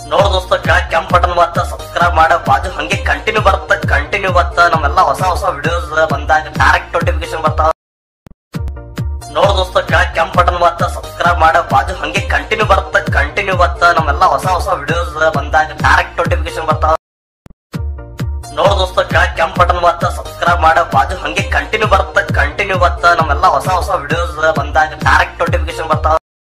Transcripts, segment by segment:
ನೋಡ್ ದೋಸ್ತ ಕೆಳಗ್ ಕೆಂಪ್ ಬಟನ್ ಬತ್ತ ಸಬ್ಸ್ಕ್ರೈಬ್ ಮಾಡ ಬಾಜು ಹಂಗೆ ಕಂಟಿನ್ಯೂ ಬರುತ್ತ ಕಂಟಿನ್ಯೂ ಬತ್ತ ನಮ್ಮೆಲ್ಲ ಹೊಸ ಹೊಸ ವಿಡಿಯೋಸ್ ಬಂದಾಗ ಡೈರೆಕ್ಟ್ ನೋಟಿಫಿಕೇಶನ್ ಬರ್ತಾವ ನೋಡ್ ದೋಸ್ತ ಕೆಳಗ್ ಕೆಂಪ್ ಬಟನ್ ಬತ್ತ ಸಬ್ಸ್ಕ್ರೈಬ್ ಮಾಡ ಬಾಜು ಹಂಗೆ ಕಂಟಿನ್ಯೂ ಬರುತ್ತ ಕಂಟಿನ್ಯೂ ಬತ್ತ ನಮ್ಮೆಲ್ಲ ಹೊಸ ಹೊಸ ವಿಡಿಯೋಸ್ ಬಂದಾಗ ಡೈರೆಕ್ಟ್ ನೋಟಿಫಿಕೇಶನ್ ಬರ್ತಾವ ನೋಡ್ ದೋಸ್ತ ಕೆಳಗ್ ಕೆಂಪ್ ಬಟನ್ ಬತ್ತ ಸಬ್ಸ್ಕ್ರೈಬ್ ಮಾಡ ಬಾಜು ಹಂಗೆ ಕಂಟಿನ್ಯೂ ಬರುತ್ತ ಕಂಟಿನ್ಯೂ ಬತ್ತ ನಮ್ಮೆಲ್ಲ ಹೊಸ ಹೊಸ ವಿಡಿಯೋಸ್ ಬಂದಾಗ ಡೈರೆಕ್ಟ್ ನೋಟಿಫಿಕೇಶನ್ ಬರ್ತಾವ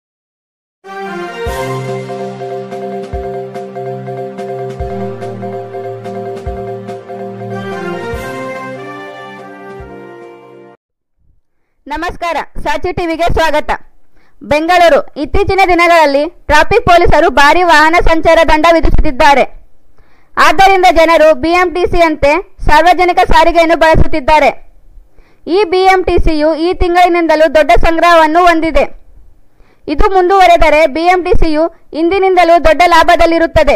ನಮಸ್ಕಾರ ಸಾಚಿ ಟಿವಿಗೆ ಸ್ವಾಗತ ಬೆಂಗಳೂರು ಇತ್ತೀಚಿನ ದಿನಗಳಲ್ಲಿ ಟ್ರಾಫಿಕ್ ಪೊಲೀಸರು ಭಾರಿ ವಾಹನ ಸಂಚಾರ ದಂಡ ವಿಧಿಸುತ್ತಿದ್ದಾರೆ ಆದ್ದರಿಂದ ಜನರು ಬಿಎಂಟಿಸಿ ಅಂತೆ ಸಾರ್ವಜನಿಕ ಸಾರಿಗೆಯನ್ನು ಬಳಸುತ್ತಿದ್ದಾರೆ ಈ ಬಿಎಂಟಿಸಿಯು ಈ ತಿಂಗಳಿನಿಂದಲೂ ದೊಡ್ಡ ಸಂಗ್ರಹವನ್ನು ಹೊಂದಿದೆ ಇದು ಮುಂದುವರೆದರೆ ಬಿಎಂಟಿಸಿಯು ಇಂದಿನಿಂದಲೂ ದೊಡ್ಡ ಲಾಭದಲ್ಲಿರುತ್ತದೆ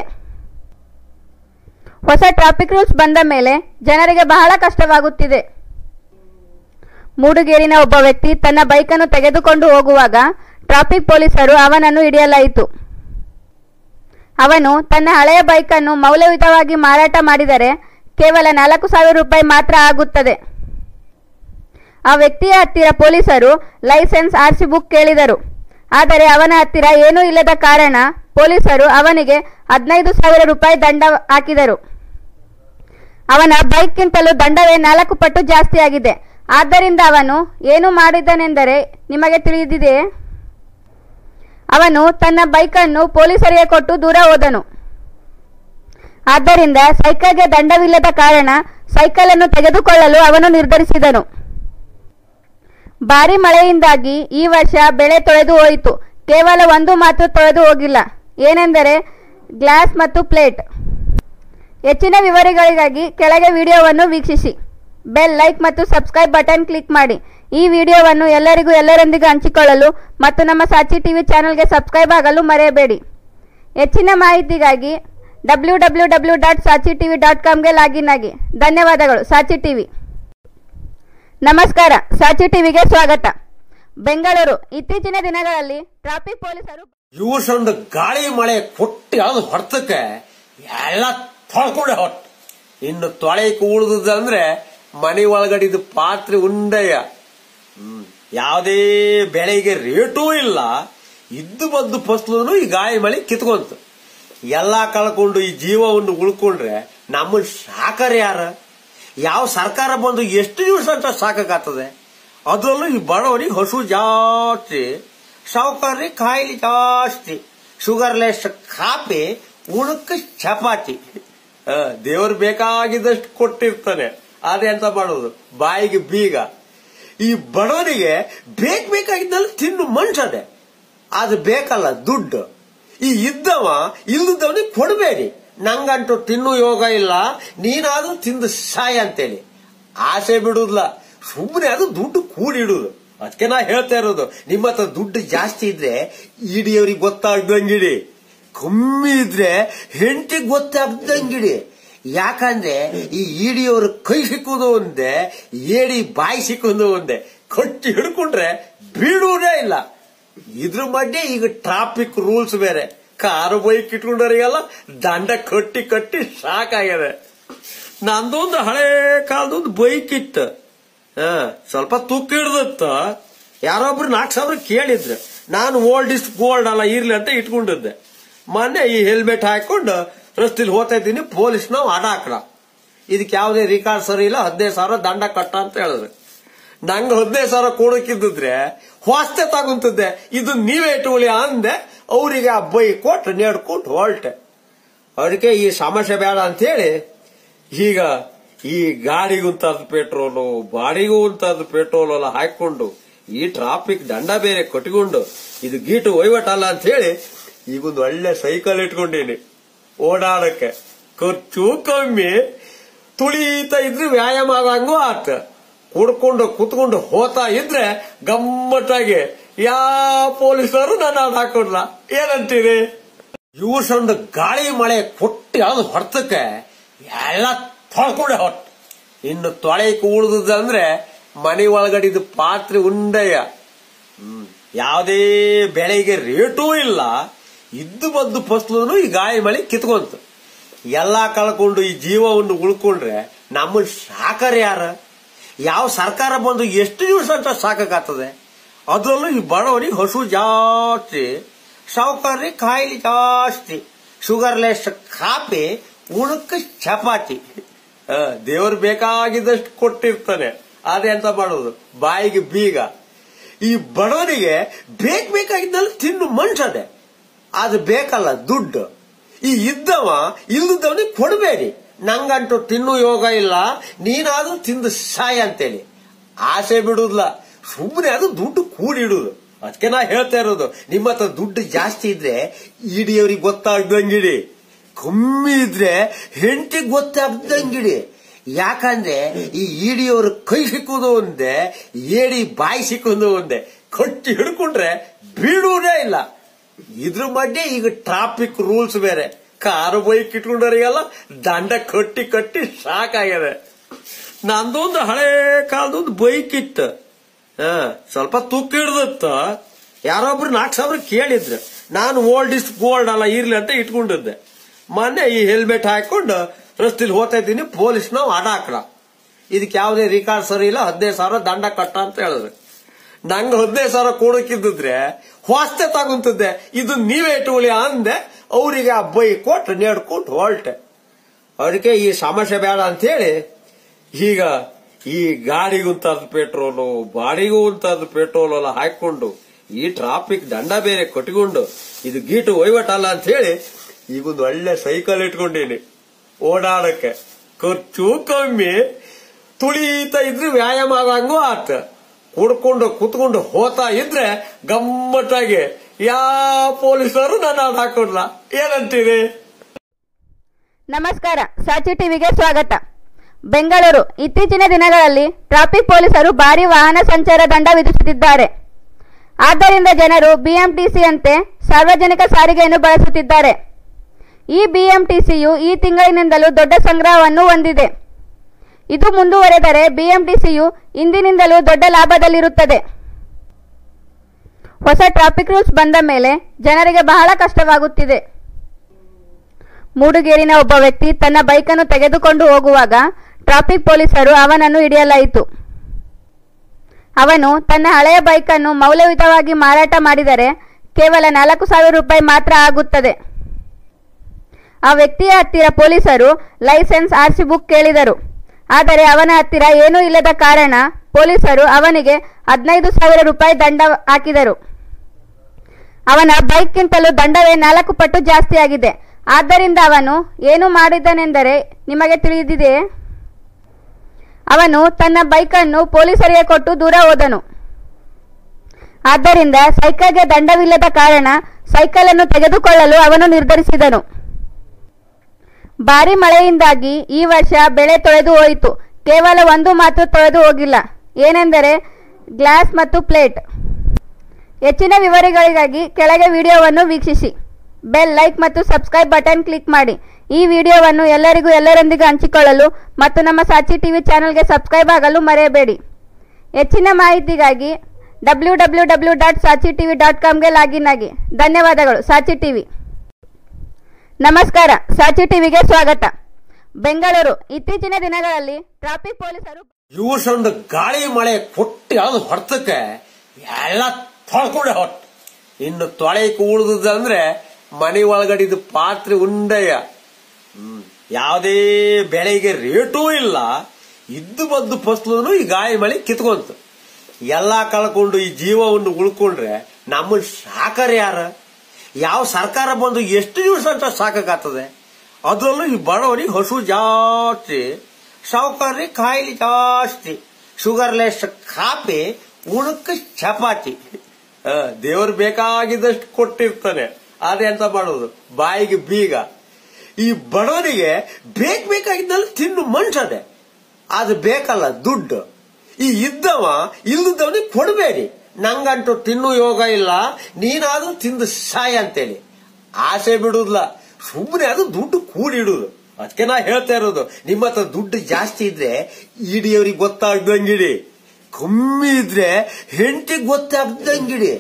ಹೊಸ ಟ್ರಾಫಿಕ್ ರೂಲ್ಸ್ ಬಂದ ಮೇಲೆ ಜನರಿಗೆ ಬಹಳ ಕಷ್ಟವಾಗುತ್ತಿದೆ ಮೂಡುಗೇರಿನ ಒಬ್ಬ ವ್ಯಕ್ತಿ ತನ್ನ ಬೈಕನ್ನು ತೆಗೆದುಕೊಂಡು ಹೋಗುವಾಗ ಟ್ರಾಫಿಕ್ ಪೊಲೀಸರು ಅವನನ್ನು ಹಿಡಿಯಲಾಯಿತು ಅವನು ತನ್ನ ಹಳೆಯ ಬೈಕನ್ನು ಮೌಲ್ಯಯುತವಾಗಿ ಮಾರಾಟ ಮಾಡಿದರೆ ಕೇವಲ ನಾಲ್ಕು ಸಾವಿರ ರೂಪಾಯಿ ಮಾತ್ರ ಆಗುತ್ತದೆ ಆ ವ್ಯಕ್ತಿಯ ಹತ್ತಿರ ಪೊಲೀಸರು ಲೈಸೆನ್ಸ್ ಆರ್ಸಿ ಬುಕ್ ಕೇಳಿದರು ಆದರೆ ಅವನ ಹತ್ತಿರ ಏನೂ ಇಲ್ಲದ ಕಾರಣ ಪೊಲೀಸರು ಅವನಿಗೆ ಹದಿನೈದು ಸಾವಿರ ರೂಪಾಯಿ ದಂಡ ಹಾಕಿದರು ಅವನ ಬೈಕ್ಗಿಂತಲೂ ದಂಡವೇ ನಾಲ್ಕು ಪಟ್ಟು ಜಾಸ್ತಿಯಾಗಿದೆ ಆದ್ದರಿಂದ ಅವನು ಏನು ಮಾಡಿದನೆಂದರೆ ನಿಮಗೆ ತಿಳಿದಿದೆಯೇ ಅವನು ತನ್ನ ಬೈಕನ್ನು ಪೊಲೀಸರಿಗೆ ಕೊಟ್ಟು ದೂರ ಹೋದನು ಆದ್ದರಿಂದ ಸೈಕಲ್ಗೆ ದಂಡವಿಲ್ಲದ ಕಾರಣ ಸೈಕಲ್ ಅನ್ನು ತೆಗೆದುಕೊಳ್ಳಲು ಅವನು ನಿರ್ಧರಿಸಿದನು ಭಾರಿ ಮಳೆಯಿಂದಾಗಿ ಈ ವರ್ಷ ಬೆಳೆ ತೊಳೆದು ಹೋಯಿತು ಕೇವಲ ಒಂದು ಮಾತ್ರ ತೊಳೆದು ಹೋಗಿಲ್ಲ ಏನೆಂದರೆ ಗ್ಲಾಸ್ ಮತ್ತು ಪ್ಲೇಟ್ ಹೆಚ್ಚಿನ ವಿವರಗಳಿಗಾಗಿ ಕೆಳಗೆ ವಿಡಿಯೋವನ್ನು ವೀಕ್ಷಿಸಿ ಬೆಲ್ ಲೈಕ್ ಮತ್ತು ಸಬ್ಸ್ಕ್ರೈಬ್ ಬಟನ್ ಕ್ಲಿಕ್ ಮಾಡಿ ಈ ವಿಡಿಯೋವನ್ನು ಎಲ್ಲರಿಗೂ ಎಲ್ಲರೊಂದಿಗೆ ಹಂಚಿಕೊಳ್ಳಲು ಮತ್ತು ನಮ್ಮ ಸಾಚಿ ಟಿವಿ ಚಾನೆಲ್ಗೆ ಸಬ್ಸ್ಕ್ರೈಬ್ ಆಗಲು ಮರೆಯಬೇಡಿ ಹೆಚ್ಚಿನ ಮಾಹಿತಿಗಾಗಿ W W W dot Saachi TV dot ಕಾಮ್ಗೆ ಲಾಗಿನ್ ಆಗಿ ಧನ್ಯವಾದಗಳು ಸಾಚಿ ಟಿವಿ ನಮಸ್ಕಾರ ಸಾಚಿ ಟಿವಿಗೆ ಸ್ವಾಗತ ಬೆಂಗಳೂರು ಇತ್ತೀಚಿನ ದಿನಗಳಲ್ಲಿ ಟ್ರಾಫಿಕ್ ಪೊಲೀಸರು ಇವ್ಸೊಂದು ಗಾಳಿ ಮಳೆ ಕೊಟ್ಟು ಅದು ಹೊರ್ತಕ್ಕೆ ಎಲ್ಲ ತೊಳ್ಕೊಂಡೆ ಹೊಟ್ಟು ಇನ್ನು ತೊಳೆಯಕ್ಕೆ ಉಳಿದುದಂದ್ರೆ ಮನೆ ಒಳಗಡಿದ ಪಾತ್ರೆ ಉಂಡಯ್ಯ ಹ್ಮ್ ಯಾವುದೇ ಬೆಳೆಗೆ ರೇಟೂ ಇಲ್ಲ ಇದ್ದು ಬಂದು ಫಸ್ಲು ಈ ಗಾಳಿ ಮಳೆ ಕಿತ್ಕೊಂತು ಎಲ್ಲಾ ಕಳ್ಕೊಂಡು ಈ ಜೀವವನ್ನು ಉಳ್ಕೊಂಡ್ರೆ ನಮ್ಮನ್ನ ಸಾಕರ್ ಯಾರ ಯಾವ ಸರ್ಕಾರ ಬಂದು ಎಷ್ಟು ದಿವಸ ಅಂತ ಸಾಕಾಗ್ತದೆ ಅದರಲ್ಲೂ ಈ ಬಡವನಿಗೆ ಹಸು ಜಾಸ್ತಿ ಸಾವುಕಾರ್ರಿ ಕಾಯಿಲೆ ಜಾಸ್ತಿ ಶುಗರ್ಲೆಸ್ ಕಾಫಿ ಉಣಕ್ಕೆ ಚಪಾತಿ ಆ, ದೇವ್ರು ಬೇಕಾಗಿದ್ದಷ್ಟು ಕೊಟ್ಟಿರ್ತಾನೆ ಅದೇ ಅಂತ ಮಾಡೋದು ಬಾಯಿಗೆ ಬೀಗ ಈ ಬಡವನಿಗೆ ಬೇಕ್ ಬೇಕಾಗಿದ್ದಲ್ಲಿ ತಿನ್ನು ಮನ್ಸದೆ ಅದು ಬೇಕಲ್ಲ ದುಡ್ಡು ಈ ಇದ್ದವ ಇಲ್ಲದವನಿಗೆ ಕೊಡಬೇಡಿ ನಂಗಂಟು ತಿನ್ನು ಯೋಗ ಇಲ್ಲ ನೀನಾದ್ರೂ ತಿಂದು ಸಾಯ ಅಂತೇಳಿ ಆಸೆ ಬಿಡುದಿಲ್ಲ ಸುಮ್ಮನೆ ಅದು ದುಡ್ಡು ಕೂಡಿಡುದು ಅದಕ್ಕೆ ನಾ ಹೇಳ್ತಾ ಇರೋದು ನಿಮ್ಮ ಹತ್ರ ದುಡ್ಡು ಜಾಸ್ತಿ ಇದ್ರೆ ಇಡಿಯವ್ರಿಗೆ ಗೊತ್ತಾಗ್ದಂಗಿಡಿ ಕಮ್ಮಿ ಇದ್ರೆ ಹೆಂಡತಿಗೆ ಗೊತ್ತಾಗ್ದಂಗಿಡಿ ಯಾಕಂದ್ರೆ ಈ ಇಡಿಯವ್ರ ಕೈ ಸಿಕ್ಕುದು ಒಂದೇ ಏಡಿ ಬಾಯಿ ಸಿಕ್ಕುದು ಒಂದೇ ಕಟ್ಟಿ ಹಿಡ್ಕೊಂಡ್ರೆ ಬೀಳುವುದೇ ಇಲ್ಲ ಇದ್ರ ಮಧ್ಯೆ ಈಗ ಟ್ರಾಫಿಕ್ ರೂಲ್ಸ್ ಬೇರೆ ಕಾರು ಬೈಕ್ ಇಟ್ಕೊಂಡವರಿಗೆಲ್ಲ ದಂಡ ಕಟ್ಟಿ ಕಟ್ಟಿ ಸಾಕಾಗ್ಯದೆ ನಂದೊಂದು ಹಳೆ ಕಾಲದೊಂದು ಬೈಕ್ ಇತ್ತು ಹ ಸ್ವಲ್ಪ ತುಕ್ಕ ಹಿಡ್ದತ್ತ ಯಾರೊಬ್ರು ನಾಲ್ಕು ಸಾವಿರ ಕೇಳಿದ್ರು ನಾನು ಓಲ್ಡ್ ಇಸ್ ಗೋಲ್ಡ್ ಅಲ್ಲ ಇರ್ಲಿ ಅಂತ ಇಟ್ಕೊಂಡಿದ್ದೆ ಮೊನ್ನೆ ಈ ಹೆಲ್ಮೆಟ್ ಹಾಕೊಂಡು ರಸ್ತೆಲಿ ಹೋಗ್ತಾ ಇದ್ದೀನಿ ಪೊಲೀಸ್ ನಾವು ಅಡ ಹಾಕಡ ಇದಕ್ಕೆ ಯಾವುದೇ ರಿಕಾರ್ಡ್ ಸರಿ ಇಲ್ಲ ಹದಿನೈದು ಸಾವಿರ ದಂಡ ಕಟ್ಟ ಅಂತ ಹೇಳಿದ್ರು ನಂಗೆ ಹದಿನೈದು ಸಾವಿರ ಕೊಡಕ್ಕಿದ್ದಿದ್ರೆ ಹೊಸ್ತೆ ತಗೊಂತಿದ್ದೆ ಇದು ನೀವೇ ಇಟ್ಕೊಳ್ಳಿ ಅಂದೆ ಅವರಿಗೆ ಆ ಬೈ ಕೊಟ್ಟು ನೇಡ್ಕೊಂಡು ಹೊರಟೆ ಅದಕ್ಕೆ ಈ ಸಮಸ್ಯೆ ಬೇಡ ಅಂತ ಹೇಳಿ ಈಗ ಈ ಗಾಡಿಗುಂತಾದ ಪೆಟ್ರೋಲು ಬಾಡಿಗೂ ಉಂತಾದ ಪೆಟ್ರೋಲ್ ಎಲ್ಲ ಹಾಕೊಂಡು ಈ ಟ್ರಾಫಿಕ್ ದಂಡ ಬೇರೆ ಕಟ್ಕೊಂಡು ಇದು ಗೀಟು ವಹಿವಾಟಲ್ಲ ಅಂತ ಹೇಳಿ ಈಗೊಂದು ಒಳ್ಳೆ ಸೈಕಲ್ ಇಟ್ಕೊಂಡೀನಿ ಓಡಾಡಕ್ಕೆ ಖರ್ಚು ಕಮ್ಮಿ ತುಳಿತಾ ಇದ್ರೆ ವ್ಯಾಯಾಮ ಆದಂಗೂ ಆತ ಕುಡ್ಕೊಂಡು ಕುತ್ಕೊಂಡು ಹೋತಾ ಇದ್ರೆ ಗಮ್ಮತ್ತಾಗಿ ಯಾವ ಪೊಲೀಸರು ನನ್ನ ಅಡ್ ಹಾಕೊಡ್ಲ ಏನಂತೀರಿ ಇವ್ಸೊಂದು ಗಾಳಿ ಮಳೆ ಕೊಟ್ಟು ಅದು ಹೊರ್ತಕ್ಕೆ ಎಲ್ಲ ತೊಳ್ಕೊಂಡೆ ಹೊಟ್ಟು ಇನ್ನು ತೊಳೆಯಕ್ಕೆ ಉಳಿದುದಂದ್ರೆ ಮನೆ ಒಳಗಡಿದ ಪಾತ್ರೆ ಉಂಡಯ್ಯ ಹ್ಮ್ ಯಾವುದೇ ಬೆಳೆಗೆ ರೇಟೂ ಇಲ್ಲ ಇದ್ದು ಬಂದು ಫಸ್ಲು ಈ ಗಾಳಿ ಮಳೆ ಕಿತ್ಕೊಂತು ಎಲ್ಲಾ ಕಳ್ಕೊಂಡು ಈ ಜೀವವನ್ನು ಉಳ್ಕೊಂಡ್ರೆ ನಮ್ಮ ಸಾಕರ ಯಾರ ಯಾವ ಸರ್ಕಾರ ಬಂದು ಎಷ್ಟು ದಿವಸ ಅಂತ ಸಾಕಾಗ್ತದೆ ಅದರಲ್ಲೂ ಈ ಬಡವರಿಗೆ ಹಸು ಜಾಸ್ತಿ ಸಾವುಕಾರರಿಗೆ ಕಾಯಿಲೆ ಜಾಸ್ತಿ ಶುಗರ್ಲೆಸ್ ಕಾಫಿ ಉಣಕ್ಕ ಚಪಾತಿ ಆ, ದೇವ್ರು ಬೇಕಾಗಿದ್ದಷ್ಟು ಕೊಟ್ಟಿರ್ತಾನೆ ಅದೇ ಅಂತ ಮಾಡೋದು ಬಾಯಿಗೆ ಬೀಗ ಈ ಬಡವನಿಗೆ ಬೇಕ್ ಬೇಕಾಗಿದ್ದಲ್ಲಿ ತಿನ್ನು ಮನ್ಸದೆ ಅದು ಬೇಕಲ್ಲ ದುಡ್ಡು ಈ ಇದ್ದವ ಇಲ್ಲದವನಿಗೆ ಕೊಡಬೇಡಿ ನಂಗಂಟು ತಿನ್ನು ಯೋಗ ಇಲ್ಲ ನೀನಾದ್ರೂ ತಿಂದು ಸಾಯ ಅಂತೇಳಿ ಆಸೆ ಬಿಡುದಿಲ್ಲ ಸುಮ್ಮನೆ ಅದು ದುಡ್ಡು ಕೂಡಿಡುದು ಅದಕ್ಕೆ ನಾ ಹೇಳ್ತಾ ಇರೋದು ನಿಮ್ಮ ಹತ್ರ ದುಡ್ಡು ಜಾಸ್ತಿ ಇದ್ರೆ ಇಡಿಯವ್ರಿಗೆ ಗೊತ್ತಾಗ್ದಂಗಿಡಿ ಕಮ್ಮಿ ಇದ್ರೆ ಹೆಂಡತಿಗೆ ಗೊತ್ತಾಗ್ದಂಗಿಡಿ ಯಾಕಂದ್ರೆ ಈ ಇಡಿಯವ್ರ ಕೈ ಸಿಕ್ಕುದು ಒಂದೇ ಏಡಿ ಬಾಯಿ ಸಿಕ್ಕುದು ಒಂದೇ ಕಟ್ಟಿ ಹಿಡ್ಕೊಂಡ್ರೆ ಬೀಳುವುದೇ ಇಲ್ಲ ಇದ್ರ ಮಧ್ಯೆ ಈಗ ಟ್ರಾಫಿಕ್ ರೂಲ್ಸ್ ಬೇರೆ ಕಾರು ಬೈಕ್ ಇಟ್ಕೊಂಡವರಿಗೆಲ್ಲ ದಂಡ ಕಟ್ಟಿ ಕಟ್ಟಿ ಸಾಕಾಗ್ಯದೆ ನಂದೊಂದು ಹಳೆ ಕಾಲದೊಂದು ಬೈಕ್ ಇತ್ತು ಹ ಸ್ವಲ್ಪ ತುಕ್ಕ ಹಿಡ್ದತ್ತ ಯಾರೊಬ್ರು ನಾಲ್ಕು ಸಾವಿರ ಕೇಳಿದ್ರು ನಾನು ಓಲ್ಡ್ ಇಸ್ ಗೋಲ್ಡ್ ಅಲ್ಲ ಇರ್ಲಿ ಅಂತ ಇಟ್ಕೊಂಡಿದ್ದೆ ಮೊನ್ನೆ ಈ ಹೆಲ್ಮೆಟ್ ಹಾಕೊಂಡು ರಸ್ತೆಲಿ ಹೋಗ್ತಾ ಇದ್ದೀನಿ ಪೊಲೀಸ್ ನಾವು ಅಡ ಹಾಕಡ ಇದಕ್ಕೆ ಯಾವುದೇ ರಿಕಾರ್ಡ್ ಸರಿ ಇಲ್ಲ ಹದಿನೈದು ಸಾವಿರ ದಂಡ ಕಟ್ಟ ಅಂತ ಹೇಳಿದ್ರು ನಂಗೆ ಹದಿನೈದು ಸಾವಿರ ಕೊಡಕ್ಕಿದ್ರೆ ಹೊಸ್ತೆ ತಗೊಂತಿದ್ದೆ ಇದು ನೀವೇ ಇಟ್ಕೊಳ್ಳಿ ಅಂದೆ ಅವರಿಗೆ ಆ ಬೈ ಕೊಟ್ಟು ನೇಡ್ಕೊಂಡು ಹೊರಟೆ ಅದಕ್ಕೆ ಈ ಸಮಸ್ಯೆ ಬೇಡ ಅಂತ ಹೇಳಿ ಈಗ ಈ ಗಾಡಿಗೂ ಅಂತದ್ದು ಪೆಟ್ರೋಲು ಬಾಡಿಗೂ ಅಂತದ್ದು ಪೆಟ್ರೋಲ್ ಎಲ್ಲ ಹಾಕೊಂಡು ಈ ಟ್ರಾಫಿಕ್ ದಂಡ ಬೇರೆ ಕಟ್ಕೊಂಡು ಇದು ಗೀಟು ಒಯ್ವಟಲ್ಲ ಅಂತ ಹೇಳಿ ಈಗೊಂದು ಒಳ್ಳೆ ಸೈಕಲ್ ಇಟ್ಕೊಂಡೀನಿ ಓಡಾಡಕ್ಕೆ ಖರ್ಚು ಕಮ್ಮಿ ತುಳಿತಾ ಇದ್ರೆ ವ್ಯಾಯಾಮ ಆದಂಗೂ ಆತ ಕುಡ್ಕೊಂಡು ಕುತ್ಕೊಂಡು ಹೋತಾ ಇದ್ರೆ ಗಮ್ಮತ್ತಾಗಿ ಯಾವ ಪೊಲೀಸರು ನನ್ನ ಹಾಡ್ ಹಾಕೊಡ್ಲ ಏನಂತೀರಿ ನಮಸ್ಕಾರ ಸಾಚಿ ಟಿವಿಗೆ ಸ್ವಾಗತ ಬೆಂಗಳೂರು ಇತ್ತೀಚಿನ ದಿನಗಳಲ್ಲಿ ಟ್ರಾಫಿಕ್ ಪೊಲೀಸರು ಭಾರಿ ವಾಹನ ಸಂಚಾರ ದಂಡ ವಿಧಿಸುತ್ತಿದ್ದಾರೆ ಆದ್ದರಿಂದ ಜನರು ಬಿಎಂಟಿಸಿ ಅಂತೆ ಸಾರ್ವಜನಿಕ ಸಾರಿಗೆಯನ್ನು ಬಳಸುತ್ತಿದ್ದಾರೆ ಈ ಬಿಎಂಟಿಸಿಯು ಈ ತಿಂಗಳಿನಿಂದಲೂ ದೊಡ್ಡ ಸಂಗ್ರಹವನ್ನು ಹೊಂದಿದೆ ಇದು ಮುಂದುವರೆದರೆ ಬಿಎಂಟಿಸಿಯು ಇಂದಿನಿಂದಲೂ ದೊಡ್ಡ ಲಾಭದಲ್ಲಿರುತ್ತದೆ ಹೊಸ ಟ್ರಾಫಿಕ್ ರೂಲ್ಸ್ ಬಂದ ಮೇಲೆ ಜನರಿಗೆ ಬಹಳ ಕಷ್ಟವಾಗುತ್ತಿದೆ ಮೂಡುಗೇರಿನ ಒಬ್ಬ ವ್ಯಕ್ತಿ ತನ್ನ ಬೈಕನ್ನು ತೆಗೆದುಕೊಂಡು ಹೋಗುವಾಗ ಟ್ರಾಫಿಕ್ ಪೊಲೀಸರು ಅವನನ್ನು ಹಿಡಿಯಲಾಯಿತು ಅವನು ತನ್ನ ಹಳೆಯ ಬೈಕನ್ನು ಮೌಲ್ಯಯುತವಾಗಿ ಮಾರಾಟ ಮಾಡಿದರೆ ಕೇವಲ ನಾಲ್ಕು ಸಾವಿರ ರೂಪಾಯಿ ಮಾತ್ರ ಆಗುತ್ತದೆ ಆ ವ್ಯಕ್ತಿಯ ಹತ್ತಿರ ಪೊಲೀಸರು ಲೈಸೆನ್ಸ್ ಆರ್ಸಿ ಬುಕ್ ಕೇಳಿದರು ಆದರೆ ಅವನ ಹತ್ತಿರ ಏನೂ ಇಲ್ಲದ ಕಾರಣ ಪೊಲೀಸರು ಅವನಿಗೆ ಹದಿನೈದು ಸಾವಿರ ರೂಪಾಯಿ ದಂಡ ಹಾಕಿದರು ಅವನ ಬೈಕ್ಗಿಂತಲೂ ದಂಡವೇ ನಾಲ್ಕು ಪಟ್ಟು ಜಾಸ್ತಿಯಾಗಿದೆ ಆದ್ದರಿಂದ ಅವನು ಏನು ಮಾಡಿದನೆಂದರೆ ನಿಮಗೆ ತಿಳಿದಿದೆಯೇ ಅವನು ತನ್ನ ಬೈಕನ್ನು ಪೊಲೀಸರಿಗೆ ಕೊಟ್ಟು ದೂರ ಹೋದನು ಆದ್ದರಿಂದ ಸೈಕಲ್ಗೆ ದಂಡವಿಲ್ಲದ ಕಾರಣ ಸೈಕಲ್ ಅನ್ನು ತೆಗೆದುಕೊಳ್ಳಲು ಅವನು ನಿರ್ಧರಿಸಿದನು ಭಾರಿ ಮಳೆಯಿಂದಾಗಿ ಈ ವರ್ಷ ಬೆಳೆ ತೊಳೆದು ಹೋಯಿತು ಕೇವಲ ಒಂದು ಮಾತ್ರ ತೊಳೆದು ಹೋಗಿಲ್ಲ ಏನೆಂದರೆ ಗ್ಲಾಸ್ ಮತ್ತು ಪ್ಲೇಟ್ ಹೆಚ್ಚಿನ ವಿವರಗಳಿಗಾಗಿ ಕೆಳಗೆ ವಿಡಿಯೋವನ್ನು ವೀಕ್ಷಿಸಿ ಬೆಲ್ ಲೈಕ್ ಮತ್ತು ಸಬ್ಸ್ಕ್ರೈಬ್ ಬಟನ್ ಕ್ಲಿಕ್ ಮಾಡಿ ಈ ವಿಡಿಯೋವನ್ನು ಎಲ್ಲರಿಗೂ ಎಲ್ಲರೊಂದಿಗೆ ಹಂಚಿಕೊಳ್ಳಲು ಮತ್ತು ನಮ್ಮ ಸಾಚಿ ಟಿವಿ ಚಾನಲ್ಗೆ ಸಬ್ಸ್ಕ್ರೈಬ್ ಆಗಲು ಮರೆಯಬೇಡಿ ಹೆಚ್ಚಿನ ಮಾಹಿತಿಗಾಗಿ W W W dot Saachi TV dot ಕಾಮ್ಗೆ ಲಾಗಿನ್ ಆಗಿ ಧನ್ಯವಾದಗಳು ಸಾಚಿ ಟಿವಿ ನಮಸ್ಕಾರ ಸಾಚಿ ಟಿವಿಗೆ ಸ್ವಾಗತ ಬೆಂಗಳೂರು ಇತ್ತೀಚಿನ ದಿನಗಳಲ್ಲಿ ಟ್ರಾಫಿಕ್ ಪೊಲೀಸರು ಇವ್ಸೊಂದು ಗಾಳಿ ಮಳೆ ಕೊಟ್ಟಿ ಅದು ಹೊರ್ತಕ್ಕೆ ಎಲ್ಲ ತೊಳ್ಕೊಂಡೆ ಹೊಟ್ಟು ಇನ್ನು ತೊಳೆಯಕ್ಕೆ ಉಳಿದಂದ್ರೆ ಮನೆ ಒಳಗಡಿದ ಪಾತ್ರೆ ಉಂಡೆಯ ಹ್ಮ್ ಯಾವುದೇ ಬೆಳೆಗೆ ರೇಟೂ ಇಲ್ಲ ಇದ್ದು ಬಂದು ಫಸ್ಲು ಈ ಗಾಳಿ ಮಳೆ ಕಿತ್ಕೊಂತು ಎಲ್ಲಾ ಕಳ್ಕೊಂಡು ಈ ಜೀವವನ್ನು ಉಳ್ಕೊಂಡ್ರೆ ನಮ್ಮ ಸಾಕರ ಯಾರ ಯಾವ ಸರ್ಕಾರ ಬಂದು ಎಷ್ಟು ದಿವಸ ಅಂತ ಸಾಕಾಗ್ತದೆ ಅದರಲ್ಲೂ ಈ ಬಡವರಿಗೆ ಹಸು ಜಾಸ್ತಿ ಸಾವುಕಾರರಿಗೆ ಕಾಯಿಲೆ ಜಾಸ್ತಿ ಶುಗರ್ಲೆಸ್ ಕಾಫಿ ಉಣಕ್ಕ ಚಪಾತಿ ಆ, ದೇವ್ರು ಬೇಕಾಗಿದ್ದಷ್ಟು ಕೊಟ್ಟಿರ್ತಾನೆ ಅದೇ ಅಂತ ಮಾಡೋದು ಬಾಯಿಗೆ ಬೀಗ ಈ ಬಡವನಿಗೆ ಬೇಕ್ ಬೇಕಾಗಿದ್ದಲ್ಲಿ ತಿನ್ನು ಮನ್ಸದೆ ಅದು ಬೇಕಲ್ಲ ದುಡ್ಡು ಈ ಇದ್ದವ ಇಲ್ಲದವನಿಗೆ ಕೊಡಬೇಡಿ ನಂಗಂಟು ತಿನ್ನು ಯೋಗ ಇಲ್ಲ ನೀನಾದ್ರೂ ತಿಂದು ಸಾಯ ಅಂತೇಳಿ ಆಸೆ ಬಿಡುದಿಲ್ಲ ಸುಮ್ಮನೆ ಅದು ದುಡ್ಡು ಕೂಡಿಡುದು ಅದಕ್ಕೆ ನಾ ಹೇಳ್ತಾ ಇರೋದು ನಿಮ್ಮ ಹತ್ರ ದುಡ್ಡು ಜಾಸ್ತಿ ಇದ್ರೆ ಇಡಿಯವ್ರಿಗೆ ಗೊತ್ತಾಗ್ದಂಗಿಡಿ ಕಮ್ಮಿ ಇದ್ರೆ ಹೆಂಡತಿಗೆ ಗೊತ್ತಾಗ್ದಂಗಿಡಿ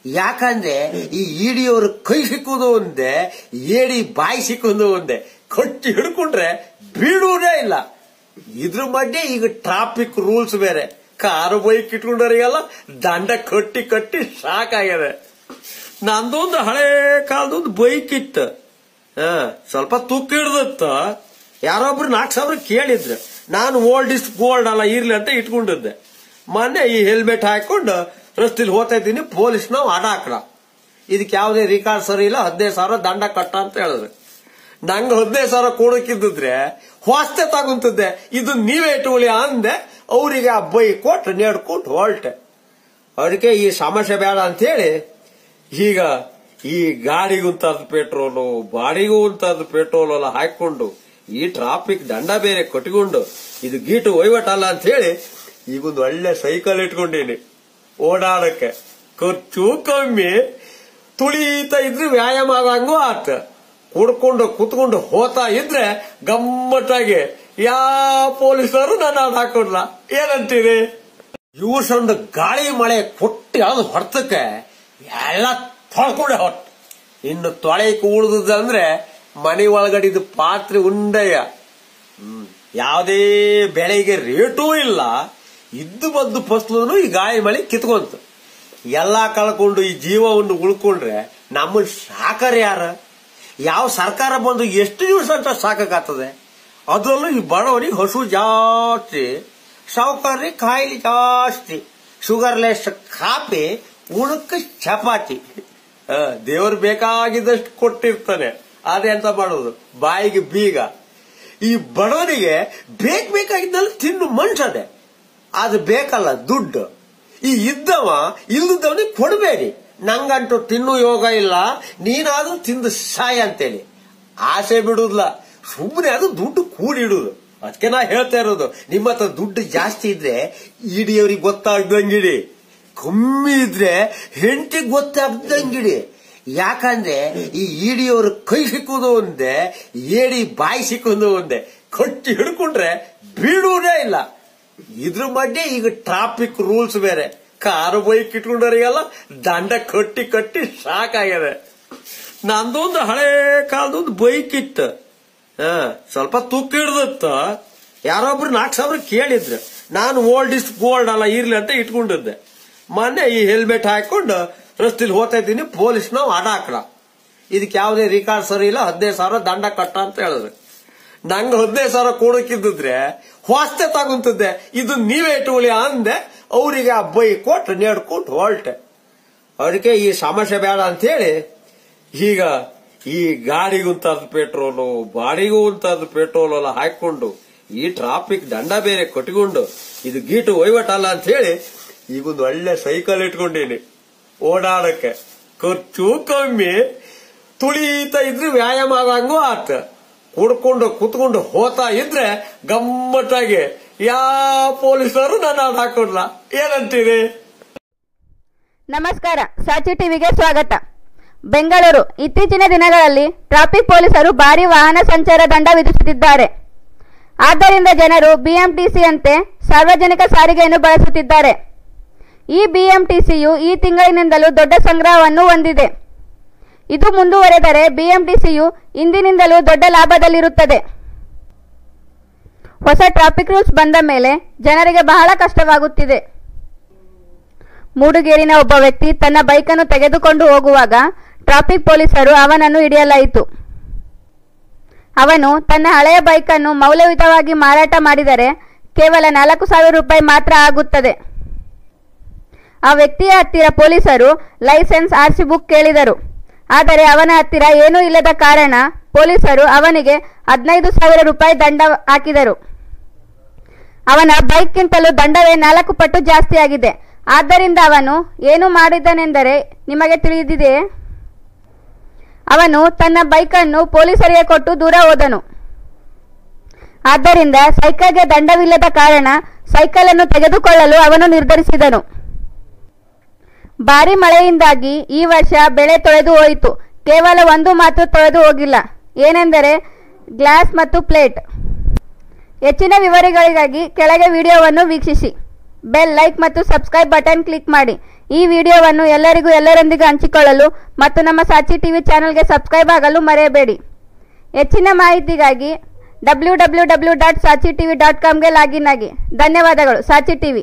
ಯಾಕಂದ್ರೆ ಈ ಇಡಿಯವ್ರ ಕೈ ಸಿಕ್ಕುದು ಒಂದೇ ಏಡಿ ಬಾಯಿ ಸಿಕ್ಕುದು ಒಂದೇ ಕಟ್ಟಿ ಹಿಡ್ಕೊಂಡ್ರೆ ಬೀಳುವುದೇ ಇಲ್ಲ ಇದ್ರ ಮಧ್ಯೆ ಈಗ ಟ್ರಾಫಿಕ್ ರೂಲ್ಸ್ ಬೇರೆ ಕಾರು ಬೈಕ್ ಇಟ್ಕೊಂಡವರಿಗೆಲ್ಲ ದಂಡ ಕಟ್ಟಿ ಕಟ್ಟಿ ಸಾಕಾಗ್ಯದೆ ನಂದೊಂದು ಹಳೆ ಕಾಲದೊಂದು ಬೈಕ್ ಇತ್ತು ಹಾ ಸ್ವಲ್ಪ ತುಕ್ಕ ಹಿಡ್ದತ್ತ ಯಾರೊಬ್ರು ನಾಲ್ಕು ಸಾವಿರ ಕೇಳಿದ್ರು ನಾನು ಓಲ್ಡ್ ಇಸ್ ಗೋಲ್ಡ್ ಅಲ್ಲ ಇರ್ಲಿ ಅಂತ ಇಟ್ಕೊಂಡಿದ್ದೆ ಮೊನ್ನೆ ಈ ಹೆಲ್ಮೆಟ್ ಹಾಕೊಂಡು ರಸ್ತೆಲಿ ಹೋಗ್ತಾ ಇದ್ದೀನಿ ಪೊಲೀಸ್ ನಾವು ಅಡ ಹಾಕಡ ಇದಕ್ಕೆ ಯಾವುದೇ ರಿಕಾರ್ಡ್ ಸರಿ ಇಲ್ಲ ಹದಿನೈದು ಸಾವಿರ ದಂಡ ಕಟ್ಟ ಅಂತ ಹೇಳಿದ್ರು ನಂಗೆ ಹದಿನೈದು ಸಾವಿರ ಕೊಡಕ್ಕಿದ್ದಿದ್ರೆ ಹೊಸ್ತೆ ತಗೊಂತಿದ್ದೆ ಇದು ನೀವೇ ಇಟ್ಕೊಳ್ಳಿ ಅಂದೆ ಅವರಿಗೆ ಆ ಬೈ ಕೊಟ್ಟು ನೇಡ್ಕೊಂಡು ಹೊರಟೆ ಅದಕ್ಕೆ ಈ ಸಮಸ್ಯೆ ಬೇಡ ಅಂತ ಹೇಳಿ ಈಗ ಈ ಗಾಡಿಗುಂತಾದ ಪೆಟ್ರೋಲು ಬಾಡಿಗೂ ಉಂತಾದ ಪೆಟ್ರೋಲ್ ಎಲ್ಲ ಹಾಕೊಂಡು ಈ ಟ್ರಾಫಿಕ್ ದಂಡ ಬೇರೆ ಕಟ್ಕೊಂಡು ಇದು ಗೀಟು ವಹಿವಾಟಲ್ಲ ಅಂತ ಹೇಳಿ ಈಗೊಂದು ಒಳ್ಳೆ ಸೈಕಲ್ ಇಟ್ಕೊಂಡೀನಿ ಓಡಾಡಕ್ಕೆ ಖರ್ಚು ಕಮ್ಮಿ ತುಳಿತಾ ಇದ್ರೆ ವ್ಯಾಯಾಮ ಆಗಂಗೂ ಆತ ಕುಡ್ಕೊಂಡು ಕುತ್ಕೊಂಡು ಹೋತಾ ಇದ್ರೆ ಗಮ್ಮತ್ತಾಗಿ ಯಾ ಪೊಲೀಸರು ನನ್ನ ಹಾಕೊಡ್ಲ ಏನಂತೀರಿ ಇವ್ಸೊಂದು ಗಾಳಿ ಮಳೆ ಕೊಟ್ಟಿ ಅದು ಹೊರ್ತಕ್ಕೆ ಎಲ್ಲ ತೊಳ್ಕೊಂಡೆ ಹೊಟ್ಟು ಇನ್ನು ತೊಳೆಯಕ್ಕೆ ಉಳಿದಂದ್ರೆ ಮನೆ ಒಳಗಡಿದ ಪಾತ್ರೆ ಉಂಡಯ್ಯ ಹ್ಮ್ ಯಾವುದೇ ಬೆಳೆಗೆ ರೇಟೂ ಇಲ್ಲ ಇದ್ದು ಬಂದು ಫಸ್ಲು ಈ ಗಾಳಿ ಮಳೆ ಕಿತ್ಕೊಂತು ಎಲ್ಲಾ ಕಳ್ಕೊಂಡು ಈ ಜೀವವನ್ನು ಉಳ್ಕೊಂಡ್ರೆ ನಮ್ಮನ್ನ ಸಾಕರ ಯಾರ ಯಾವ ಸರ್ಕಾರ ಬಂದು ಎಷ್ಟು ದಿವಸ ಅಂತ ಸಾಕಾಗ್ತದೆ ಅದರಲ್ಲೂ ಈ ಬಡವನಿಗೆ ಹಸು ಜಾಸ್ತಿ ಸಾವುಕಾರ್ರಿ ಕಾಯಿಲೆ ಜಾಸ್ತಿ ಶುಗರ್ಲೆಸ್ ಕಾಫಿ ಉಣಕ್ಕೆ ಚಪಾತಿ ಆ, ದೇವ್ರು ಬೇಕಾಗಿದ್ದಷ್ಟು ಕೊಟ್ಟಿರ್ತಾನೆ ಅದೇ ಅಂತ ಮಾಡೋದು ಬಾಯಿಗೆ ಬೀಗ ಈ ಬಡವನಿಗೆ ಬೇಕ್ ಬೇಕಾಗಿದ್ದಲ್ಲಿ ತಿನ್ನು ಮನ್ಸದೆ ಅದು ಬೇಕಲ್ಲ ದುಡ್ಡು ಈ ಇದ್ದವ ಇಲ್ಲದವನಿಗೆ ಕೊಡಬೇಡಿ ನಂಗಂಟು ತಿನ್ನು ಯೋಗ ಇಲ್ಲ ನೀನಾದ್ರೂ ತಿಂದು ಸಾಯ ಅಂತೇಳಿ ಆಸೆ ಬಿಡುದಿಲ್ಲ ಸುಮ್ಮನೆ ಅದು ದುಡ್ಡು ಕೂಡಿಡುದು ಅದಕ್ಕೆ ನಾ ಹೇಳ್ತಾ ಇರೋದು ನಿಮ್ಮ ಹತ್ರ ದುಡ್ಡು ಜಾಸ್ತಿ ಇದ್ರೆ ಇಡಿಯವ್ರಿಗೆ ಗೊತ್ತಾಗ್ದಂಗಿಡಿ ಕಮ್ಮಿ ಇದ್ರೆ ಹೆಂಡತಿಗೆ ಗೊತ್ತಾಗ್ದಂಗಿಡಿ ಯಾಕಂದ್ರೆ ಈ ಇಡಿಯವ್ರ ಕೈ ಸಿಕ್ಕುದು ಒಂದೇ ಏಡಿ ಬಾಯಿ ಸಿಕ್ಕುದು ಒಂದೇ ಕಟ್ಟಿ ಹಿಡ್ಕೊಂಡ್ರೆ ಬೀಳುವುದೇ ಇಲ್ಲ ಇದ್ರ ಮಧ್ಯೆ ಈಗ ಟ್ರಾಫಿಕ್ ರೂಲ್ಸ್ ಬೇರೆ ಕಾರು ಬೈಕ್ ಇಟ್ಕೊಂಡವರಿಗೆಲ್ಲ ದಂಡ ಕಟ್ಟಿ ಕಟ್ಟಿ ಸಾಕಾಗ್ಯದೆ ನಂದೊಂದು ಹಳೆ ಕಾಲದೊಂದು ಬೈಕ್ ಇತ್ತು ಹಾ ಸ್ವಲ್ಪ ತುಕ್ಕ ಹಿಡ್ದತ್ತ ಯಾರೊಬ್ರು ನಾಲ್ಕು ಸಾವಿರ ಕೇಳಿದ್ರು ನಾನು ಓಲ್ಡ್ ಇಸ್ ಗೋಲ್ಡ್ ಅಲ್ಲ ಇರ್ಲಿ ಅಂತ ಇಟ್ಕೊಂಡಿದ್ದೆ ಮೊನ್ನೆ ಈ ಹೆಲ್ಮೆಟ್ ಹಾಕೊಂಡು ರಸ್ತೆಲಿ ಹೋಗ್ತಾ ಇದ್ದೀನಿ ಪೊಲೀಸ್ ನಾವು ಅಡ ಹಾಕಡ ಇದಕ್ಕೆ ಯಾವುದೇ ರಿಕಾರ್ಡ್ ಸರಿ ಇಲ್ಲ ಹದಿನೈದು ಸಾವಿರ ದಂಡ ಕಟ್ಟ ಅಂತ ಹೇಳಿದ್ರು ನಂಗೆ ಹದಿನೈದು ಸಾವಿರ ಕೊಡಕ್ಕಿದ್ದಿದ್ರೆ ಹೊಸ್ತೆ ತಗೊಂತಿದ್ದೆ ಇದು ನೀವೇ ಇಟ್ಕೊಳ್ಳಿ ಅಂದೆ ಅವರಿಗೆ ಆ ಬೈ ಕೊಟ್ಟು ನೇಡ್ಕೊಂಡು ಹೊರಟೆ ಅದಕ್ಕೆ ಈ ಸಮಸ್ಯೆ ಬೇಡ ಅಂತ ಹೇಳಿ ಈಗ ಈ ಗಾಡಿಗುಂತಾದ ಪೆಟ್ರೋಲು ಬಾಡಿಗೂ ಉಂತಾದ ಪೆಟ್ರೋಲ್ ಎಲ್ಲ ಹಾಕೊಂಡು ಈ ಟ್ರಾಫಿಕ್ ದಂಡ ಬೇರೆ ಕಟ್ಕೊಂಡು ಇದು ಗೀಟು ವಹಿವಾಟಲ್ಲ ಅಂತ ಹೇಳಿ ಈಗೊಂದು ಒಳ್ಳೆ ಸೈಕಲ್ ಇಟ್ಕೊಂಡೀನಿ ಓಡಾಡಕ್ಕೆ ಖರ್ಚು ಕಮ್ಮಿ ತುಳಿತಾ ಇದ್ರೆ ವ್ಯಾಯಾಮ ಆಗಂಗೂ ಆತ ಕುಡ್ಕೊಂಡು ಕುತ್ಕೊಂಡು ಹೋತಾ ಇದ್ರೆ ಗಮ್ಮತ್ತಾಗಿ ಯಾ ಪೊಲೀಸರು ನನ್ನ ಹಾಕೊಡ್ಲ ಏನಂತೀರಿ ನಮಸ್ಕಾರ ಸಾಚಿ ಟಿವಿಗೆ ಸ್ವಾಗತ ಬೆಂಗಳೂರು ಇತ್ತೀಚಿನ ದಿನಗಳಲ್ಲಿ ಟ್ರಾಫಿಕ್ ಪೊಲೀಸರು ಭಾರಿ ವಾಹನ ಸಂಚಾರ ದಂಡ ವಿಧಿಸುತ್ತಿದ್ದಾರೆ ಆದ್ದರಿಂದ ಜನರು ಬಿಎಂಟಿಸಿಯಂತೆ ಸಾರ್ವಜನಿಕ ಸಾರಿಗೆಯನ್ನು ಬಳಸುತ್ತಿದ್ದಾರೆ ಈ ಬಿಎಂಟಿಸಿಯು ಈ ತಿಂಗಳಿನಿಂದಲೂ ದೊಡ್ಡ ಸಂಗ್ರಹವನ್ನು ಹೊಂದಿದೆ ಇದು ಮುಂದುವರೆದರೆ ಬಿಎಂಟಿಸಿಯು ಇಂದಿನಿಂದಲೂ ದೊಡ್ಡ ಲಾಭದಲ್ಲಿರುತ್ತದೆ ಹೊಸ ಟ್ರಾಫಿಕ್ ರೂಲ್ಸ್ ಬಂದ ಮೇಲೆ ಜನರಿಗೆ ಬಹಳ ಕಷ್ಟವಾಗುತ್ತಿದೆ ಮೂಡುಗೇರಿನ ಒಬ್ಬ ವ್ಯಕ್ತಿ ತನ್ನ ಬೈಕನ್ನು ತೆಗೆದುಕೊಂಡು ಹೋಗುವಾಗ ಟ್ರಾಫಿಕ್ ಪೊಲೀಸರು ಅವನನ್ನು ಹಿಡಿಯಲಾಯಿತು ಅವನು ತನ್ನ ಹಳೆಯ ಬೈಕನ್ನು ಮೌಲ್ಯಯುತವಾಗಿ ಮಾರಾಟ ಮಾಡಿದರೆ ಕೇವಲ ನಾಲ್ಕು ಸಾವಿರ ರೂಪಾಯಿ ಮಾತ್ರ ಆಗುತ್ತದೆ ಆ ವ್ಯಕ್ತಿಯ ಹತ್ತಿರ ಪೊಲೀಸರು ಲೈಸೆನ್ಸ್ ಆರ್ಸಿ ಬುಕ್ ಕೇಳಿದರು ಆದರೆ ಅವನ ಹತ್ತಿರ ಏನೂ ಇಲ್ಲದ ಕಾರಣ ಪೊಲೀಸರು ಅವನಿಗೆ ಹದಿನೈದು ಸಾವಿರ ರೂಪಾಯಿ ದಂಡ ಹಾಕಿದರು ಅವನ ಬೈಕ್ಗಿಂತಲೂ ದಂಡವೇ ನಾಲ್ಕು ಪಟ್ಟು ಜಾಸ್ತಿಯಾಗಿದೆ ಆದ್ದರಿಂದ ಅವನು ಏನು ಮಾಡಿದ್ದಾನೆಂದರೆ ನಿಮಗೆ ತಿಳಿದಿದೆಯೇ ಅವನು ತನ್ನ ಬೈಕನ್ನು ಪೊಲೀಸರಿಗೆ ಕೊಟ್ಟು ದೂರ ಹೋದನು ಆದ್ದರಿಂದ ಸೈಕಲ್ಗೆ ದಂಡವಿಲ್ಲದ ಕಾರಣ ಸೈಕಲ್ ಅನ್ನು ತೆಗೆದುಕೊಳ್ಳಲು ಅವನು ನಿರ್ಧರಿಸಿದನು ಭಾರಿ ಮಳೆಯಿಂದಾಗಿ ಈ ವರ್ಷ ಬೆಳೆ ತೊಳೆದು ಹೋಯಿತು ಕೇವಲ ಒಂದು ಮಾತ್ರ ತೊಳೆದು ಹೋಗಿಲ್ಲ ಏನೆಂದರೆ ಗ್ಲಾಸ್ ಮತ್ತು ಪ್ಲೇಟ್ ಹೆಚ್ಚಿನ ವಿವರಗಳಿಗಾಗಿ ಕೆಳಗೆ ವಿಡಿಯೋವನ್ನು ವೀಕ್ಷಿಸಿ ಬೆಲ್ ಲೈಕ್ ಮತ್ತು ಸಬ್ಸ್ಕ್ರೈಬ್ ಬಟನ್ ಕ್ಲಿಕ್ ಮಾಡಿ ಈ ವಿಡಿಯೋವನ್ನು ಎಲ್ಲರಿಗೂ ಎಲ್ಲರೊಂದಿಗೆ ಹಂಚಿಕೊಳ್ಳಲು ಮತ್ತು ನಮ್ಮ ಸಾಚಿ ಟಿವಿ ಚಾನೆಲ್ಗೆ ಸಬ್ಸ್ಕ್ರೈಬ್ ಆಗಲು ಮರೆಯಬೇಡಿ ಹೆಚ್ಚಿನ ಮಾಹಿತಿಗಾಗಿ W W W dot Saachi TV dot ಕಾಮ್ಗೆ ಲಾಗಿನ್ ಆಗಿ ಧನ್ಯವಾದಗಳು ಸಾಚಿ ಟಿವಿ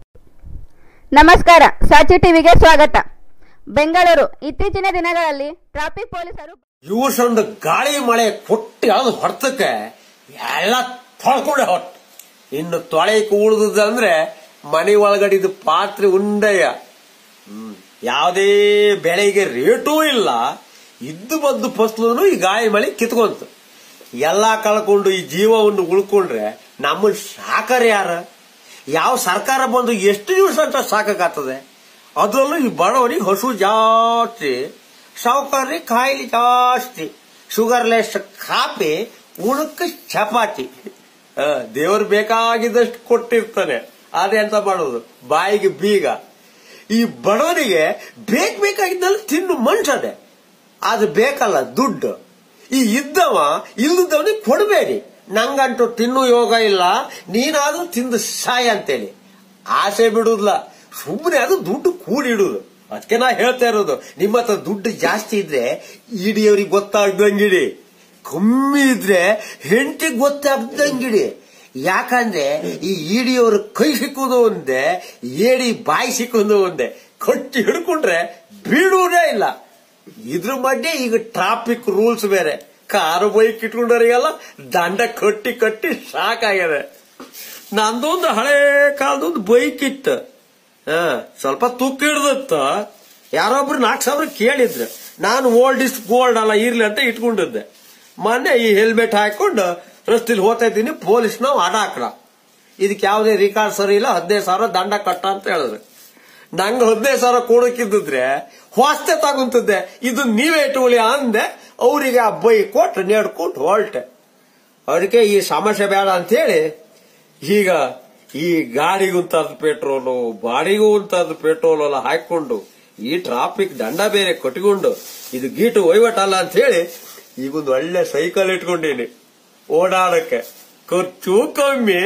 ನಮಸ್ಕಾರ ಸಾಚಿ ಟಿವಿಗೆ ಸ್ವಾಗತ ಬೆಂಗಳೂರು ಇತ್ತೀಚಿನ ದಿನಗಳಲ್ಲಿ ಟ್ರಾಫಿಕ್ ಪೊಲೀಸರು ಇವ್ಸೊಂದು ಗಾಳಿ ಮಳೆ ಕೊಟ್ಟು ಯಾವ್ದು ಹೊರ್ತಕ್ಕೆ ಎಲ್ಲ ತೊಳ್ಕೊಂಡೆ ಹೊಟ್ಟು ಇನ್ನು ತೊಳೆಯಕ್ಕೆ ಉಳಿದಂದ್ರೆ ಮನೆ ಒಳಗಡಿದ ಪಾತ್ರೆ ಉಂಡೆಯ ಹ್ಮ್ ಯಾವುದೇ ಬೆಳೆಗೆ ರೇಟೂ ಇಲ್ಲ ಇದ್ದು ಬದ್ದು ಫಸ್ಲು ಈ ಗಾಳಿ ಮಳೆ ಕಿತ್ಕೊಂತು ಎಲ್ಲ ಕಳ್ಕೊಂಡು ಈ ಜೀವವನ್ನು ಉಳ್ಕೊಂಡ್ರೆ ನಮ್ಮನ್ನ ಸಾಕರ್ ಯಾರ ಯಾವ ಸರ್ಕಾರ ಬಂದು ಎಷ್ಟು ದಿವಸ ಅಂತ ಸಾಕಾಗ್ತದೆ ಅದರಲ್ಲೂ ಈ ಬಡವರಿಗೆ ಹಸು ಜಾಸ್ತಿ ಸಾವುಕಾರರಿಗೆ ಕಾಯಿಲೆ ಜಾಸ್ತಿ ಶುಗರ್ಲೆಸ್ ಕಾಫಿ ಉಣಕ್ಕೆ ಚಪಾತಿ ಆ, ದೇವ್ರು ಬೇಕಾಗಿದ್ದಷ್ಟು ಕೊಟ್ಟಿರ್ತಾನೆ ಅದೆಂತ ಮಾಡೋದು ಬಾಯಿಗೆ ಬೀಗ ಈ ಬಡವನಿಗೆ ಬೇಕ್ ಬೇಕಾಗಿದ್ದಲ್ಲಿ ತಿನ್ನು ಮನ್ಸದೆ ಅದು ಬೇಕಲ್ಲ ದುಡ್ಡು ಈ ಇದ್ದವ ಇಲ್ಲದವನಿಗೆ ಕೊಡಬೇಡಿ ನಂಗಂಟು ತಿನ್ನು ಯೋಗ ಇಲ್ಲ ನೀನಾದ್ರೂ ತಿಂದು ಸಾಯ ಅಂತೇಳಿ ಆಸೆ ಬಿಡುದಿಲ್ಲ ಸುಮ್ಮನೆ ಅದು ದುಡ್ಡು ಕೂಡಿಡುದು ಅದಕ್ಕೆ ನಾ ಹೇಳ್ತಾ ಇರೋದು ನಿಮ್ಮ ಹತ್ರ ದುಡ್ಡು ಜಾಸ್ತಿ ಇದ್ರೆ ಇಡಿಯವ್ರಿಗೆ ಗೊತ್ತಾಗ್ದಂಗಿಡಿ ಕಮ್ಮಿ ಇದ್ರೆ ಹೆಂಡತಿಗೆ ಗೊತ್ತಾಗ್ದಂಗಿಡಿ ಯಾಕಂದ್ರೆ ಈ ಇಡಿಯವ್ರ ಕೈ ಸಿಕ್ಕುದು ಒಂದೇ ಏಡಿ ಬಾಯಿ ಸಿಕ್ಕುದು ಒಂದೇ ಕಟ್ಟಿ ಹಿಡ್ಕೊಂಡ್ರೆ ಬೀಳುವುದೇ ಇಲ್ಲ ಇದ್ರ ಮಧ್ಯೆ ಈಗ ಟ್ರಾಫಿಕ್ ರೂಲ್ಸ್ ಬೇರೆ ಕಾರು ಬೈಕ್ ಇಟ್ಕೊಂಡವರಿಗೆಲ್ಲ ದಂಡ ಕಟ್ಟಿ ಕಟ್ಟಿ ಸಾಕಾಗ್ಯದೆ ನಂದೊಂದು ಹಳೆ ಕಾಲದೊಂದು ಬೈಕ್ ಇತ್ತು ಹಾ ಸ್ವಲ್ಪ ತುಕ್ಕ ಹಿಡ್ದತ್ತ ಯಾರೊಬ್ರು ನಾಲ್ಕು ಸಾವಿರ ಕೇಳಿದ್ರು ನಾನು ಓಲ್ಡ್ ಇಸ್ ಗೋಲ್ಡ್ ಅಲ್ಲ ಇರ್ಲಿ ಅಂತ ಇಟ್ಕೊಂಡಿದ್ದೆ ಮೊನ್ನೆ ಈ ಹೆಲ್ಮೆಟ್ ಹಾಕೊಂಡು ರಸ್ತೆಲಿ ಹೋಗ್ತಾ ಇದ್ದೀನಿ ಪೊಲೀಸ್ ನಾವು ಅಡ ಹಾಕ್ರ ಇದಕ್ಕೆ ಯಾವುದೇ ರಿಕಾರ್ಡ್ ಸರಿ ಇಲ್ಲ ಹದಿನೈದು ಸಾವಿರ ದಂಡ ಕಟ್ಟ ಅಂತ ಹೇಳಿದ್ರು ನಂಗೆ ಹದಿನೈದು ಸಾವಿರ ಕೊಡಕ್ಕಿದ್ದಿದ್ರೆ ಹೊಸ್ತೆ ತಗೊಂತಿದ್ದೆ ಇದು ನೀವೇ ಇಟ್ಕೊಳ್ಳಿ ಅಂದೆ ಅವರಿಗೆ ಆ ಬೈ ಕೊಟ್ಟು ನೇಡ್ಕೊಟ್ಟು ಹೊರಟೆ ಅದಕ್ಕೆ ಈ ಸಮಸ್ಯೆ ಬೇಡ ಅಂತ ಹೇಳಿ ಈಗ ಈ ಗಾಡಿಗುಂತಾದ ಪೆಟ್ರೋಲು ಬಾಡಿಗೂ ಉಂತಾದ ಪೆಟ್ರೋಲ್ ಎಲ್ಲ ಹಾಕೊಂಡು ಈ ಟ್ರಾಫಿಕ್ ದಂಡ ಬೇರೆ ಕಟ್ಕೊಂಡು ಇದು ಗೀಟು ವಹಿವಾಟಲ್ಲ ಅಂತ ಹೇಳಿ ಈಗೊಂದು ಒಳ್ಳೆ ಸೈಕಲ್ ಇಟ್ಕೊಂಡೀನಿ ಓಡಾಡಕ್ಕೆ ಖರ್ಚು ಕಮ್ಮಿ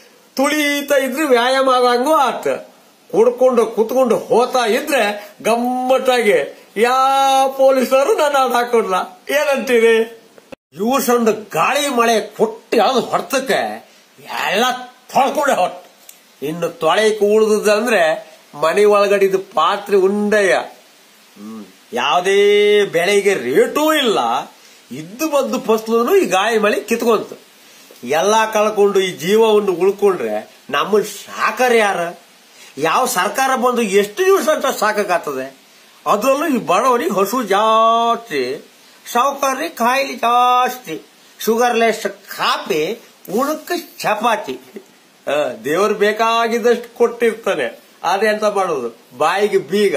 ತುಳಿತಾ ಇದ್ರೆ ವ್ಯಾಯಾಮ ಆಗಂಗೂ ಆತ ಕುಡ್ಕೊಂಡು ಕುತ್ಕೊಂಡು ಹೋತಾ ಇದ್ರೆ ಗಮ್ಮತ್ತಾಗಿ ಯಾವ ಪೊಲೀಸರು ನನ್ನ ಹಾಕೊಡ್ಲ ಏನಂತೀರಿ ಇವ್ಸೊಂದು ಗಾಳಿ ಮಳೆ ಕೊಟ್ಟು ಯಾವ್ದು ಹೊರ್ತಕ್ಕೆ ಎಲ್ಲ ತೊಳ್ಕೊಂಡೆ ಹೊಟ್ಟು ಇನ್ನು ತೊಳೆಯಕ್ಕೆ ಉಳಿದಂದ್ರೆ ಮನೆ ಒಳಗಡಿದ ಪಾತ್ರೆ ಉಂಡೆಯ ಹ್ಮ್ ಯಾವುದೇ ಬೆಳೆಗೆ ರೇಟೂ ಇಲ್ಲ ಇದ್ದು ಬದ್ದು ಫಸ್ಲು ಈ ಗಾಳಿ ಮಳೆ ಕಿತ್ಕೊಂತು ಎಲ್ಲ ಕಳ್ಕೊಂಡು ಈ ಜೀವವನ್ನು ಉಳ್ಕೊಂಡ್ರೆ ನಮ್ಮನ್ನ ಸಾಕರ್ ಯಾರ ಯಾವ ಸರ್ಕಾರ ಬಂದು ಎಷ್ಟು ದಿವಸ ಅಂತ ಸಾಕಾಗ್ತದೆ ಅದರಲ್ಲೂ ಈ ಬಡವರಿಗೆ ಹಸು ಜಾಸ್ತಿ ಸಾವುಕಾರರಿಗೆ ಕಾಯಿಲೆ ಜಾಸ್ತಿ ಶುಗರ್ಲೆಸ್ ಕಾಫಿ ಉಣಕ್ಕೆ ಚಪಾತಿ ಆ, ದೇವ್ರು ಬೇಕಾಗಿದ್ದಷ್ಟು ಕೊಟ್ಟಿರ್ತಾನೆ ಅದೆಂತ ಮಾಡೋದು ಬಾಯಿಗೆ ಬೀಗ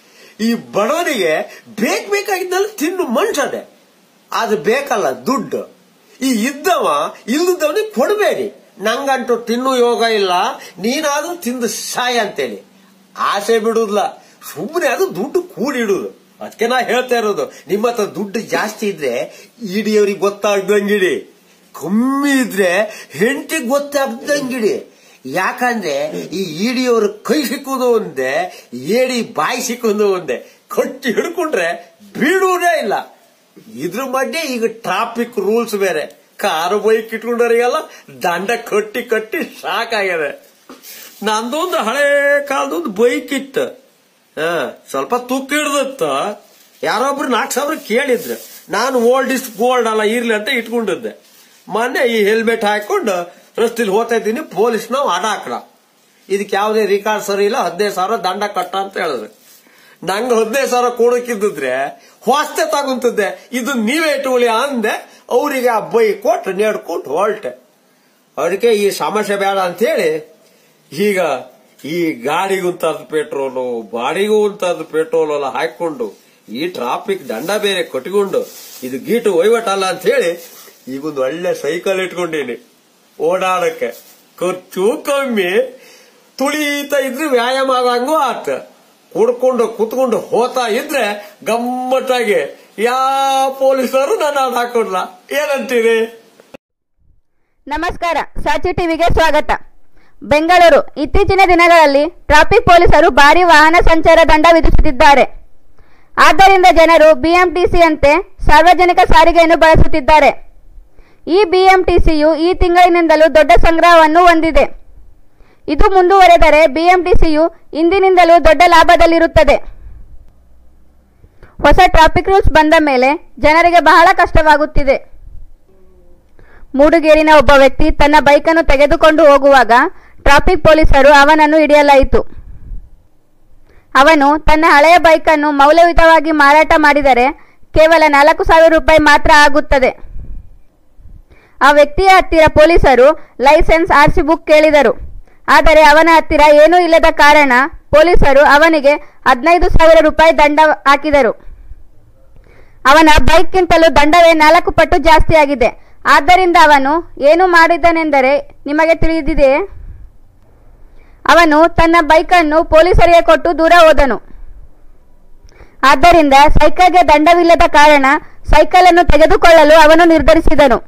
ಈ ಬಡವನಿಗೆ ಬೇಕ್ ಬೇಕಾಗಿದ್ದಲ್ಲಿ ತಿನ್ನು ಮನ್ಸದೆ ಅದು ಬೇಕಲ್ಲ ದುಡ್ಡು ಈ ಇದ್ದವ ಇಲ್ಲದವನಿಗೆ ಕೊಡಬೇಡಿ ನಂಗಂಟು ತಿನ್ನು ಯೋಗ ಇಲ್ಲ ನೀನಾದ್ರೂ ತಿಂದು ಸಾಯ ಅಂತೇಳಿ ಆಸೆ ಬಿಡುದಿಲ್ಲ ಸುಮ್ಮನೆ ಅದು ದುಡ್ಡು ಕೂಡಿಡುದು ಅದಕ್ಕೆ ನಾ ಹೇಳ್ತಾ ಇರೋದು ನಿಮ್ಮ ಹತ್ರ ದುಡ್ಡು ಜಾಸ್ತಿ ಇದ್ರೆ ಇಡಿಯವ್ರಿಗೆ ಗೊತ್ತಾಗ್ದಂಗಿಡಿ ಕಮ್ಮಿ ಇದ್ರೆ ಹೆಂಡತಿಗೆ ಗೊತ್ತಾಗ್ದಂಗಿಡಿ ಯಾಕಂದ್ರೆ ಈ ಇಡಿಯವ್ರ ಕೈ ಸಿಕ್ಕುದು ಒಂದೇ ಏಡಿ ಬಾಯಿ ಸಿಕ್ಕುದು ಒಂದೇ ಕಟ್ಟಿ ಹಿಡ್ಕೊಂಡ್ರೆ ಬೀಳುವುದೇ ಇಲ್ಲ ಇದ್ರ ಮಧ್ಯೆ ಈಗ ಟ್ರಾಫಿಕ್ ರೂಲ್ಸ್ ಬೇರೆ ಕಾರು ಬೈಕ್ ಇಟ್ಕೊಂಡವರಿಗೆಲ್ಲ ದಂಡ ಕಟ್ಟಿ ಕಟ್ಟಿ ಸಾಕಾಗ್ಯದೆ ನಂದೊಂದು ಹಳೆ ಕಾಲದೊಂದು ಬೈಕ್ ಇತ್ತು ಹಾ ಸ್ವಲ್ಪ ತುಕ್ಕ ಹಿಡ್ದತ್ತ ಯಾರೊಬ್ರು ನಾಲ್ಕು ಸಾವಿರ ಕೇಳಿದ್ರು ನಾನು ಓಲ್ಡ್ ಇಸ್ ಗೋಲ್ಡ್ ಅಲ್ಲ ಇರ್ಲಿ ಅಂತ ಇಟ್ಕೊಂಡಿದ್ದೆ ಮೊನ್ನೆ ಈ ಹೆಲ್ಮೆಟ್ ಹಾಕೊಂಡು ರಸ್ತೆಲಿ ಹೋಗ್ತಾ ಇದ್ದೀನಿ ಪೊಲೀಸ್ ನಾವು ಅಡ ಹಾಕ್ರ ಇದಕ್ಕೆ ಯಾವುದೇ ರಿಕಾರ್ಡ್ ಸರಿ ಇಲ್ಲ ಹದಿನೈದು ಸಾವಿರ ದಂಡ ಕಟ್ಟ ಅಂತ ಹೇಳಿದ್ರು ನಂಗೆ ಹದಿನೈದು ಸಾವಿರ ಕೊಡಕ್ಕಿದ್ದಿದ್ರೆ ಹೊಸ್ತೆ ತಗೊಂತಿದ್ದೆ ಇದು ನೀವೇ ಇಟ್ಕೊಳ್ಳಿ ಅಂದೆ ಅವರಿಗೆ ಆ ಬೈ ಕೊಟ್ಟು ನೇಡ್ಕೊಟ್ಟು ಹೊರಟೆ ಅದಕ್ಕೆ ಈ ಸಮಸ್ಯೆ ಬೇಡ ಅಂತ ಹೇಳಿ ಈಗ ಈ ಗಾಡಿಗುಂತಾದ ಪೆಟ್ರೋಲು ಬಾಡಿಗೂ ಉಂತಾದ ಪೆಟ್ರೋಲ್ ಎಲ್ಲ ಹಾಕೊಂಡು ಈ ಟ್ರಾಫಿಕ್ ದಂಡ ಬೇರೆ ಕಟ್ಕೊಂಡು ಇದು ಗೀಟು ವಹಿವಾಟಲ್ಲ ಅಂತ ಹೇಳಿ ಈಗೊಂದು ಒಳ್ಳೆ ಸೈಕಲ್ ಇಟ್ಕೊಂಡೀನಿ ಓಡಾಡಕ್ಕೆ ಖರ್ಚು ಕಮ್ಮಿ ತುಳಿತಾ ಇದ್ರೆ ವ್ಯಾಯಾಮ ಆಗಂಗೂ ಆತ ಕುಡ್ಕೊಂಡು ಕುತ್ಕೊಂಡು ಹೋತಾ ಇದ್ರೆ ಗಮ್ಮತ್ತಾಗಿ ಯಾವ ಪೊಲೀಸರು ನನ್ನ ಹಾಕೊಡ್ಲ ಏನಂತೀರಿ ನಮಸ್ಕಾರ ಸಾಚಿ ಟಿವಿಗೆ ಸ್ವಾಗತ ಬೆಂಗಳೂರು ಇತ್ತೀಚಿನ ದಿನಗಳಲ್ಲಿ ಟ್ರಾಫಿಕ್ ಪೊಲೀಸರು ಭಾರಿ ವಾಹನ ಸಂಚಾರ ದಂಡ ವಿಧಿಸುತ್ತಿದ್ದಾರೆ ಆದ್ದರಿಂದ ಜನರು ಬಿಎಂಟಿಸಿಯಂತೆ ಸಾರ್ವಜನಿಕ ಸಾರಿಗೆಯನ್ನು ಬಳಸುತ್ತಿದ್ದಾರೆ ಈ ಬಿಎಂಟಿಸಿಯು ಈ ತಿಂಗಳಿನಿಂದಲೂ ದೊಡ್ಡ ಸಂಗ್ರಹವನ್ನು ಹೊಂದಿದೆ ಇದು ಮುಂದುವರೆದರೆ ಬಿಎಂಟಿಸಿಯು ಇಂದಿನಿಂದಲೂ ದೊಡ್ಡ ಲಾಭದಲ್ಲಿರುತ್ತದೆ ಹೊಸ ಟ್ರಾಫಿಕ್ ರೂಲ್ಸ್ ಬಂದ ಮೇಲೆ ಜನರಿಗೆ ಬಹಳ ಕಷ್ಟವಾಗುತ್ತಿದೆ ಮೂಡುಗೇರಿನ ಒಬ್ಬ ವ್ಯಕ್ತಿ ತನ್ನ ಬೈಕನ್ನು ತೆಗೆದುಕೊಂಡು ಹೋಗುವಾಗ ಟ್ರಾಫಿಕ್ ಪೊಲೀಸರು ಅವನನ್ನು ಹಿಡಿಯಲಾಯಿತು ಅವನು ತನ್ನ ಹಳೆಯ ಬೈಕನ್ನು ಮೌಲ್ಯಯುತವಾಗಿ ಮಾರಾಟ ಮಾಡಿದರೆ ಕೇವಲ ನಾಲ್ಕು ಸಾವಿರ ರೂಪಾಯಿ ಮಾತ್ರ ಆಗುತ್ತದೆ ಆ ವ್ಯಕ್ತಿಯ ಹತ್ತಿರ ಪೊಲೀಸರು ಲೈಸೆನ್ಸ್ ಆರ್ಸಿ ಬುಕ್ ಕೇಳಿದರು ಆದರೆ ಅವನ ಹತ್ತಿರ ಏನೂ ಇಲ್ಲದ ಕಾರಣ ಪೊಲೀಸರು ಅವನಿಗೆ ಹದಿನೈದು ಸಾವಿರ ರೂಪಾಯಿ ದಂಡ ಹಾಕಿದರು ಅವನ ಬೈಕ್ಗಿಂತಲೂ ದಂಡವೇ ನಾಲ್ಕು ಪಟ್ಟು ಜಾಸ್ತಿಯಾಗಿದೆ ಆದ್ದರಿಂದ ಅವನು ಏನು ಮಾಡಿದ್ದಾನೆಂದರೆ ನಿಮಗೆ ತಿಳಿದಿದೆಯೇ ಅವನು ತನ್ನ ಬೈಕನ್ನು ಪೊಲೀಸರಿಗೆ ಕೊಟ್ಟು ದೂರ ಹೋದನು ಆದ್ದರಿಂದ ಸೈಕಲ್ಗೆ ದಂಡವಿಲ್ಲದ ಕಾರಣ ಸೈಕಲ್ ಅನ್ನು ತೆಗೆದುಕೊಳ್ಳಲು ಅವನು ನಿರ್ಧರಿಸಿದನು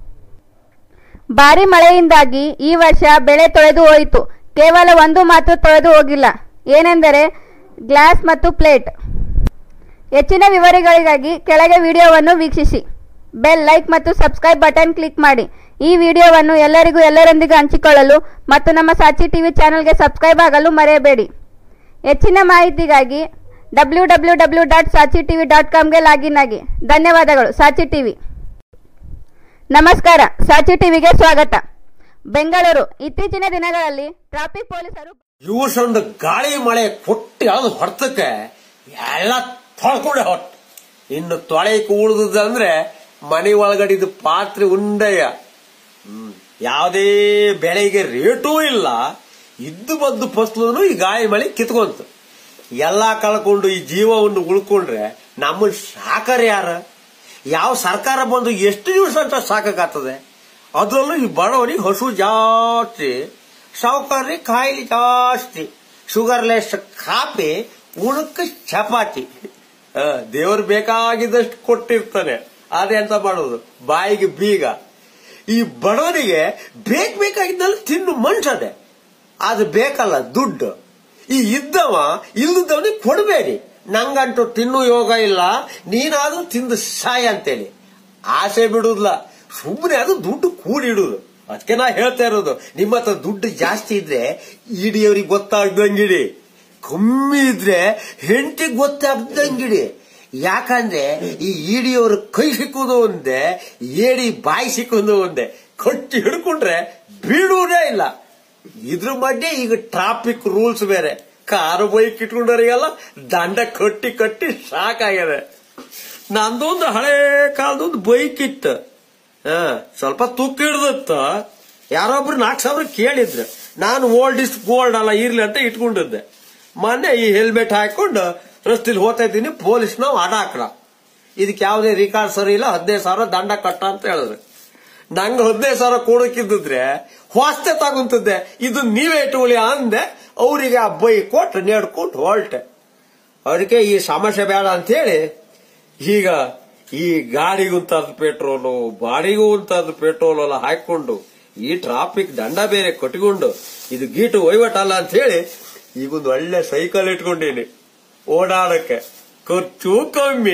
ಭಾರಿ ಮಳೆಯಿಂದಾಗಿ ಈ ವರ್ಷ ಬೆಳೆ ತೊಳೆದು ಹೋಯಿತು ಕೇವಲ ಒಂದು ಮಾತ್ರ ತೊಳೆದು ಹೋಗಿಲ್ಲ ಏನೆಂದರೆ ಗ್ಲಾಸ್ ಮತ್ತು ಪ್ಲೇಟ್ ಹೆಚ್ಚಿನ ವಿವರಗಳಿಗಾಗಿ ಕೆಳಗೆ ವಿಡಿಯೋವನ್ನು ವೀಕ್ಷಿಸಿ ಬೆಲ್ ಲೈಕ್ ಮತ್ತು ಸಬ್ಸ್ಕ್ರೈಬ್ ಬಟನ್ ಕ್ಲಿಕ್ ಮಾಡಿ ಈ ವಿಡಿಯೋವನ್ನು ಎಲ್ಲರಿಗೂ ಎಲ್ಲರೊಂದಿಗೆ ಹಂಚಿಕೊಳ್ಳಲು ಮತ್ತು ನಮ್ಮ ಸಾಚಿ ಟಿವಿ ಚಾನಲ್ಗೆ ಸಬ್ಸ್ಕ್ರೈಬ್ ಆಗಲು ಮರೆಯಬೇಡಿ ಹೆಚ್ಚಿನ ಮಾಹಿತಿಗಾಗಿ W W W dot Saachi TV dot ಕಾಮ್ಗೆ ಲಾಗಿನ್ ಆಗಿ ಧನ್ಯವಾದಗಳು ಸಾಚಿ ಟಿವಿ ನಮಸ್ಕಾರ ಸಾಚಿ ಟಿವಿಗೆ ಸ್ವಾಗತ ಬೆಂಗಳೂರು ಇತ್ತೀಚಿನ ದಿನಗಳಲ್ಲಿ ಟ್ರಾಫಿಕ್ ಪೊಲೀಸರು ಇವ್ರಸೊಂದು ಗಾಳಿ ಮಳೆ ಕೊಟ್ಟು ಯಾವ್ದು ಹೊಡ್ತಕ್ಕೆ ಎಲ್ಲ ತೊಳ್ಕೊಂಡೆ ಹೊಟ್ಟು ಇನ್ನು ತೊಳೆಕ್ ಉಳಿದಂದ್ರೆ ಮನೆ ಒಳಗಡಿದ ಪಾತ್ರೆ ಉಂಡೆಯ ಹ್ಮ್ ಯಾವುದೇ ಬೆಳೆಗೆ ರೇಟೂ ಇಲ್ಲ ಇದ್ದು ಬಂದು ಫಸ್ಲು ಈ ಗಾಳಿ ಮಳೆ ಕಿತ್ಕೊಂತು ಎಲ್ಲಾ ಕಳ್ಕೊಂಡು ಈ ಜೀವವನ್ನು ಉಳ್ಕೊಂಡ್ರೆ ನಮ್ಮನ್ ಸಾಕರ್ ಯಾರ ಯಾವ ಸರ್ಕಾರ ಬಂದು ಎಷ್ಟು ದಿವಸ ಅಂತ ಸಾಕಾಗ್ತದೆ ಅದರಲ್ಲೂ ಈ ಬಡವನಿಗೆ ಹಸು ಜಾಸ್ತಿ ಸಾವುಕಾರರಿಗೆ ಕಾಯಿಲೆ ಜಾಸ್ತಿ ಶುಗರ್ಲೆಸ್ ಕಾಫಿ ಉಣಕ್ಕೆ ಚಪಾತಿ ಆ, ದೇವ್ರು ಬೇಕಾಗಿದ್ದಷ್ಟು ಕೊಟ್ಟಿರ್ತಾನೆ ಅದೇ ಅಂತ ಮಾಡೋದು ಬಾಯಿಗೆ ಬೀಗ ಈ ಬಡವನಿಗೆ ಬೇಕ್ ಬೇಕಾಗಿದ್ದಲ್ಲಿ ತಿನ್ನು ಮನ್ಸದೆ ಅದು ಬೇಕಲ್ಲ ದುಡ್ಡು ಈ ಇದ್ದವ ಇಲ್ಲದವನಿಗೆ ಕೊಡಬೇಡಿ ನಂಗಂಟು ತಿನ್ನು ಯೋಗ ಇಲ್ಲ ನೀನಾದ್ರೂ ತಿಂದು ಸಾಯ ಅಂತೇಳಿ ಆಸೆ ಬಿಡುದಿಲ್ಲ ಸುಮ್ಮನೆ ಅದು ದುಡ್ಡು ಕೂಡಿಡುದು ಅದಕ್ಕೆ ನಾ ಹೇಳ್ತಾ ಇರೋದು ನಿಮ್ಮ ಹತ್ರ ದುಡ್ಡು ಜಾಸ್ತಿ ಇದ್ರೆ ಇಡಿಯವ್ರಿಗೆ ಗೊತ್ತಾಗ್ದಂಗಿಡಿ ಕಮ್ಮಿ ಇದ್ರೆ ಹೆಂಡತಿಗೆ ಗೊತ್ತಾಗ್ದಂಗಿಡಿ ಯಾಕಂದ್ರೆ ಈ ಇಡಿಯವ್ರ ಕೈ ಸಿಕ್ಕುದು ಒಂದೇ ಏಡಿ ಬಾಯಿ ಸಿಕ್ಕುದು ಒಂದೇ ಕಟ್ಟಿ ಹಿಡ್ಕೊಂಡ್ರೆ ಬೀಳುವುದೇ ಇಲ್ಲ ಇದ್ರ ಮಧ್ಯೆ ಈಗ ಟ್ರಾಫಿಕ್ ರೂಲ್ಸ್ ಬೇರೆ ಕಾರು ಬೈಕ್ ಇಟ್ಕೊಂಡವರಿಗೆಲ್ಲ ದಂಡ ಕಟ್ಟಿ ಕಟ್ಟಿ ಸಾಕಾಗ್ಯದ ನಂದೊಂದು ಹಳೆ ಕಾಲದೊಂದು ಬೈಕ್ ಇತ್ತು ಹ ಸ್ವಲ್ಪ ತುಕ್ಕ ಹಿಡ್ದತ್ತ ಯಾರೊಬ್ರು ನಾಲ್ಕು ಸಾವಿರ ಕೇಳಿದ್ರು ನಾನು ಓಲ್ಡ್ ಇಸ್ ಗೋಲ್ಡ್ ಅಲ್ಲ ಇರ್ಲಿ ಅಂತ ಇಟ್ಕೊಂಡಿದ್ದೆ ಮೊನ್ನೆ ಈ ಹೆಲ್ಮೆಟ್ ಹಾಕೊಂಡು ರಸ್ತೆಲಿ ಹೋಗ್ತಾ ಇದ್ದೀನಿ ಪೊಲೀಸ್ ನಾವು ಅಡ ಹಾಕ್ರ ಇದಕ್ಕೆ ಯಾವುದೇ ರಿಕಾರ್ಡ್ ಸರಿ ಇಲ್ಲ ಹದಿನೈದು ಸಾವಿರ ದಂಡ ಕಟ್ಟ ಅಂತ ಹೇಳಿದ್ರು ನಂಗೆ ಹದಿನೈದು ಸಾವಿರ ಕೊಡಕ್ಕಿದ್ದಿದ್ರೆ ಹೊಸ್ತೆ ತಗೊಂತಿದ್ದೆ ಇದು ನೀವೇ ಇಟ್ಕೊಳ್ಳಿ ಅಂದೆ ಅವರಿಗೆ ಆ ಬೈ ಕೊಟ್ಟು ನೇಡ್ಕೊಂಡು ಹೊರಟೆ ಅದಕ್ಕೆ ಈ ಸಮಸ್ಯೆ ಬೇಡ ಅಂತ ಹೇಳಿ ಈಗ ಈ ಗಾಡಿಗುಂತಾದ ಪೆಟ್ರೋಲು ಬಾಡಿಗೂ ಉಂತಾದ ಪೆಟ್ರೋಲ್ ಎಲ್ಲ ಹಾಕೊಂಡು ಈ ಟ್ರಾಫಿಕ್ ದಂಡ ಬೇರೆ ಕಟ್ಕೊಂಡು ಇದು ಗೀಟು ವಹಿವಾಟಲ್ಲ ಅಂತ ಹೇಳಿ ಈಗೊಂದು ಒಳ್ಳೆ ಸೈಕಲ್ ಇಟ್ಕೊಂಡೀನಿ ಓಡಾಡಕ್ಕೆ ಖರ್ಚು ಕಮ್ಮಿ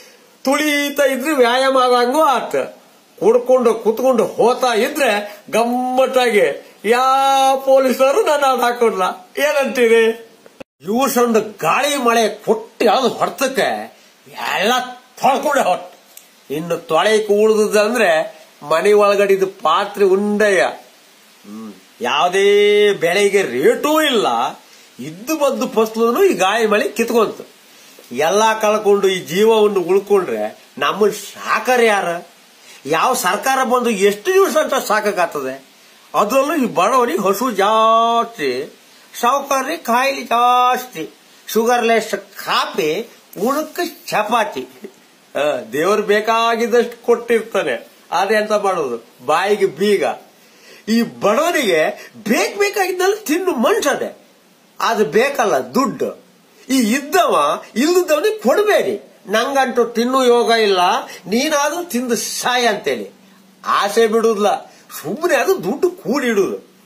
ತುಳಿತಾ ಇದ್ರೆ ವ್ಯಾಯಾಮ ಆದಂಗೂ ಆತ ಕುಡ್ಕೊಂಡು ಕುತ್ಕೊಂಡು ಹೋತಾ ಇದ್ರೆ ಗಮ್ಮತ್ತಾಗಿ ಯಾವ ಪೊಲೀಸರು ನನ್ನ ಹಾಕೊಡ್ಲ ಏನಂತೀರಿ ಇವ್ರಸೊಂದು ಗಾಳಿ ಮಳೆ ಕೊಟ್ಟು ಯಾವ್ದು ಹೊಡ್ತಕ್ಕೆ ಎಲ್ಲ ತೊಳ್ಕೊಂಡೆ ಹೊಟ್ಟು ಇನ್ನು ತೊಳೆಕ್ ಉಳಿದಂದ್ರೆ ಮನೆ ಒಳಗಡಿದ ಪಾತ್ರೆ ಉಂಡೆಯ ಹ್ಮ್ ಯಾವುದೇ ಬೆಳೆಗೆ ರೇಟೂ ಇಲ್ಲ ಇದ್ದು ಬಂದು ಫಸ್ಲು ಈ ಗಾಳಿ ಮಳೆ ಕಿತ್ಕೊಂತು ಎಲ್ಲಾ ಕಳ್ಕೊಂಡು ಈ ಜೀವವನ್ನು ಉಳ್ಕೊಂಡ್ರೆ ನಮ್ಮನ್ ಸಾಕರ್ ಯಾರ ಯಾವ ಸರ್ಕಾರ ಬಂದು ಎಷ್ಟು ದಿವಸ ಅಂತ ಸಾಕಾಗ್ತದೆ ಅದರಲ್ಲೂ ಈ ಬಡವನಿಗೆ ಹಸು ಜಾಸ್ತಿ ಸಾವುಕಾರರಿಗೆ ಕಾಯಿಲೆ ಜಾಸ್ತಿ ಶುಗರ್ಲೆಸ್ ಕಾಫಿ ಉಣಕ್ಕೆ ಚಪಾತಿ ಆ, ದೇವ್ರು ಬೇಕಾಗಿದ್ದಷ್ಟು ಕೊಟ್ಟಿರ್ತಾನೆ ಅದೇ ಅಂತ ಮಾಡೋದು ಬಾಯಿಗೆ ಬೀಗ ಈ ಬಡವನಿಗೆ ಬೇಕ್ ಬೇಕಾಗಿದ್ದಲ್ಲಿ ತಿನ್ನು ಮನ್ಸದೆ ಅದು ಬೇಕಲ್ಲ ದುಡ್ಡು ಈ ಇದ್ದವ ಇಲ್ಲದವನಿಗೆ ಕೊಡಬೇಡಿ ನಂಗಂಟು ತಿನ್ನು ಯೋಗ ಇಲ್ಲ ನೀನಾದ್ರೂ ತಿಂದು ಸಾಯ ಅಂತೇಳಿ ಆಸೆ ಬಿಡುದಿಲ್ಲ ಸುಮ್ಮನೆ ಅದು ದುಡ್ಡು ಕೂಡಿಡುದು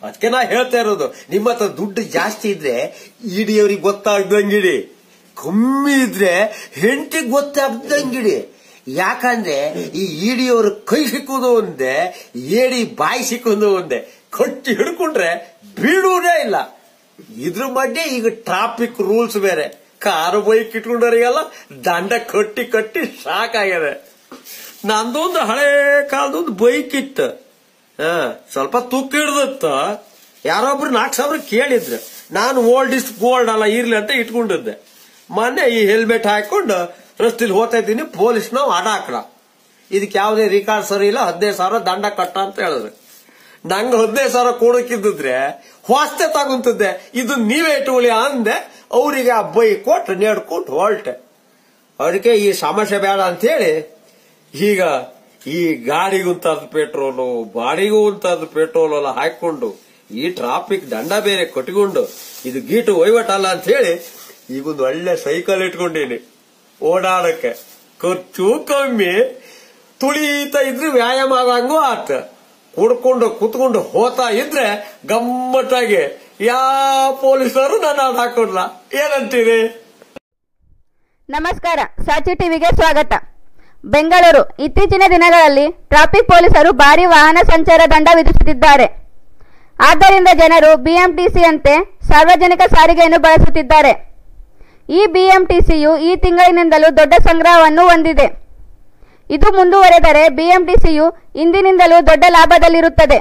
ಅದಕ್ಕೆ ನಾ ಹೇಳ್ತಾ ಇರೋದು ನಿಮ್ಮ ಹತ್ರ ದುಡ್ಡು ಜಾಸ್ತಿ ಇದ್ರೆ ಇಡಿಯವ್ರಿಗೆ ಗೊತ್ತಾಗ್ದಂಗಿಡಿ ಕಮ್ಮಿ ಇದ್ರೆ ಹೆಂಡತಿಗೆ ಗೊತ್ತಾಗ್ದಂಗಿಡಿ ಯಾಕಂದ್ರೆ ಈ ಇಡಿಯವ್ರ ಕೈ ಸಿಕ್ಕುದು ಒಂದೇ ಏಡಿ ಬಾಯಿ ಸಿಕ್ಕುದು ಒಂದೇ ಕಟ್ಟಿ ಹಿಡ್ಕೊಂಡ್ರೆ ಬೀಳುವುದೇ ಇಲ್ಲ ಇದ್ರ ಮಧ್ಯೆ ಈಗ ಟ್ರಾಫಿಕ್ ರೂಲ್ಸ್ ಬೇರೆ ಕಾರು ಬೈಕ್ ಇಟ್ಕೊಂಡವರಿಗೆಲ್ಲ ದಂಡ ಕಟ್ಟಿ ಕಟ್ಟಿ ಸಾಕಾಗ್ಯದೆ ನಂದೊಂದು ಹಳೆ ಕಾಲದೊಂದು ಬೈಕ್ ಇತ್ತು ಹಾ ಸ್ವಲ್ಪ ತುಕ್ಕ ಹಿಡ್ದತ್ತ ಯಾರೊಬ್ರು ನಾಲ್ಕು ಸಾವಿರ ಕೇಳಿದ್ರು ನಾನು ಓಲ್ಡ್ ಇಸ್ ಗೋಲ್ಡ್ ಅಲ್ಲ ಇರ್ಲಿ ಅಂತ ಇಟ್ಕೊಂಡಿದ್ದೆ ಮೊನ್ನೆ ಈ ಹೆಲ್ಮೆಟ್ ಹಾಕೊಂಡು ರಸ್ತೆಲಿ ಹೋಗ್ತಾ ಇದ್ದೀನಿ ಪೊಲೀಸ್ ನಾವು ಅಡ ಹಾಕಡ ಇದಕ್ಕೆ ಯಾವುದೇ ರಿಕಾರ್ಡ್ ಸರಿ ಇಲ್ಲ ಹದಿನೈದು ಸಾವಿರ ದಂಡ ಕಟ್ಟ ಅಂತ ಹೇಳಿದ್ರು ನಂಗೆ ಹದಿನೈದು ಸಾವಿರ ಕೊಡಕ್ಕಿದ್ದಿದ್ರೆ ಹೊಸ್ತೆ ತಗೊಂತಿದ್ದೆ ಇದು ನೀವೇ ಇಟ್ಕೊಳ್ಳಿ ಅಂದೆ ಅವರಿಗೆ ಆ ಬೈ ಕೊಟ್ಟು ನೇಡ್ಕೊಟ್ಟು ಹೊರಟೆ ಅದಕ್ಕೆ ಈ ಸಮಸ್ಯೆ ಬೇಡ ಅಂತ ಹೇಳಿ ಈಗ ಈ ಗಾಡಿಗುಂತಾದ ಪೆಟ್ರೋಲು ಬಾಡಿಗೂ ಉಂತಾದ ಪೆಟ್ರೋಲ್ ಎಲ್ಲ ಹಾಕೊಂಡು ಈ ಟ್ರಾಫಿಕ್ ದಂಡ ಬೇರೆ ಕಟ್ಕೊಂಡು ಇದು ಗೀಟು ವಹಿವಾಟಲ್ಲ ಅಂತ ಹೇಳಿ ಈಗೊಂದು ಒಳ್ಳೆ ಸೈಕಲ್ ಇಟ್ಕೊಂಡೀನಿ ಓಡಾಡಕ್ಕೆ ಖರ್ಚು ಕಮ್ಮಿ ತುಳಿತಾ ಇದ್ರೆ ವ್ಯಾಯಾಮ ಆಗಂಗೂ ಆತ ಕುಡ್ಕೊಂಡು ಕುತ್ಕೊಂಡು ಹೋತಾ ಇದ್ರೆ ಗಮ್ಮತ್ತಾಗಿ ಯಾವ ಪೊಲೀಸರು ನನ್ನ ಹಾಕೊಡ್ಲ ಏನಂತೀರಿ ನಮಸ್ಕಾರ ಸಾಚಿ ಟಿವಿಗೆ ಸ್ವಾಗತ ಬೆಂಗಳೂರು ಇತ್ತೀಚಿನ ದಿನಗಳಲ್ಲಿ ಟ್ರಾಫಿಕ್ ಪೊಲೀಸರು ಭಾರಿ ವಾಹನ ಸಂಚಾರ ದಂಡ ವಿಧಿಸುತ್ತಿದ್ದಾರೆ ಆದ್ದರಿಂದ ಜನರು ಬಿಎಂಟಿಸಿ ಅಂತೆ ಸಾರ್ವಜನಿಕ ಸಾರಿಗೆಯನ್ನು ಬಳಸುತ್ತಿದ್ದಾರೆ ಈ ಬಿಎಂಟಿಸಿಯು ಈ ತಿಂಗಳಿನಿಂದಲೂ ದೊಡ್ಡ ಸಂಗ್ರಹವನ್ನು ಹೊಂದಿದೆ ಇದು ಮುಂದುವರೆದರೆ ಬಿಎಂಟಿಸಿಯು ಇಂದಿನಿಂದಲೂ ದೊಡ್ಡ ಲಾಭದಲ್ಲಿರುತ್ತದೆ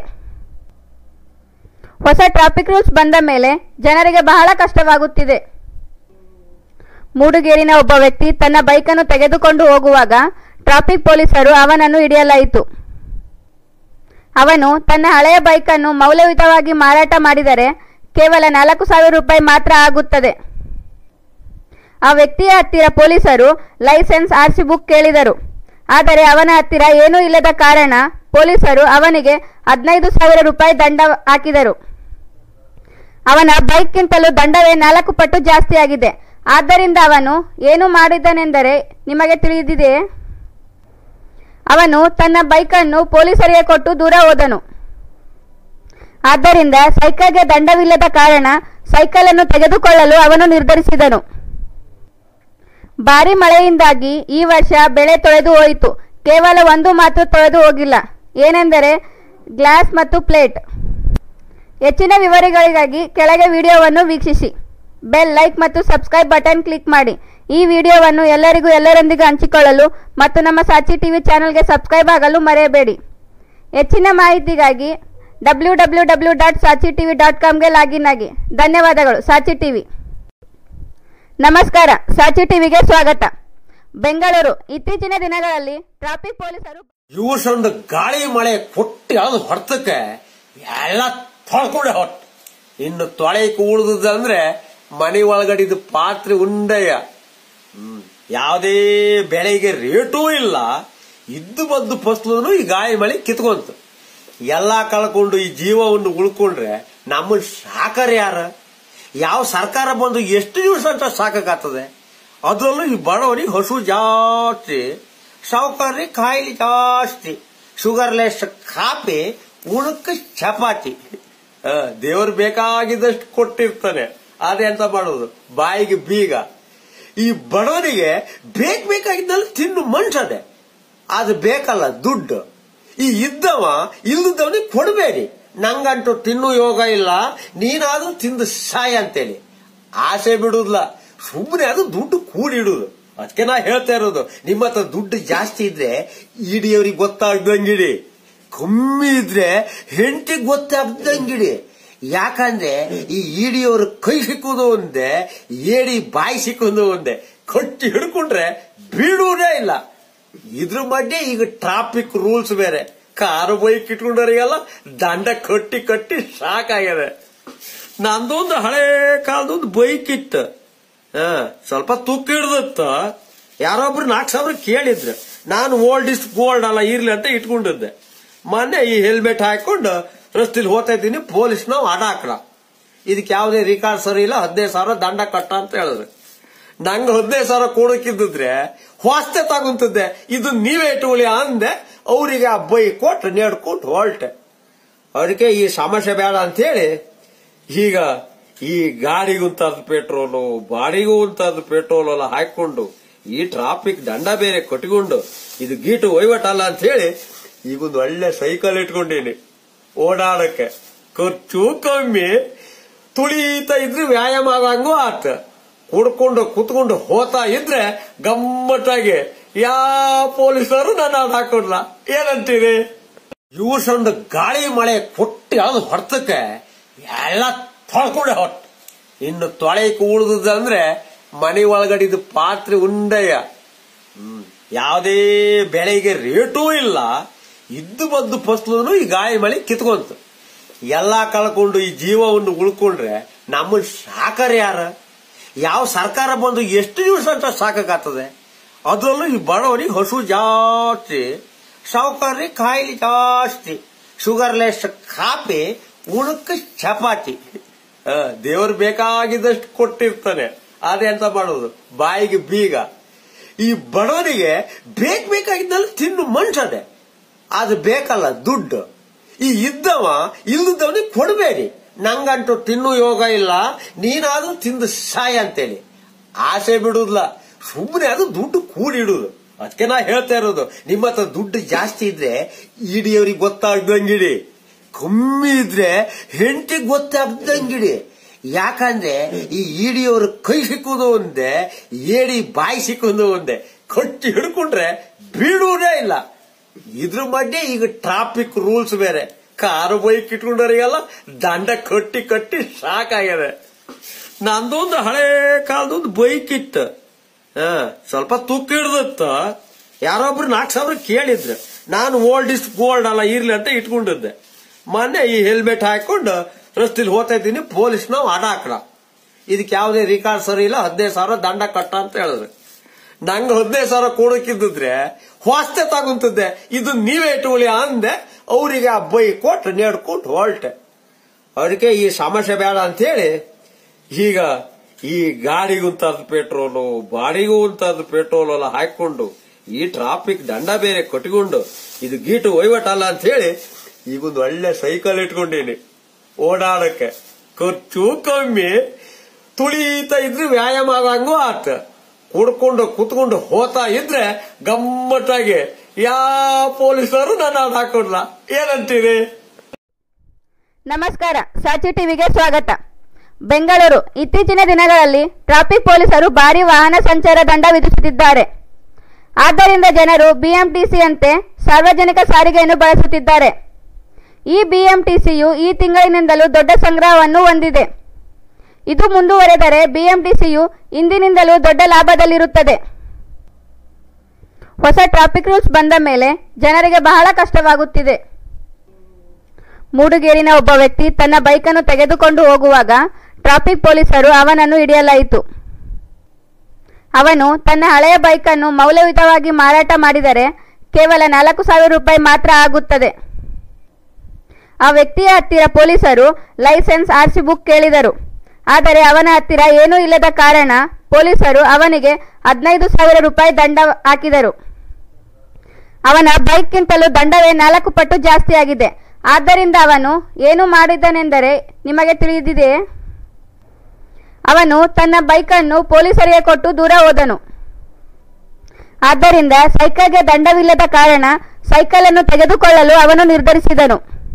ಹೊಸ ಟ್ರಾಫಿಕ್ ರೂಲ್ಸ್ ಬಂದ ಮೇಲೆ ಜನರಿಗೆ ಬಹಳ ಕಷ್ಟವಾಗುತ್ತಿದೆ ಮೂಡುಗೇರಿನ ಒಬ್ಬ ವ್ಯಕ್ತಿ ತನ್ನ ಬೈಕನ್ನು ತೆಗೆದುಕೊಂಡು ಹೋಗುವಾಗ ಟ್ರಾಫಿಕ್ ಪೊಲೀಸರು ಅವನನ್ನು ಹಿಡಿಯಲಾಯಿತು ಅವನು ತನ್ನ ಹಳೆಯ ಬೈಕನ್ನು ಮೌಲ್ಯಯುತವಾಗಿ ಮಾರಾಟ ಮಾಡಿದರೆ ಕೇವಲ ನಾಲ್ಕು ಸಾವಿರ ರೂಪಾಯಿ ಮಾತ್ರ ಆಗುತ್ತದೆ ಆ ವ್ಯಕ್ತಿಯ ಹತ್ತಿರ ಪೊಲೀಸರು ಲೈಸೆನ್ಸ್ ಆರ್ಸಿ ಬುಕ್ ಕೇಳಿದರು ಆದರೆ ಅವನ ಹತ್ತಿರ ಏನೂ ಇಲ್ಲದ ಕಾರಣ ಪೊಲೀಸರು ಅವನಿಗೆ ಹದಿನೈದು ಸಾವಿರ ರೂಪಾಯಿ ದಂಡ ಹಾಕಿದರು ಅವನ ಬೈಕ್ಗಿಂತಲೂ ದಂಡವೇ ನಾಲ್ಕು ಪಟ್ಟು ಜಾಸ್ತಿಯಾಗಿದೆ ಆದ್ದರಿಂದ ಅವನು ಏನು ಮಾಡಿದನೆಂದರೆ ನಿಮಗೆ ತಿಳಿದಿದೆಯೇ ಅವನು ತನ್ನ ಬೈಕನ್ನು ಪೊಲೀಸರಿಗೆ ಕೊಟ್ಟು ದೂರ ಹೋದನು ಆದ್ದರಿಂದ ಸೈಕಲ್ಗೆ ದಂಡವಿಲ್ಲದ ಕಾರಣ ಸೈಕಲ್ ಅನ್ನು ತೆಗೆದುಕೊಳ್ಳಲು ಅವನು ನಿರ್ಧರಿಸಿದನು ಭಾರಿ ಮಳೆಯಿಂದಾಗಿ ಈ ವರ್ಷ ಬೆಳೆ ತೊಳೆದು ಹೋಯಿತು ಕೇವಲ ಒಂದು ಮಾತ್ರ ತೊಳೆದು ಹೋಗಿಲ್ಲ ಏನೆಂದರೆ ಗ್ಲಾಸ್ ಮತ್ತು ಪ್ಲೇಟ್ ಹೆಚ್ಚಿನ ವಿವರಗಳಿಗಾಗಿ ಕೆಳಗೆ ವಿಡಿಯೋವನ್ನು ವೀಕ್ಷಿಸಿ ಬೆಲ್ ಲೈಕ್ ಮತ್ತು ಸಬ್ಸ್ಕ್ರೈಬ್ ಬಟನ್ ಕ್ಲಿಕ್ ಮಾಡಿ ಈ ವಿಡಿಯೋವನ್ನು ಎಲ್ಲರಿಗೂ ಎಲ್ಲರೊಂದಿಗೆ ಹಂಚಿಕೊಳ್ಳಲು ಮತ್ತು ನಮ್ಮ ಸಾಚಿ ಟಿವಿ ಚಾನೆಲ್ಗೆ ಸಬ್ಸ್ಕ್ರೈಬ್ ಆಗಲು ಮರೆಯಬೇಡಿ ಹೆಚ್ಚಿನ ಮಾಹಿತಿಗಾಗಿ W W W dot Saachi TV dot ಕಾಮ್ಗೆ ಲಾಗಿನ್ ಆಗಿ ಧನ್ಯವಾದಗಳು ಸಾಚಿ ಟಿವಿ ನಮಸ್ಕಾರ ಸಾಚಿ ಟಿವಿಗೆ ಸ್ವಾಗತ ಬೆಂಗಳೂರು ಇತ್ತೀಚಿನ ದಿನಗಳಲ್ಲಿ ಟ್ರಾಫಿಕ್ ಪೊಲೀಸರು ಇವ್ರಸೊಂದು ಗಾಳಿ ಮಳೆ ಕೊಟ್ಟು ಯಾವ್ದು ಹೊರ್ತಕ್ಕೆ ಎಲ್ಲ ತೊಳ್ಕೊಂಡೆ ಹೊಟ್ಟು ಇನ್ನು ತೊಳೆಯಕ್ಕೆ ಉಳಿದಂದ್ರೆ ಮನೆ ಒಳಗಡಿದ ಪಾತ್ರೆ ಉಂಡೆಯ ಹ್ಮ್ ಯಾವುದೇ ಬೆಳೆಗೆ ರೇಟೂ ಇಲ್ಲ ಇದ್ದು ಬಂದು ಫಸ್ಲು ಈ ಗಾಳಿ ಮಳೆ ಕಿತ್ಕೊಂತು ಎಲ್ಲಾ ಕಳ್ಕೊಂಡು ಈ ಜೀವವನ್ನು ಉಳ್ಕೊಂಡ್ರೆ ನಮ್ಮನ್ನ ಸಾಕರ ಯಾರ ಯಾವ ಸರ್ಕಾರ ಬಂದು ಎಷ್ಟು ದಿವಸ ಅಂತ ಸಾಕಾಗ್ತದೆ ಅದರಲ್ಲೂ ಈ ಬಡವರಿಗೆ ಹಸು ಜಾಸ್ತಿ ಸಾವುಕಾರರಿಗೆ ಕಾಯಿಲೆ ಜಾಸ್ತಿ ಶುಗರ್ಲೆಸ್ ಕಾಫಿ ಉಣಕ್ಕ ಚಪಾತಿ ಆ, ದೇವ್ರು ಬೇಕಾಗಿದ್ದಷ್ಟು ಕೊಟ್ಟಿರ್ತಾನೆ ಅದೇ ಅಂತ ಮಾಡೋದು ಬಾಯಿಗೆ ಬೀಗ ಈ ಬಡವನಿಗೆ ಬೇಕ್ ಬೇಕಾಗಿದ್ದಲ್ಲಿ ತಿನ್ನು ಮನ್ಸದೆ ಅದು ಬೇಕಲ್ಲ ದುಡ್ಡು ಈ ಇದ್ದವ ಇಲ್ಲದವನಿಗೆ ಕೊಡಬೇಡಿ ನಂಗಂಟು ತಿನ್ನು ಯೋಗ ಇಲ್ಲ ನೀನಾದ್ರೂ ತಿಂದು ಸಾಯ ಅಂತೇಳಿ ಆಸೆ ಬಿಡುದಿಲ್ಲ ಸುಮ್ಮನೆ ಅದು ದುಡ್ಡು ಕೂಡಿಡುದು ಅದಕ್ಕೆ ನಾ ಹೇಳ್ತಾ ಇರೋದು ನಿಮ್ಮ ಹತ್ರ ದುಡ್ಡು ಜಾಸ್ತಿ ಇದ್ರೆ ಇಡಿಯವ್ರಿಗೆ ಗೊತ್ತಾಗ್ದಂಗಿಡಿ ಕಮ್ಮಿ ಇದ್ರೆ ಹೆಂಡತಿಗೆ ಗೊತ್ತಾಗ್ದಂಗಿಡಿ ಯಾಕಂದ್ರೆ ಈ ಇಡಿಯವ್ರ ಕೈ ಸಿಕ್ಕುದು ಒಂದೇ ಏಡಿ ಬಾಯಿ ಸಿಕ್ಕುದು ಒಂದೇ ಕಟ್ಟಿ ಹಿಡ್ಕೊಂಡ್ರೆ ಬೀಳುವುದೇ ಇಲ್ಲ ಇದ್ರ ಮಧ್ಯೆ ಈಗ ಟ್ರಾಫಿಕ್ ರೂಲ್ಸ್ ಬೇರೆ ಕಾರು ಬೈಕ್ ಇಟ್ಕೊಂಡವರಿಗೆಲ್ಲ ದಂಡ ಕಟ್ಟಿ ಕಟ್ಟಿ ಸಾಕಾಗ್ಯದೆ ನಂದೊಂದು ಹಳೆ ಕಾಲದೊಂದು ಬೈಕ್ ಇತ್ತು ಹಾ ಸ್ವಲ್ಪ ತುಕ್ಕ ಹಿಡ್ದತ್ತ ಯಾರೊಬ್ರು ನಾಲ್ಕು ಸಾವಿರ ಕೇಳಿದ್ರು ನಾನು ಓಲ್ಡ್ ಇಸ್ ಗೋಲ್ಡ್ ಅಲ್ಲ ಇರ್ಲಿ ಅಂತ ಇಟ್ಕೊಂಡಿದ್ದೆ ಮೊನ್ನೆ ಈ ಹೆಲ್ಮೆಟ್ ಹಾಕೊಂಡು ರಸ್ತೆಲಿ ಹೋಗ್ತಾ ಇದ್ದೀನಿ ಪೊಲೀಸ್ ನಾವು ಅಡ ಹಾಕಡ ಇದಕ್ಕೆ ಯಾವುದೇ ರಿಕಾರ್ಡ್ ಸರಿ ಇಲ್ಲ ಹದಿನೈದು ಸಾವಿರ ದಂಡ ಕಟ್ಟ ಅಂತ ಹೇಳಿದ್ರು ನಂಗೆ ಹದಿನೈದು ಸಾವಿರ ಕೊಡಕ್ಕಿದ್ದಿದ್ರೆ ಹೊಸ್ತೆ ತಗೊಂತಿದ್ದೆ ಇದು ನೀವೇ ಇಟ್ಕೊಳ್ಳಿ ಅಂದೆ ಅವರಿಗೆ ಆ ಬೈ ಕೊಟ್ಟು ನೇಡ್ಕೊಂಡು ಹೊರಟೆ ಅದಕ್ಕೆ ಈ ಸಮಸ್ಯೆ ಬೇಡ ಅಂತೇಳಿ ಈಗ ಈ ಗಾಡಿಗುಂತಾದ ಪೆಟ್ರೋಲು ಬಾಡಿಗೂ ಉಂತಾದ ಪೆಟ್ರೋಲ್ ಎಲ್ಲ ಹಾಕೊಂಡು ಈ ಟ್ರಾಫಿಕ್ ದಂಡ ಬೇರೆ ಕಟ್ಟಿಕೊಂಡು ಇದು ಗೀಟು ಒಯ್ವಟಲ್ಲ ಅಂತ ಹೇಳಿ ಈಗೊಂದು ಒಳ್ಳೆ ಸೈಕಲ್ ಇಟ್ಕೊಂಡೀನಿ ಓಡಾಡಕ್ಕೆ ಖರ್ಚು ಕಮ್ಮಿ ತುಳಿತಾ ಇದ್ರೆ ವ್ಯಾಯಾಮ ಆಗಂಗೂ ಆತ ಕುಡ್ಕೊಂಡು ಕುತ್ಕೊಂಡು ಹೋತಾ ಇದ್ರೆ ಗಮ್ಮತ್ತಾಗಿ ಯಾವ ಪೊಲೀಸರು ನನ್ನ ಹಾಕೊಡ್ಲ ಏನಂತೀರಿ ಇವ್ಸೊಂದು ಗಾಳಿ ಮಳೆ ಕೊಟ್ಟು ಯಾವ್ದು ಹೊರ್ತಕ್ಕೆ ಎಲ್ಲ ತೊಳ್ಕೊಂಡೆ ಹೊಟ್ಟು ಇನ್ನು ತೊಳೆಯಕ್ಕೆ ಉಳಿದಂದ್ರೆ ಮನೆ ಒಳಗಡಿದ ಪಾತ್ರೆ ಉಂಡೆಯ ಹ್ಮ್ ಯಾವುದೇ ಬೆಳೆಗೆ ರೇಟೂ ಇಲ್ಲ ಇದ್ದು ಬದ್ದು ಫಸ್ಲು ಈ ಗಾಳಿ ಮಳೆ ಕಿತ್ಕೊಂತು ಎಲ್ಲಾ ಕಳ್ಕೊಂಡು ಈ ಜೀವವನ್ನು ಉಳ್ಕೊಂಡ್ರೆ ನಮ್ಮನ್ ಸಾಕರ್ ಯಾರ ಯಾವ ಸರ್ಕಾರ ಬಂದು ಎಷ್ಟು ದಿವಸ ಅಂತ ಸಾಕಾಗ್ತದೆ ಅದರಲ್ಲೂ ಈ ಬಡವನಿಗೆ ಹಸು ಜಾಸ್ತಿ ಸಾವುಕಾರಿ ಕಾಯಿಲೆ ಜಾಸ್ತಿ ಶುಗರ್ಲೆಸ್ ಕಾಫಿ ಉಣಕ್ಕೆ ಚಪಾತಿ ಆ, ದೇವ್ರು ಬೇಕಾಗಿದ್ದಷ್ಟು ಕೊಟ್ಟಿರ್ತಾನೆ ಅದೇ ಅಂತ ಮಾಡೋದು ಬಾಯಿಗೆ ಬೀಗ ಈ ಬಡವನಿಗೆ ಬೇಕ್ ಬೇಕಾಗಿದ್ದಲ್ಲ ತಿನ್ನು ಮನ್ಸದೆ ಅದು ಬೇಕಲ್ಲ ದುಡ್ಡು ಈ ಇದ್ದವ ಇಲ್ಲದವನಿಗೆ ಕೊಡಬೇಡಿ ನಂಗಂಟು ತಿನ್ನು ಯೋಗ ಇಲ್ಲ ನೀನಾದ್ರೂ ತಿಂದು ಸಾಯ ಅಂತೇಳಿ ಆಸೆ ಬಿಡುದಿಲ್ಲ ಸುಮ್ಮನೆ ಅದು ದುಡ್ಡು ಕೂಡಿಡುದು ಅದಕ್ಕೆ ನಾ ಹೇಳ್ತಾ ಇರೋದು ನಿಮ್ಮ ಹತ್ರ ದುಡ್ಡು ಜಾಸ್ತಿ ಇದ್ರೆ ಇಡಿಯವ್ರಿಗೆ ಗೊತ್ತಾಗ್ದಂಗಿಡಿ ಕಮ್ಮಿ ಇದ್ರೆ ಹೆಂಡತಿಗೆ ಗೊತ್ತಾಗ್ದಂಗಿಡಿ ಯಾಕಂದ್ರೆ ಈ ಇಡಿಯವ್ರ ಕೈ ಸಿಕ್ಕುದು ಒಂದೇ ಏಡಿ ಬಾಯಿ ಸಿಕ್ಕುದು ಒಂದೇ ಕಟ್ಟಿ ಹಿಡ್ಕೊಂಡ್ರೆ ಬೀಳುವುದೇ ಇಲ್ಲ ಇದ್ರ ಮಧ್ಯೆ ಈಗ ಟ್ರಾಫಿಕ್ ರೂಲ್ಸ್ ಬೇರೆ ಕಾರು ಬೈಕ್ ಇಟ್ಕೊಂಡವರಿಗೆಲ್ಲ ದಂಡ ಕಟ್ಟಿ ಕಟ್ಟಿ ಸಾಕಾಗ್ಯದ ನಂದೊಂದು ಹಳೆ ಕಾಲದೊಂದು ಬೈಕ್ ಇತ್ತು ಹ ಸ್ವಲ್ಪ ತುಕ್ಕ ಹಿಡ್ದತ್ತ ಯಾರೊಬ್ರು ನಾಲ್ಕು ಸಾವಿರ ಕೇಳಿದ್ರು ನಾನು ಓಲ್ಡ್ ಇಸ್ ಗೋಲ್ಡ್ ಅಲ್ಲ ಇರ್ಲಿ ಅಂತ ಇಟ್ಕೊಂಡಿದ್ದೆ ಮೊನ್ನೆ ಈ ಹೆಲ್ಮೆಟ್ ಹಾಕೊಂಡು ರಸ್ತೆಲಿ ಹೋಗ್ತಾ ಇದ್ದೀನಿ ಪೊಲೀಸ್ ನಾವು ಅಡ ಹಾಕಡ ಇದಕ್ಕೆ ಯಾವುದೇ ರಿಕಾರ್ಡ್ ಸರಿ ಇಲ್ಲ ಹದಿನೈದು ಸಾವಿರ ದಂಡ ಕಟ್ಟ ಅಂತ ಹೇಳಿದ್ರು ನಂಗೆ ಹದಿನೈದು ಸಾವಿರ ಕೊಡಕ್ಕಿದ್ದಿದ್ರೆ ಹೊಸ್ತೆ ತಗೊಂತಿದ್ದೆ ಇದು ನೀವೇ ಇಟ್ಕೊಳ್ಳಿ ಅಂದೆ ಅವರಿಗೆ ಆ ಬೈ ಕೊಟ್ಟು ನೇಡ್ಕೊಂಡು ಹೊರಟೆ ಅದಕ್ಕೆ ಈ ಸಮಸ್ಯೆ ಬೇಡ ಅಂತೇಳಿ ಈಗ ಈ ಗಾಡಿಗುಂತಾದ ಪೆಟ್ರೋಲು ಬಾಡಿಗೂ ಉಂತಾದ ಪೆಟ್ರೋಲ್ ಎಲ್ಲ ಹಾಕೊಂಡು ಈ ಟ್ರಾಫಿಕ್ ದಂಡ ಬೇರೆ ಕಟ್ಟಿಕೊಂಡು ಇದು ಗೀಟು ಒಯ್ವಟಲ್ಲ ಅಂತ ಹೇಳಿ ಈಗೊಂದು ಒಳ್ಳೆ ಸೈಕಲ್ ಇಟ್ಕೊಂಡೀನಿ ಓಡಾಡಕ್ಕೆ ಖರ್ಚು ಕಮ್ಮಿ ತುಳಿತಾ ಇದ್ರೆ ವ್ಯಾಯಾಮ ಆಗಂಗೂ ಆತ ಕುಡ್ಕೊಂಡು ಕುತ್ಕೊಂಡು ಹೋತಾ ಇದ್ರೆ ಗಮ್ಮತ್ತಾಗಿ ಯಾವ ಪೊಲೀಸರು ನನ್ನ ಹಾಕೊಡ್ಲ ಏನಂತೀರಿ ನಮಸ್ಕಾರ ಸಾಚಿ ಟಿವಿಗೆ ಸ್ವಾಗತ ಬೆಂಗಳೂರು ಇತ್ತೀಚಿನ ದಿನಗಳಲ್ಲಿ ಟ್ರಾಫಿಕ್ ಪೊಲೀಸರು ಭಾರಿ ವಾಹನ ಸಂಚಾರ ದಂಡ ವಿಧಿಸುತ್ತಿದ್ದಾರೆ ಆದ್ದರಿಂದ ಜನರು ಬಿಎಂಟಿಸಿ ಅಂತೆ ಸಾರ್ವಜನಿಕ ಸಾರಿಗೆಯನ್ನು ಬಳಸುತ್ತಿದ್ದಾರೆ ಈ ಬಿಎಂಟಿಸಿಯು ಈ ತಿಂಗಳಿನಿಂದಲೂ ದೊಡ್ಡ ಸಂಗ್ರಹವನ್ನು ಹೊಂದಿದೆ ಇದು ಮುಂದುವರೆದರೆ ಬಿಎಂಟಿಸಿಯು ಇಂದಿನಿಂದಲೂ ದೊಡ್ಡ ಲಾಭದಲ್ಲಿರುತ್ತದೆ ಹೊಸ ಟ್ರಾಫಿಕ್ ರೂಲ್ಸ್ ಬಂದ ಮೇಲೆ ಜನರಿಗೆ ಬಹಳ ಕಷ್ಟವಾಗುತ್ತಿದೆ ಮೂಡುಗೇರಿನ ಒಬ್ಬ ವ್ಯಕ್ತಿ ತನ್ನ ಬೈಕನ್ನು ತೆಗೆದುಕೊಂಡು ಹೋಗುವಾಗ ಟ್ರಾಫಿಕ್ ಪೊಲೀಸರು ಅವನನ್ನು ಹಿಡಿಯಲಾಯಿತು ಅವನು ತನ್ನ ಹಳೆಯ ಬೈಕನ್ನು ಮೌಲ್ಯಯುತವಾಗಿ ಮಾರಾಟ ಮಾಡಿದರೆ ಕೇವಲ ನಾಲ್ಕು ಸಾವಿರ ರೂಪಾಯಿ ಮಾತ್ರ ಆಗುತ್ತದೆ ಆ ವ್ಯಕ್ತಿಯ ಹತ್ತಿರ ಪೊಲೀಸರು ಲೈಸೆನ್ಸ್ ಆರ್ಸಿ ಬುಕ್ ಕೇಳಿದರು ಆದರೆ ಅವನ ಹತ್ತಿರ ಏನೂ ಇಲ್ಲದ ಕಾರಣ ಪೊಲೀಸರು ಅವನಿಗೆ ಹದಿನೈದು ಸಾವಿರ ರೂಪಾಯಿ ದಂಡ ಹಾಕಿದರು ಅವನ ಬೈಕ್ಗಿಂತಲೂ ದಂಡವೇ ನಾಲ್ಕು ಪಟ್ಟು ಜಾಸ್ತಿಯಾಗಿದೆ ಆದ್ದರಿಂದ ಅವನು ಏನು ಮಾಡಿದನೆಂದರೆ ನಿಮಗೆ ತಿಳಿದಿದೆಯೇ ಅವನು ತನ್ನ ಬೈಕನ್ನು ಪೊಲೀಸರಿಗೆ ಕೊಟ್ಟು ದೂರ ಹೋದನು ಆದ್ದರಿಂದ ಸೈಕಲ್ಗೆ ದಂಡವಿಲ್ಲದ ಕಾರಣ ಸೈಕಲ್ ಅನ್ನು ತೆಗೆದುಕೊಳ್ಳಲು ಅವನು ನಿರ್ಧರಿಸಿದನು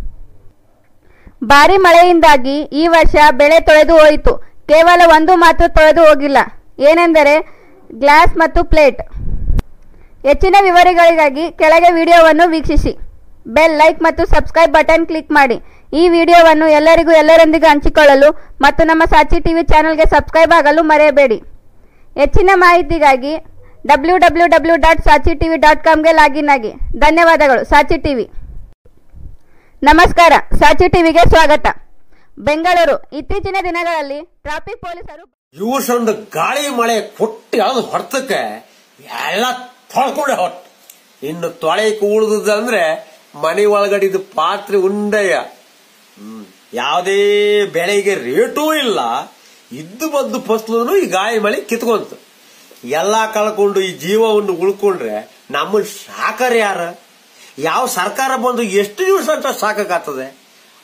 ಭಾರಿ ಮಳೆಯಿಂದಾಗಿ ಈ ವರ್ಷ ಬೆಳೆ ತೊಳೆದು ಹೋಯಿತು ಕೇವಲ ಒಂದು ಮಾತ್ರ ತೊಳೆದು ಹೋಗಿಲ್ಲ ಏನೆಂದರೆ ಗ್ಲಾಸ್ ಮತ್ತು ಪ್ಲೇಟ್ ಹೆಚ್ಚಿನ ವಿವರಗಳಿಗಾಗಿ ಕೆಳಗೆ ವಿಡಿಯೋವನ್ನು ವೀಕ್ಷಿಸಿ ಬೆಲ್ ಲೈಕ್ ಮತ್ತು ಸಬ್ಸ್ಕ್ರೈಬ್ ಬಟನ್ ಕ್ಲಿಕ್ ಮಾಡಿ ಈ ವಿಡಿಯೋವನ್ನು ಎಲ್ಲರಿಗೂ ಎಲ್ಲರೊಂದಿಗೆ ಹಂಚಿಕೊಳ್ಳಲು ಮತ್ತು ನಮ್ಮ ಸಾಚಿ ಟಿವಿ ಚಾನೆಲ್ಗೆ ಸಬ್ಸ್ಕ್ರೈಬ್ ಆಗಲು ಮರೆಯಬೇಡಿ ಹೆಚ್ಚಿನ ಮಾಹಿತಿಗಾಗಿ W W W dot Saachi TV dot ಕಾಮ್ಗೆ ಲಾಗಿನ್ ಆಗಿ ಧನ್ಯವಾದಗಳು ಸಾಚಿ ಟಿವಿ ನಮಸ್ಕಾರ ಸಾಚಿ ಟಿವಿಗೆ ಸ್ವಾಗತ ಬೆಂಗಳೂರು ಇತ್ತೀಚಿನ ದಿನಗಳಲ್ಲಿ ಟ್ರಾಫಿಕ್ ಪೊಲೀಸರು ಇವ್ಸೊಂದು ಗಾಳಿ ಮಳೆ ಕೊಟ್ಟು ಯಾವ್ದು ಹೊರ್ತಕ್ಕೆ ಎಲ್ಲ ತೊಳ್ಕೊಂಡೆ ಹೊಟ್ಟು ಇನ್ನು ತೊಳೆಯಕ್ಕೆ ಉಳಿದಂದ್ರೆ ಮನೆ ಒಳಗಡಿದ ಪಾತ್ರೆ ಉಂಡೆಯ ಹ್ಮ್ ಯಾವುದೇ ಬೆಳೆಗೆ ರೇಟೂ ಇಲ್ಲ ಇದ್ದು ಬದ್ದು ಫಸ್ಲು ಈ ಗಾಳಿ ಮಳೆ ಕಿತ್ಕೊಂತು ಎಲ್ಲಾ ಕಳ್ಕೊಂಡು ಈ ಜೀವವನ್ನು ಉಳ್ಕೊಂಡ್ರೆ ನಮ್ಮನ್ ಸಾಕರ್ ಯಾರ ಯಾವ ಸರ್ಕಾರ ಬಂದು ಎಷ್ಟು ದಿವಸ ಅಂತ ಸಾಕಾಗ್ತದೆ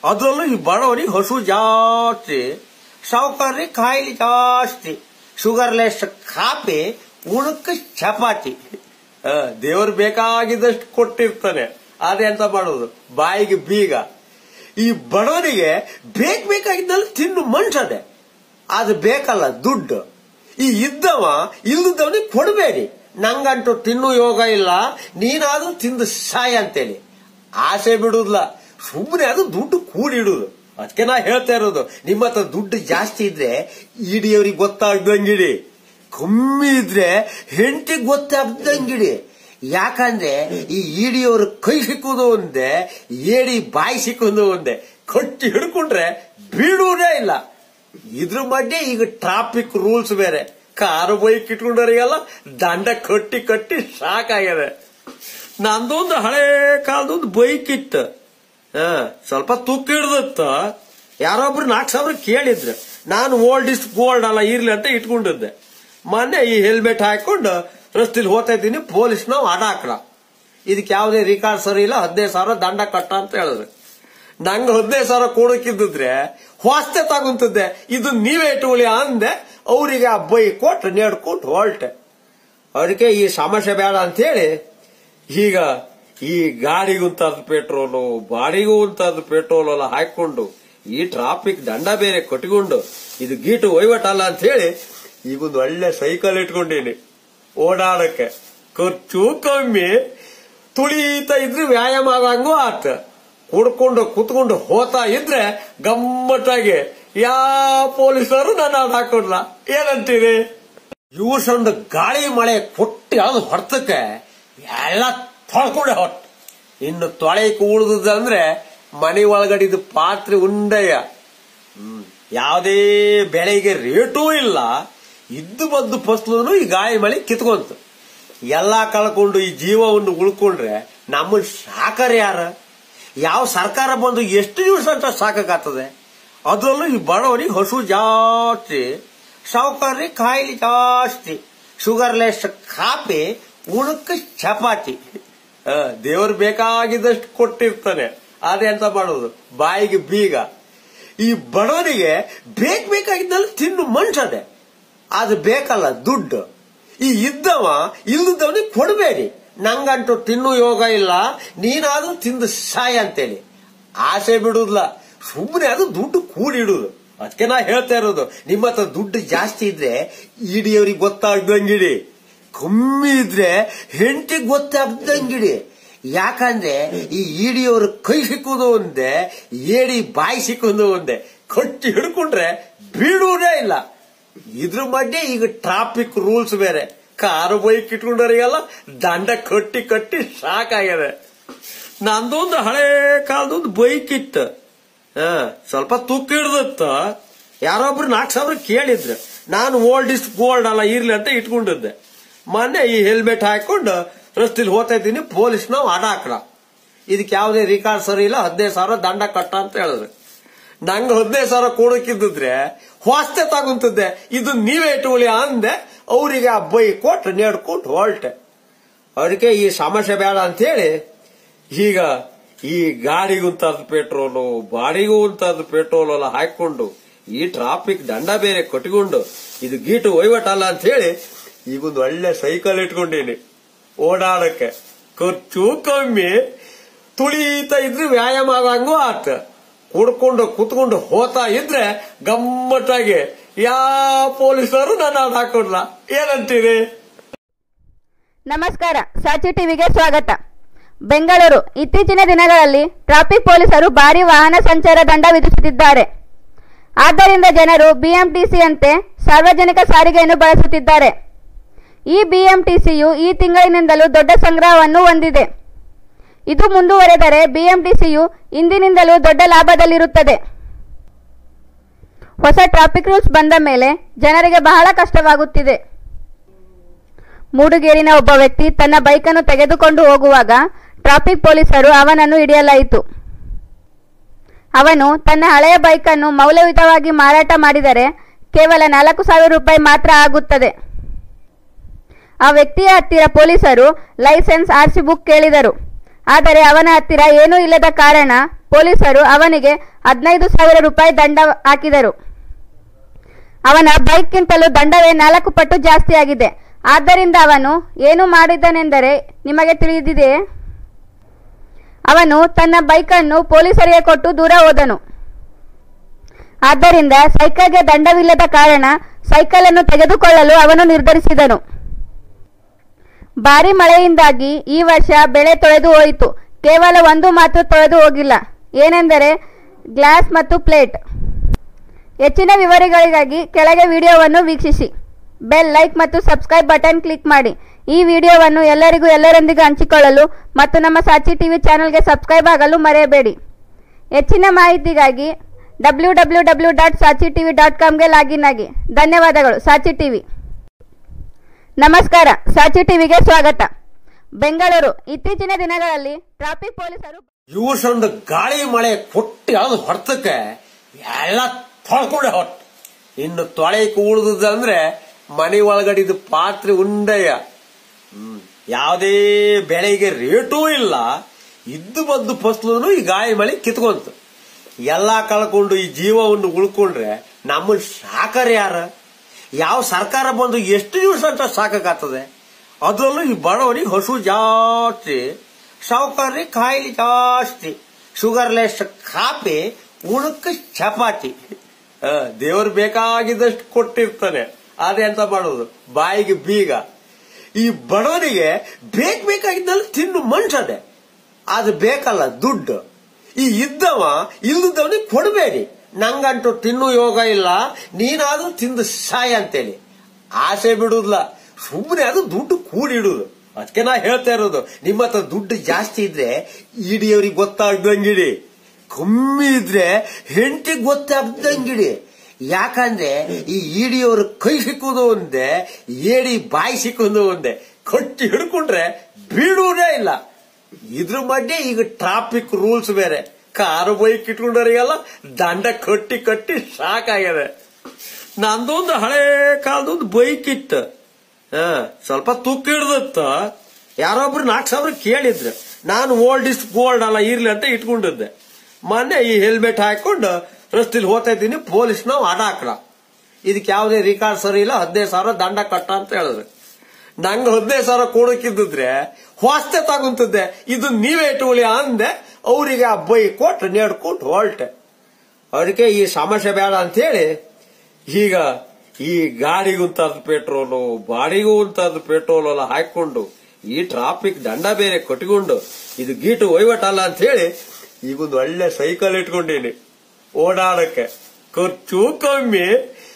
ಅದರಲ್ಲೂ ಈ ಬಡವನಿಗೆ ಹಸು ಜಾಸ್ತಿ ಸಾವುಕಾರರಿಗೆ ಕಾಯಿಲೆ ಜಾಸ್ತಿ ಶುಗರ್ಲೆಸ್ ಕಾಫಿ ಉಣಕ್ಕೆ ಚಪಾತಿ ಆ, ದೇವ್ರು ಬೇಕಾಗಿದ್ದಷ್ಟು ಕೊಟ್ಟಿರ್ತಾನೆ ಅದೇ ಅಂತ ಮಾಡೋದು ಬಾಯಿಗೆ ಬೀಗ ಈ ಬಡವನಿಗೆ ಬೇಕ್ ಬೇಕಾಗಿದ್ದಲ್ಲಿ ತಿನ್ನು ಮನ್ಸದೆ ಅದು ಬೇಕಲ್ಲ ದುಡ್ಡು ಈ ಇದ್ದವ ಇಲ್ಲದವನಿಗೆ ಕೊಡಬೇಡಿ ನಂಗಂಟು ತಿನ್ನು ಯೋಗ ಇಲ್ಲ ನೀನಾದ್ರೂ ತಿಂದು ಸಾಯ ಅಂತೇಳಿ ಆಸೆ ಬಿಡುದಿಲ್ಲ ಸುಮ್ಮನೆ ಅದು ದುಡ್ಡು ಕೂಡಿಡುದು ಅದಕ್ಕೆ ನಾ ಹೇಳ್ತಾ ಇರೋದು ನಿಮ್ಮ ಹತ್ರ ದುಡ್ಡು ಜಾಸ್ತಿ ಇದ್ರೆ ಇಡಿಯವ್ರಿಗೆ ಗೊತ್ತಾಗ್ದಂಗಿಡಿ ಕಮ್ಮಿ ಇದ್ರೆ ಹೆಂಡತಿಗೆ ಗೊತ್ತಾಗ್ದಂಗಿಡಿ ಯಾಕಂದ್ರೆ ಈ ಇಡಿಯವ್ರ ಕೈ ಸಿಕ್ಕುದು ಒಂದೇ ಏಡಿ ಬಾಯಿ ಸಿಕ್ಕುದು ಒಂದೇ ಕಟ್ಟಿ ಹಿಡ್ಕೊಂಡ್ರೆ ಬೀಳುವುದೇ ಇಲ್ಲ ಇದ್ರ ಮಧ್ಯೆ ಈಗ ಟ್ರಾಫಿಕ್ ರೂಲ್ಸ್ ಬೇರೆ ಕಾರು ಬೈಕ್ ಇಟ್ಕೊಂಡವರಿಗೆಲ್ಲ ದಂಡ ಕಟ್ಟಿ ಕಟ್ಟಿ ಸಾಕಾಗ್ಯದೆ ನಂದೊಂದು ಹಳೆ ಕಾಲದೊಂದು ಬೈಕ್ ಇತ್ತು ಹ ಸ್ವಲ್ಪ ತುಕ್ಕ ಹಿಡ್ದತ್ತ ಯಾರೊಬ್ರು ನಾಲ್ಕು ಸಾವಿರ ಕೇಳಿದ್ರು ನಾನು ಓಲ್ಡ್ ಇಸ್ ಗೋಲ್ಡ್ ಅಲ್ಲ ಇರ್ಲಿ ಅಂತ ಇಟ್ಕೊಂಡಿದ್ದೆ ಮೊನ್ನೆ ಈ ಹೆಲ್ಮೆಟ್ ಹಾಕೊಂಡು ರಸ್ತೆಲಿ ಹೋಗ್ತಾ ಇದ್ದೀನಿ ಪೊಲೀಸ್ ನಾವು ಅಡ ಹಾಕ್ರ ಇದಕ್ಕೆ ಯಾವುದೇ ರಿಕಾರ್ಡ್ ಸರಿ ಇಲ್ಲ ಹದಿನೈದು ಸಾವಿರ ದಂಡ ಕಟ್ಟ ಅಂತ ಹೇಳಿದ್ರು ನಂಗೆ ಹದಿನೈದು ಸಾವಿರ ಕೊಡಕ್ಕಿದ್ದಿದ್ರೆ ಹೊಸ್ತೆ ತಗೊಂತಿದ್ದೆ ಇದು ನೀವೇ ಇಟ್ಕೊಳ್ಳಿ ಅಂದೆ ಅವರಿಗೆ ಆ ಬೈ ಕೊಟ್ಟು ನೇಡ್ಕೊಂಡು ಹೊರಟೆ ಅದಕ್ಕೆ ಈ ಸಮಸ್ಯೆ ಬೇಡ ಅಂತ ಹೇಳಿ ಈಗ ಈ ಗಾಡಿಗೂ ಅಂತದ್ದು ಪೆಟ್ರೋಲು ಬಾಡಿಗೂ ಅಂತದ್ದು ಪೆಟ್ರೋಲ್ ಎಲ್ಲ ಹಾಕೊಂಡು ಈ ಟ್ರಾಫಿಕ್ ದಂಡ ಬೇರೆ ಕಟ್ಟಿಕೊಂಡು ಇದು ಗೀಟು ವಹಿವಾಟಲ್ಲ ಅಂತ ಹೇಳಿ ಈಗೊಂದು ಒಳ್ಳೆ ಸೈಕಲ್ ಇಟ್ಕೊಂಡೀನಿ ಓಡಾಡಕ್ಕೆ ಖರ್ಚು ಕಮ್ಮಿ ತುಳಿತಾ ಇದ್ರೆ ವ್ಯಾಯಾಮ ಆದಂಗೂ ಆತ ಕುಡ್ಕೊಂಡು ಕುತ್ಕೊಂಡು ಹೋತಾ ಇದ್ರೆ ಗಮ್ಮತ್ತಾಗಿ ಯಾವ ಪೊಲೀಸರು ನನ್ನ ಅಡ್ ಹಾಕೊಂಡ್ಲ ಏನಂತೀರಿ ಇವ್ರ ಸಣ್ಣ ಗಾಳಿ ಮಳೆ ಕೊಟ್ಟು ಯಾವ್ದು ಹೊರ್ತಕ್ಕೆ ಎಲ್ಲ ತೊಳ್ಕೊಂಡೆ ಹೊಟ್ಟು ಇನ್ನು ತೊಳೆಯಕ್ಕೆ ಉಳಿದಂದ್ರೆ ಮನೆ ಒಳಗಡಿದ ಪಾತ್ರೆ ಉಂಡೆಯ ಹ್ಮ್ ಯಾವುದೇ ಬೆಳೆಗೆ ರೇಟೂ ಇಲ್ಲ ಇದ್ದು ಬಂದು ಫಸ್ಲು ಈ ಗಾಳಿ ಮಳೆ ಕಿತ್ಕೊಂತು ಎಲ್ಲಾ ಕಳ್ಕೊಂಡು ಈ ಜೀವವನ್ನು ಉಳ್ಕೊಂಡ್ರೆ ನಮ್ಮನ್ನ ಸಾಕಾರ ಯಾರ ಯಾವ ಸರ್ಕಾರ ಬಂದು ಎಷ್ಟು ದಿವಸ ಅಂತ ಸಾಕಾಗ್ತದೆ ಅದರಲ್ಲೂ ಈ ಬಡವನಿಗೆ ಹಸು ಜಾಸ್ತಿ ಸಾವುಕಾರರಿಗೆ ಕಾಯಿಲೆ ಜಾಸ್ತಿ ಶುಗರ್ಲೆಸ್ ಕಾಫಿ ಉಣಕ್ಕೆ ಚಪಾತಿ ಆ, ದೇವ್ರು ಬೇಕಾಗಿದ್ದಷ್ಟು ಕೊಟ್ಟಿರ್ತಾನೆ ಅದೇ ಅಂತ ಮಾಡೋದು ಬಾಯಿಗೆ ಬೀಗ ಈ ಬಡವನಿಗೆ ಬೇಕ್ ಬೇಕಾಗಿದ್ದಲ್ಲಿ ತಿನ್ನು ಮನ್ಸದೆ ಅದು ಬೇಕಲ್ಲ ದುಡ್ಡು ಈ ಇದ್ದವ ಇಲ್ಲದವನಿಗೆ ಕೊಡಬೇಡಿ ನಂಗಂಟು ತಿನ್ನು ಯೋಗ ಇಲ್ಲ ನೀನಾದ್ರೂ ತಿಂದು ಸಾಯ ಅಂತೇಳಿ ಆಸೆ ಬಿಡುದಿಲ್ಲ ಸುಮ್ಮನೆ ಅದು ದುಡ್ಡು ಕೂಡಿಡುದು ಅದಕ್ಕೆ ನಾ ಹೇಳ್ತಾ ಇರೋದು ನಿಮ್ಮ ಹತ್ರ ದುಡ್ಡು ಜಾಸ್ತಿ ಇದ್ರೆ ಇಡಿಯವ್ರಿಗೆ ಗೊತ್ತಾಗ್ದಂಗಿಡಿ ಕಮ್ಮಿ ಇದ್ರೆ ಹೆಂಡತಿಗೆ ಗೊತ್ತಾಗ್ದಂಗಿಡಿ ಯಾಕಂದ್ರೆ ಈ ಇಡಿಯವ್ರ ಕೈ ಸಿಕ್ಕುದು ಒಂದೇ ಏಡಿ ಬಾಯಿ ಸಿಕ್ಕುದು ಒಂದೇ ಕಟ್ಟಿ ಹಿಡ್ಕೊಂಡ್ರೆ ಬೀಳುವುದೇ ಇಲ್ಲ ಇದ್ರ ಮಧ್ಯೆ ಈಗ ಟ್ರಾಫಿಕ್ ರೂಲ್ಸ್ ಬೇರೆ ಕಾರು ಬೈಕ್ ಇಟ್ಕೊಂಡವರಿಗೆಲ್ಲ ದಂಡ ಕಟ್ಟಿ ಕಟ್ಟಿ ಸಾಕಾಗ್ಯದೆ ನಂದೊಂದು ಹಳೆ ಕಾಲದೊಂದು ಬೈಕ್ ಇತ್ತು ಹ ಸ್ವಲ್ಪ ತುಕ್ಕ ಹಿಡ್ದತ್ತ ಯಾರೊಬ್ರು ನಾಲ್ಕು ಸಾವಿರ ಕೇಳಿದ್ರು ನಾನು ಓಲ್ಡ್ ಇಸ್ ಗೋಲ್ಡ್ ಅಲ್ಲ ಇರ್ಲಿ ಅಂತ ಇಟ್ಕೊಂಡಿದ್ದೆ ಮೊನ್ನೆ ಈ ಹೆಲ್ಮೆಟ್ ಹಾಕೊಂಡು ರಸ್ತೆಲಿ ಹೋಗ್ತಾ ಇದ್ದೀನಿ ಪೊಲೀಸ್ ನಾವು ಅಡ ಹಾಕ್ರ ಇದಕ್ಕೆ ಯಾವುದೇ ರಿಕಾರ್ಡ್ ಸರಿ ಇಲ್ಲ ಹದಿನೈದು ಸಾವಿರ ದಂಡ ಕಟ್ಟ ಅಂತ ಹೇಳಿದ್ರು ನಂಗೆ ಹದಿನೈದು ಸಾವಿರ ಕೊಡಕ್ಕಿದ್ದಿದ್ರೆ ಹೊಸ್ತೆ ತಗೊಂತಿದ್ದೆ ಇದು ನೀವೇ ಇಟ್ಕೊಳ್ಳಿ ಅಂದೆ ಅವರಿಗೆ ಆ ಬೈ ಕೊಟ್ಟು ನೇಡ್ಕೊಂಡು ಹೊರಟೆ ಅದಕ್ಕೆ ಈ ಸಮಸ್ಯೆ ಬೇಡ ಅಂತ ಹೇಳಿ ಈಗ ಈ ಗಾಡಿಗೂ ಅಂತದ್ದು ಪೆಟ್ರೋಲು ಬಾಡಿಗೂ ಅಂತದ್ದು ಪೆಟ್ರೋಲ್ ಎಲ್ಲ ಹಾಕೊಂಡು ಈ ಟ್ರಾಫಿಕ್ ದಂಡ ಬೇರೆ ಕಟ್ಟಿಕೊಂಡು ಇದು ಗೀಟು ವಹಿವಾಟಲ್ಲ ಅಂತ ಹೇಳಿ ಈಗೊಂದು ಒಳ್ಳೆ ಸೈಕಲ್ ಇಟ್ಕೊಂಡೀನಿ ಓಡಾಡಕ್ಕೆ ಖರ್ಚು ಕಮ್ಮಿ ತುಳಿತಾ ಇದ್ರೆ ವ್ಯಾಯಾಮ ಆದಂಗೂ ಆತ ಕುಡ್ಕೊಂಡು ಕುತ್ಕೊಂಡು ಹೋತಾ ಇದ್ರೆ ಗಮ್ಮತ್ತಾಗಿ ಯಾವ ಪೊಲೀಸರು ನನ್ನ ಅಡ್ ಹಾಕೊಂಡ್ಲ ಏನಂತೀರಿ ನಮಸ್ಕಾರ ಸಾಚಿ ಟಿವಿಗೆ ಸ್ವಾಗತ ಬೆಂಗಳೂರು ಇತ್ತೀಚಿನ ದಿನಗಳಲ್ಲಿ ಟ್ರಾಫಿಕ್ ಪೊಲೀಸರು ಭಾರಿ ವಾಹನ ಸಂಚಾರ ದಂಡ ವಿಧಿಸುತ್ತಿದ್ದಾರೆ ಆದ್ದರಿಂದ ಜನರು ಬಿಎಂಟಿಸಿ ಅಂತೆ ಸಾರ್ವಜನಿಕ ಸಾರಿಗೆಯನ್ನು ಬಳಸುತ್ತಿದ್ದಾರೆ ಈ ಬಿಎಂಟಿಸಿಯು ಈ ತಿಂಗಳಿನಿಂದಲೂ ದೊಡ್ಡ ಸಂಗ್ರಹವನ್ನು ಹೊಂದಿದೆ ಇದು ಮುಂದುವರೆದರೆ ಬಿಎಂಟಿಸಿಯು ಇಂದಿನಿಂದಲೂ ದೊಡ್ಡ ಲಾಭದಲ್ಲಿರುತ್ತದೆ ಹೊಸ ಟ್ರಾಫಿಕ್ ರೂಲ್ಸ್ ಬಂದ ಮೇಲೆ ಜನರಿಗೆ ಬಹಳ ಕಷ್ಟವಾಗುತ್ತಿದೆ ಮೂಡುಗೇರಿನ ಒಬ್ಬ ವ್ಯಕ್ತಿ ತನ್ನ ಬೈಕನ್ನು ತೆಗೆದುಕೊಂಡು ಹೋಗುವಾಗ ಟ್ರಾಫಿಕ್ ಪೊಲೀಸರು ಅವನನ್ನು ಹಿಡಿಯಲಾಯಿತು ಅವನು ತನ್ನ ಹಳೆಯ ಬೈಕನ್ನು ಮೌಲ್ಯಯುತವಾಗಿ ಮಾರಾಟ ಮಾಡಿದರೆ ಕೇವಲ ನಾಲ್ಕು ಸಾವಿರ ರೂಪಾಯಿ ಮಾತ್ರ ಆಗುತ್ತದೆ ಆ ವ್ಯಕ್ತಿಯ ಹತ್ತಿರ ಪೊಲೀಸರು ಲೈಸೆನ್ಸ್ ಆರ್ಸಿ ಬುಕ್ ಕೇಳಿದರು ಆದರೆ ಅವನ ಹತ್ತಿರ ಏನೂ ಇಲ್ಲದ ಕಾರಣ ಪೊಲೀಸರು ಅವನಿಗೆ ಹದಿನೈದು ಸಾವಿರ ರೂಪಾಯಿ ದಂಡ ಹಾಕಿದರು ಅವನ ಬೈಕ್ಗಿಂತಲೂ ದಂಡವೇ ನಾಲ್ಕು ಪಟ್ಟು ಜಾಸ್ತಿಯಾಗಿದೆ ಆದ್ದರಿಂದ ಅವನು ಏನು ಮಾಡಿದ್ದಾನೆಂದರೆ ನಿಮಗೆ ತಿಳಿದಿದೆ ಅವನು ತನ್ನ ಬೈಕನ್ನು ಪೊಲೀಸರಿಗೆ ಕೊಟ್ಟು ದೂರ ಹೋದನು ಆದ್ದರಿಂದ ಸೈಕಲ್ಗೆ ದಂಡವಿಲ್ಲದ ಕಾರಣ ಸೈಕಲ್ ಅನ್ನು ತೆಗೆದುಕೊಳ್ಳಲು ಅವನು ನಿರ್ಧರಿಸಿದನು ಭಾರಿ ಮಳೆಯಿಂದಾಗಿ ಈ ವರ್ಷ ಬೆಳೆ ತೊಳೆದು ಹೋಯಿತು ಕೇವಲ ಒಂದು ಮಾತ್ರ ತೊಳೆದು ಹೋಗಿಲ್ಲ ಏನೆಂದರೆ ಗ್ಲಾಸ್ ಮತ್ತು ಪ್ಲೇಟ್ ಹೆಚ್ಚಿನ ವಿವರಗಳಿಗಾಗಿ ಕೆಳಗೆ ವಿಡಿಯೋವನ್ನು ವೀಕ್ಷಿಸಿ ಬೆಲ್ ಲೈಕ್ ಮತ್ತು ಸಬ್ಸ್ಕ್ರೈಬ್ ಬಟನ್ ಕ್ಲಿಕ್ ಮಾಡಿ ಈ ವಿಡಿಯೋವನ್ನು ಎಲ್ಲರಿಗೂ ಎಲ್ಲರೊಂದಿಗೆ ಹಂಚಿಕೊಳ್ಳಲು ಮತ್ತು ನಮ್ಮ ಸಾಚಿ ಟಿವಿ ಚಾನಲ್ಗೆ ಸಬ್ಸ್ಕ್ರೈಬ್ ಆಗಲು ಮರೆಯಬೇಡಿ ಹೆಚ್ಚಿನ ಮಾಹಿತಿಗಾಗಿ W W W dot Saachi TV dot ಕಾಮ್ಗೆ ಲಾಗಿನ್ ಆಗಿ ಧನ್ಯವಾದಗಳು ಸಾಚಿ ಟಿವಿ ನಮಸ್ಕಾರ ಸಾಚಿ ಟಿವಿಗೆ ಸ್ವಾಗತ ಬೆಂಗಳೂರು ಇತ್ತೀಚಿನ ದಿನಗಳಲ್ಲಿ ಟ್ರಾಫಿಕ್ ಪೊಲೀಸರು ಇವ್ಸೊಂದು ಗಾಳಿ ಮಳೆ ಕೊಟ್ಟು ಅದು ಹೊಡ್ತಕ್ಕೆ ಎಲ್ಲ ತೊಳ್ಕೊಂಡೆ ಹೊಟ್ಟು ಇನ್ನು ತೊಳೆಯಕ್ಕೆ ಉಳಿದಂದ್ರೆ ಮನೆ ಒಳಗಡಿದ ಪಾತ್ರೆ ಉಂಡಯ್ಯ ಹ್ಮ್ ಯಾವುದೇ ಬೆಳೆಗೆ ರೇಟೂ ಇಲ್ಲ ಇದ್ದು ಬಂದು ಫಸ್ಲು ಈ ಗಾಳಿ ಮಳೆ ಕಿತ್ಕೊಂತು ಎಲ್ಲಾ ಕಳ್ಕೊಂಡು ಈ ಜೀವವನ್ನು ಉಳ್ಕೊಂಡ್ರೆ ನಮ್ಮ ಸಾಕರ್ ಯಾರ ಯಾವ ಸರ್ಕಾರ ಬಂದು ಎಷ್ಟು ದಿವಸ ಅಂತ ಸಾಕಾಗ್ತದೆ ಅದರಲ್ಲೂ ಈ ಬಡವನಿಗೆ ಹಸು ಜಾಸ್ತಿ ಸಾವುಕಾರ್ರಿಗೆ ಕಾಯಿಲೆ ಜಾಸ್ತಿ ಶುಗರ್ಲೆಸ್ ಕಾಫಿ ಉಣಕ್ಕೆ ಚಪಾತಿ ಆ, ದೇವ್ರು ಬೇಕಾಗಿದ್ದಷ್ಟು ಕೊಟ್ಟಿರ್ತಾನೆ ಅದೇ ಅಂತ ಮಾಡೋದು ಬಾಯಿಗೆ ಬೀಗ ಈ ಬಡವನಿಗೆ ಬೇಕ್ ಬೇಕಾಗಿದ್ದಲ್ಲಿ ತಿನ್ನು ಮನ್ಸದೆ ಅದು ಬೇಕಲ್ಲ ದುಡ್ಡು ಈ ಇದ್ದವ ಇಲ್ಲದವನಿಗೆ ಕೊಡಬೇಡಿ ನಂಗಂಟು ತಿನ್ನು ಯೋಗ ಇಲ್ಲ ನೀನಾದ್ರೂ ತಿಂದು ಸಾಯ ಅಂತೇಳಿ ಆಸೆ ಬಿಡುದಿಲ್ಲ ಸುಮ್ಮನೆ ಅದು ದುಡ್ಡು ಕೂಡಿಡುದು ಅದಕ್ಕೆ ನಾ ಹೇಳ್ತಾ ಇರೋದು ನಿಮ್ಮ ಹತ್ರ ದುಡ್ಡು ಜಾಸ್ತಿ ಇದ್ರೆ ಇಡಿಯವ್ರಿಗೆ ಗೊತ್ತಾಗ್ದಂಗಿಡಿ ಕಮ್ಮಿ ಇದ್ರೆ ಹೆಂಡತಿಗೆ ಗೊತ್ತಾಗ್ದಂಗಿಡಿ ಯಾಕಂದ್ರೆ ಈ ಇಡಿಯವ್ರ ಕೈ ಸಿಕ್ಕುದು ಒಂದೇ ಏಡಿ ಬಾಯಿ ಸಿಕ್ಕುದು ಒಂದೇ ಕಟ್ಟಿ ಹಿಡ್ಕೊಂಡ್ರೆ ಬೀಳುವುದೇ ಇಲ್ಲ ಇದ್ರ ಮಧ್ಯೆ ಈಗ ಟ್ರಾಫಿಕ್ ರೂಲ್ಸ್ ಬೇರೆ ಕಾರು ಬೈಕ್ ಇಟ್ಕೊಂಡವರಿಗೆಲ್ಲ ದಂಡ ಕಟ್ಟಿ ಕಟ್ಟಿ ಸಾಕಾಗ್ಯದೆ ನಂದೊಂದು ಹಳೆ ಕಾಲದೊಂದು ಬೈಕ್ ಇತ್ತು ಹಾ ಸ್ವಲ್ಪ ತುಕ್ಕ ಹಿಡ್ದತ್ತ ಯಾರೊಬ್ರು ನಾಲ್ಕು ಸಾವಿರ ಕೇಳಿದ್ರು ನಾನು ಓಲ್ಡ್ ಇಸ್ ಗೋಲ್ಡ್ ಅಲ್ಲ ಇರ್ಲಿ ಅಂತ ಇಟ್ಕೊಂಡಿದ್ದೆ ಮೊನ್ನೆ ಈ ಹೆಲ್ಮೆಟ್ ಹಾಕೊಂಡು ರಸ್ತೆಲಿ ಹೋಗ್ತಾ ಇದ್ದೀನಿ ಪೊಲೀಸ್ ನಾವು ಅಡ ಹಾಕಲ ಇದಕ್ಕೆ ಯಾವುದೇ ರಿಕಾರ್ಡ್ ಸರಿ ಇಲ್ಲ ಹದಿನೈದು ಸಾವಿರ ದಂಡ ಕಟ್ಟ ಅಂತ ಹೇಳಿದ್ರು ನಂಗೆ ಹದಿನೈದು ಸಾವಿರ ಕೊಡಕ್ಕಿದ್ದಿದ್ರೆ ಹೊಸ್ತೆ ತಗೊಂತಿದ್ದೆ ಇದು ನೀವೇ ಇಟ್ಕೊಳ್ಳಿ ಅಂದೆ ಅವರಿಗೆ ಆ ಬೈ ಕೊಟ್ಟು ನೇಡ್ಕೊಂಡು ಹೊರಟೆ ಅದಕ್ಕೆ ಈ ಸಮಸ್ಯೆ ಬೇಡ ಅಂತ ಹೇಳಿ ಈಗ ಈ ಗಾಡಿಗುಂತಾದ ಪೆಟ್ರೋಲು ಬಾಡಿಗೂ ಅಂತಾದ ಪೆಟ್ರೋಲ್ ಎಲ್ಲ ಹಾಕೊಂಡು ಈ ಟ್ರಾಫಿಕ್ ದಂಡ ಬೇರೆ ಕಟ್ಕೊಂಡು ಇದು ಗೀಟು ವಹಿವಾಟಲ್ಲ ಅಂತ ಹೇಳಿ ಈಗೊಂದು ಒಳ್ಳೆ ಸೈಕಲ್ ಇಟ್ಕೊಂಡೀನಿ ಓಡಾಡಕ್ಕೆ ಖರ್ಚು ಕಮ್ಮಿ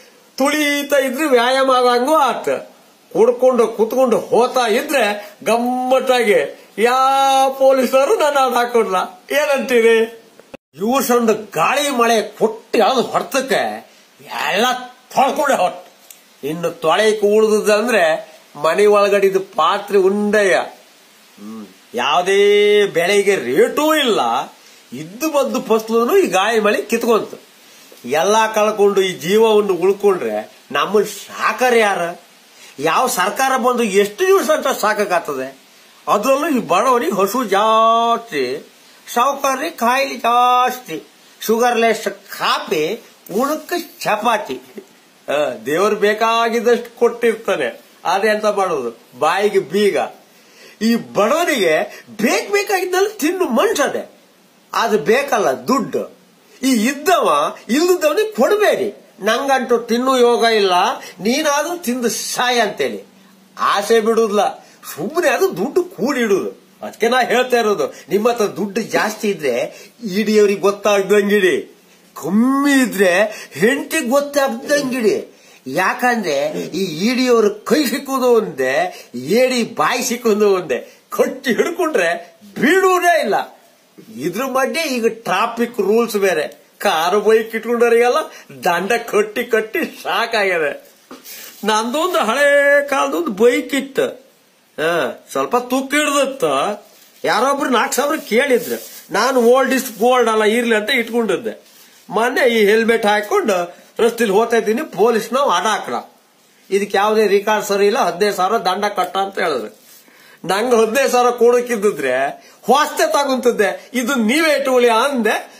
ತುಳಿತಾ ಇದ್ರೆ ವ್ಯಾಯಾಮ ಆಗಂಗೂ ಆತ ಕುಡ್ಕೊಂಡು ಕುತ್ಕೊಂಡು ಹೋತಾ ಇದ್ರೆ ಗಮ್ಮತ್ತಾಗಿ ಯಾವ ಪೊಲೀಸರು ನನ್ನ ಹಾಕೊಡ್ಲ ಏನಂತೀರಿ ಇವ್ಸೊಂದು ಗಾಳಿ ಮಳೆ ಕೊಟ್ಟು ಅದು ಹೊಡ್ತಕ್ಕೆ ಎಲ್ಲ ತೊಳ್ಕೊಂಡೆ ಹೊಟ್ಟು ಇನ್ನು ತೊಳೆಯಕ್ಕೆ ಉಳಿದಂದ್ರೆ ಮನೆ ಒಳಗಡಿದ ಪಾತ್ರೆ ಉಂಡಯ್ಯ ಹ್ಮ್ ಯಾವುದೇ ಬೆಳೆಗೆ ರೇಟೂ ಇಲ್ಲ ಇದ್ದು ಬಂದು ಫಸ್ಲು ಈ ಗಾಳಿ ಮಳೆ ಕಿತ್ಕೊಂತು ಎಲ್ಲಾ ಕಳ್ಕೊಂಡು ಈ ಜೀವವನ್ನು ಉಳ್ಕೊಂಡ್ರೆ ನಮ್ಮ ಸಾಕರ್ ಯಾರ ಯಾವ ಸರ್ಕಾರ ಬಂದು ಎಷ್ಟು ದಿವಸ ಅಂತ ಸಾಕಾಗ್ತದೆ ಅದರಲ್ಲೂ ಈ ಬಡವನಿಗೆ ಹಸು ಜಾಸ್ತಿ ಸಾವುಕಾರ್ರಿಗೆ ಕಾಯಿಲೆ ಜಾಸ್ತಿ ಶುಗರ್ಲೆಸ್ ಕಾಫಿ ಉಣಕ್ಕೆ ಚಪಾತಿ ಆ, ದೇವ್ರು ಬೇಕಾಗಿದ್ದಷ್ಟು ಕೊಟ್ಟಿರ್ತಾನೆ ಅದೇ ಅಂತ ಮಾಡೋದು ಬಾಯಿಗೆ ಬೀಗ ಈ ಬಡವನಿಗೆ ಬೇಕ್ ಬೇಕಾಗಿದ್ದಲ್ಲಿ ತಿನ್ನು ಮನ್ಸದೆ ಅದು ಬೇಕಲ್ಲ ದುಡ್ಡು ಈ ಇದ್ದವ ಇಲ್ಲದವನಿಗೆ ಕೊಡಬೇಡಿ ನಂಗಂಟು ತಿನ್ನು ಯೋಗ ಇಲ್ಲ ನೀನಾದ್ರೂ ತಿಂದು ಸಾಯ ಅಂತೇಳಿ ಆಸೆ ಬಿಡುದಿಲ್ಲ ಸುಮ್ಮನೆ ಅದು ದುಡ್ಡು ಕೂಡಿಡುದು ಅದಕ್ಕೆ ನಾ ಹೇಳ್ತಾ ಇರೋದು ನಿಮ್ಮ ಹತ್ರ ದುಡ್ಡು ಜಾಸ್ತಿ ಇದ್ರೆ ಇಡಿಯವ್ರಿಗೆ ಗೊತ್ತಾಗ್ದಂಗಿಡಿ ಕಮ್ಮಿ ಇದ್ರೆ ಹೆಂಡತಿಗೆ ಗೊತ್ತಾಗ್ದಂಗಿಡಿ ಯಾಕಂದ್ರೆ ಈ ಇಡಿಯವ್ರ ಕೈ ಸಿಕ್ಕುದು ಒಂದೇ ಏಡಿ ಬಾಯಿ ಸಿಕ್ಕುದು ಒಂದೇ ಕಟ್ಟಿ ಹಿಡ್ಕೊಂಡ್ರೆ ಬೀಳುವುದೇ ಇಲ್ಲ ಇದ್ರ ಮಧ್ಯೆ ಈಗ ಟ್ರಾಫಿಕ್ ರೂಲ್ಸ್ ಬೇರೆ ಕಾರು ಬೈಕ್ ಇಟ್ಕೊಂಡವರಿಗೆಲ್ಲ ದಂಡ ಕಟ್ಟಿ ಕಟ್ಟಿ ಸಾಕಾಗ್ಯದೆ ನಂದೊಂದು ಹಳೆ ಕಾಲದೊಂದು ಬೈಕ್ ಇತ್ತು ಹಾ ಸ್ವಲ್ಪ ತುಕ್ಕ ಹಿಡ್ದತ್ತ ಯಾರೊಬ್ರು ನಾಲ್ಕು ಸಾವಿರ ಕೇಳಿದ್ರು ನಾನು ಓಲ್ಡ್ ಇಸ್ ಗೋಲ್ಡ್ ಅಲ್ಲ ಇರ್ಲಿ ಅಂತ ಇಟ್ಕೊಂಡಿದ್ದೆ ಮೊನ್ನೆ ಈ ಹೆಲ್ಮೆಟ್ ಹಾಕೊಂಡು ರಸ್ತೆಲಿ ಹೋಗ್ತಾ ಇದ್ದೀನಿ ಪೊಲೀಸ್ ನಾವು ಅಡ ಹಾಕಲ ಇದಕ್ಕೆ ಯಾವುದೇ ರಿಕಾರ್ಡ್ ಸರಿ ಇಲ್ಲ ಹದಿನೈದು ಸಾವಿರ ದಂಡ ಕಟ್ಟ ಅಂತ ಹೇಳಿದ್ರು ನಂಗೆ ಹದಿನೈದು ಸಾವಿರ ಕೊಡಕ್ಕಿದ್ದಿದ್ರೆ ಹೊಸ್ತೆ ತಗೊಂತಿದ್ದೆ ಇದು ನೀವೇ ಇಟ್ಕೊಳ್ಳಿ ಅಂದೆ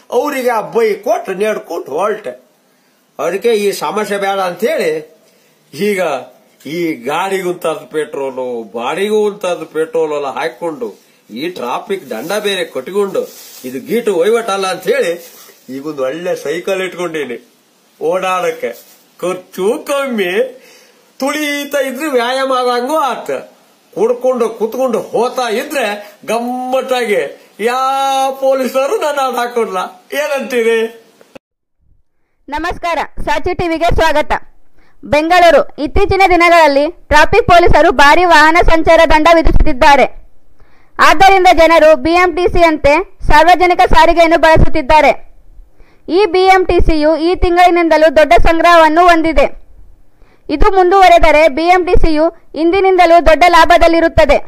ಅವರಿಗೆ ಆ ಬೈ ಕೊಟ್ಟು ನೇಡ್ಕೊಂಡು ಹೊರಟೆ ಅದಕ್ಕೆ ಈ ಸಮಸ್ಯೆ ಬೇಡ ಅಂತ ಹೇಳಿ ಈಗ ಈ ಗಾಡಿಗುಂತಾದ ಪೆಟ್ರೋಲು ಬಾಡಿಗೂ ಉಂತಾದ ಪೆಟ್ರೋಲ್ ಎಲ್ಲ ಹಾಕೊಂಡು ಈ ಟ್ರಾಫಿಕ್ ದಂಡ ಬೇರೆ ಕಟ್ಟಿಕೊಂಡು ಇದು ಗೀಟು ವಹಿವಾಟಲ್ಲ ಅಂತ ಹೇಳಿ ಈಗೊಂದು ಒಳ್ಳೆ ಸೈಕಲ್ ಇಟ್ಕೊಂಡೀನಿ ಓಡಾಡಕ್ಕೆ ಖರ್ಚು ಕಮ್ಮಿ ತುಳಿತಾ ಇದ್ರೆ ವ್ಯಾಯಾಮ ಆಗಂಗೂ ಆತ ಕುಡ್ಕೊಂಡು ಕುತ್ಕೊಂಡು ಹೋತಾ ಇದ್ರೆ ಗಮ್ಮತ್ತಾಗಿ ಯಾವ ಪೊಲೀಸರು ನನ್ನ ಆಡ್ ಹಾಕೊಡ್ಲ ಏನಂತೀರಿ ನಮಸ್ಕಾರ ಸಾಚಿ ಟಿವಿಗೆ ಸ್ವಾಗತ ಬೆಂಗಳೂರು ಇತ್ತೀಚಿನ ದಿನಗಳಲ್ಲಿ ಟ್ರಾಫಿಕ್ ಪೊಲೀಸರು ಭಾರಿ ವಾಹನ ಸಂಚಾರ ದಂಡ ವಿಧಿಸುತ್ತಿದ್ದಾರೆ ಆದ್ದರಿಂದ ಜನರು ಬಿಎಂಟಿಸಿಯಂತೆ ಸಾರ್ವಜನಿಕ ಸಾರಿಗೆಯನ್ನು ಬಳಸುತ್ತಿದ್ದಾರೆ ಈ ಬಿಎಂಟಿಸಿಯು ಈ ತಿಂಗಳಿನಿಂದಲೂ ದೊಡ್ಡ ಸಂಗ್ರಹವನ್ನು ಹೊಂದಿದೆ ಇದು ಮುಂದುವರೆದರೆ ಬಿಎಂಟಿಸಿಯು ಇಂದಿನಿಂದಲೂ ದೊಡ್ಡ ಲಾಭದಲ್ಲಿರುತ್ತದೆ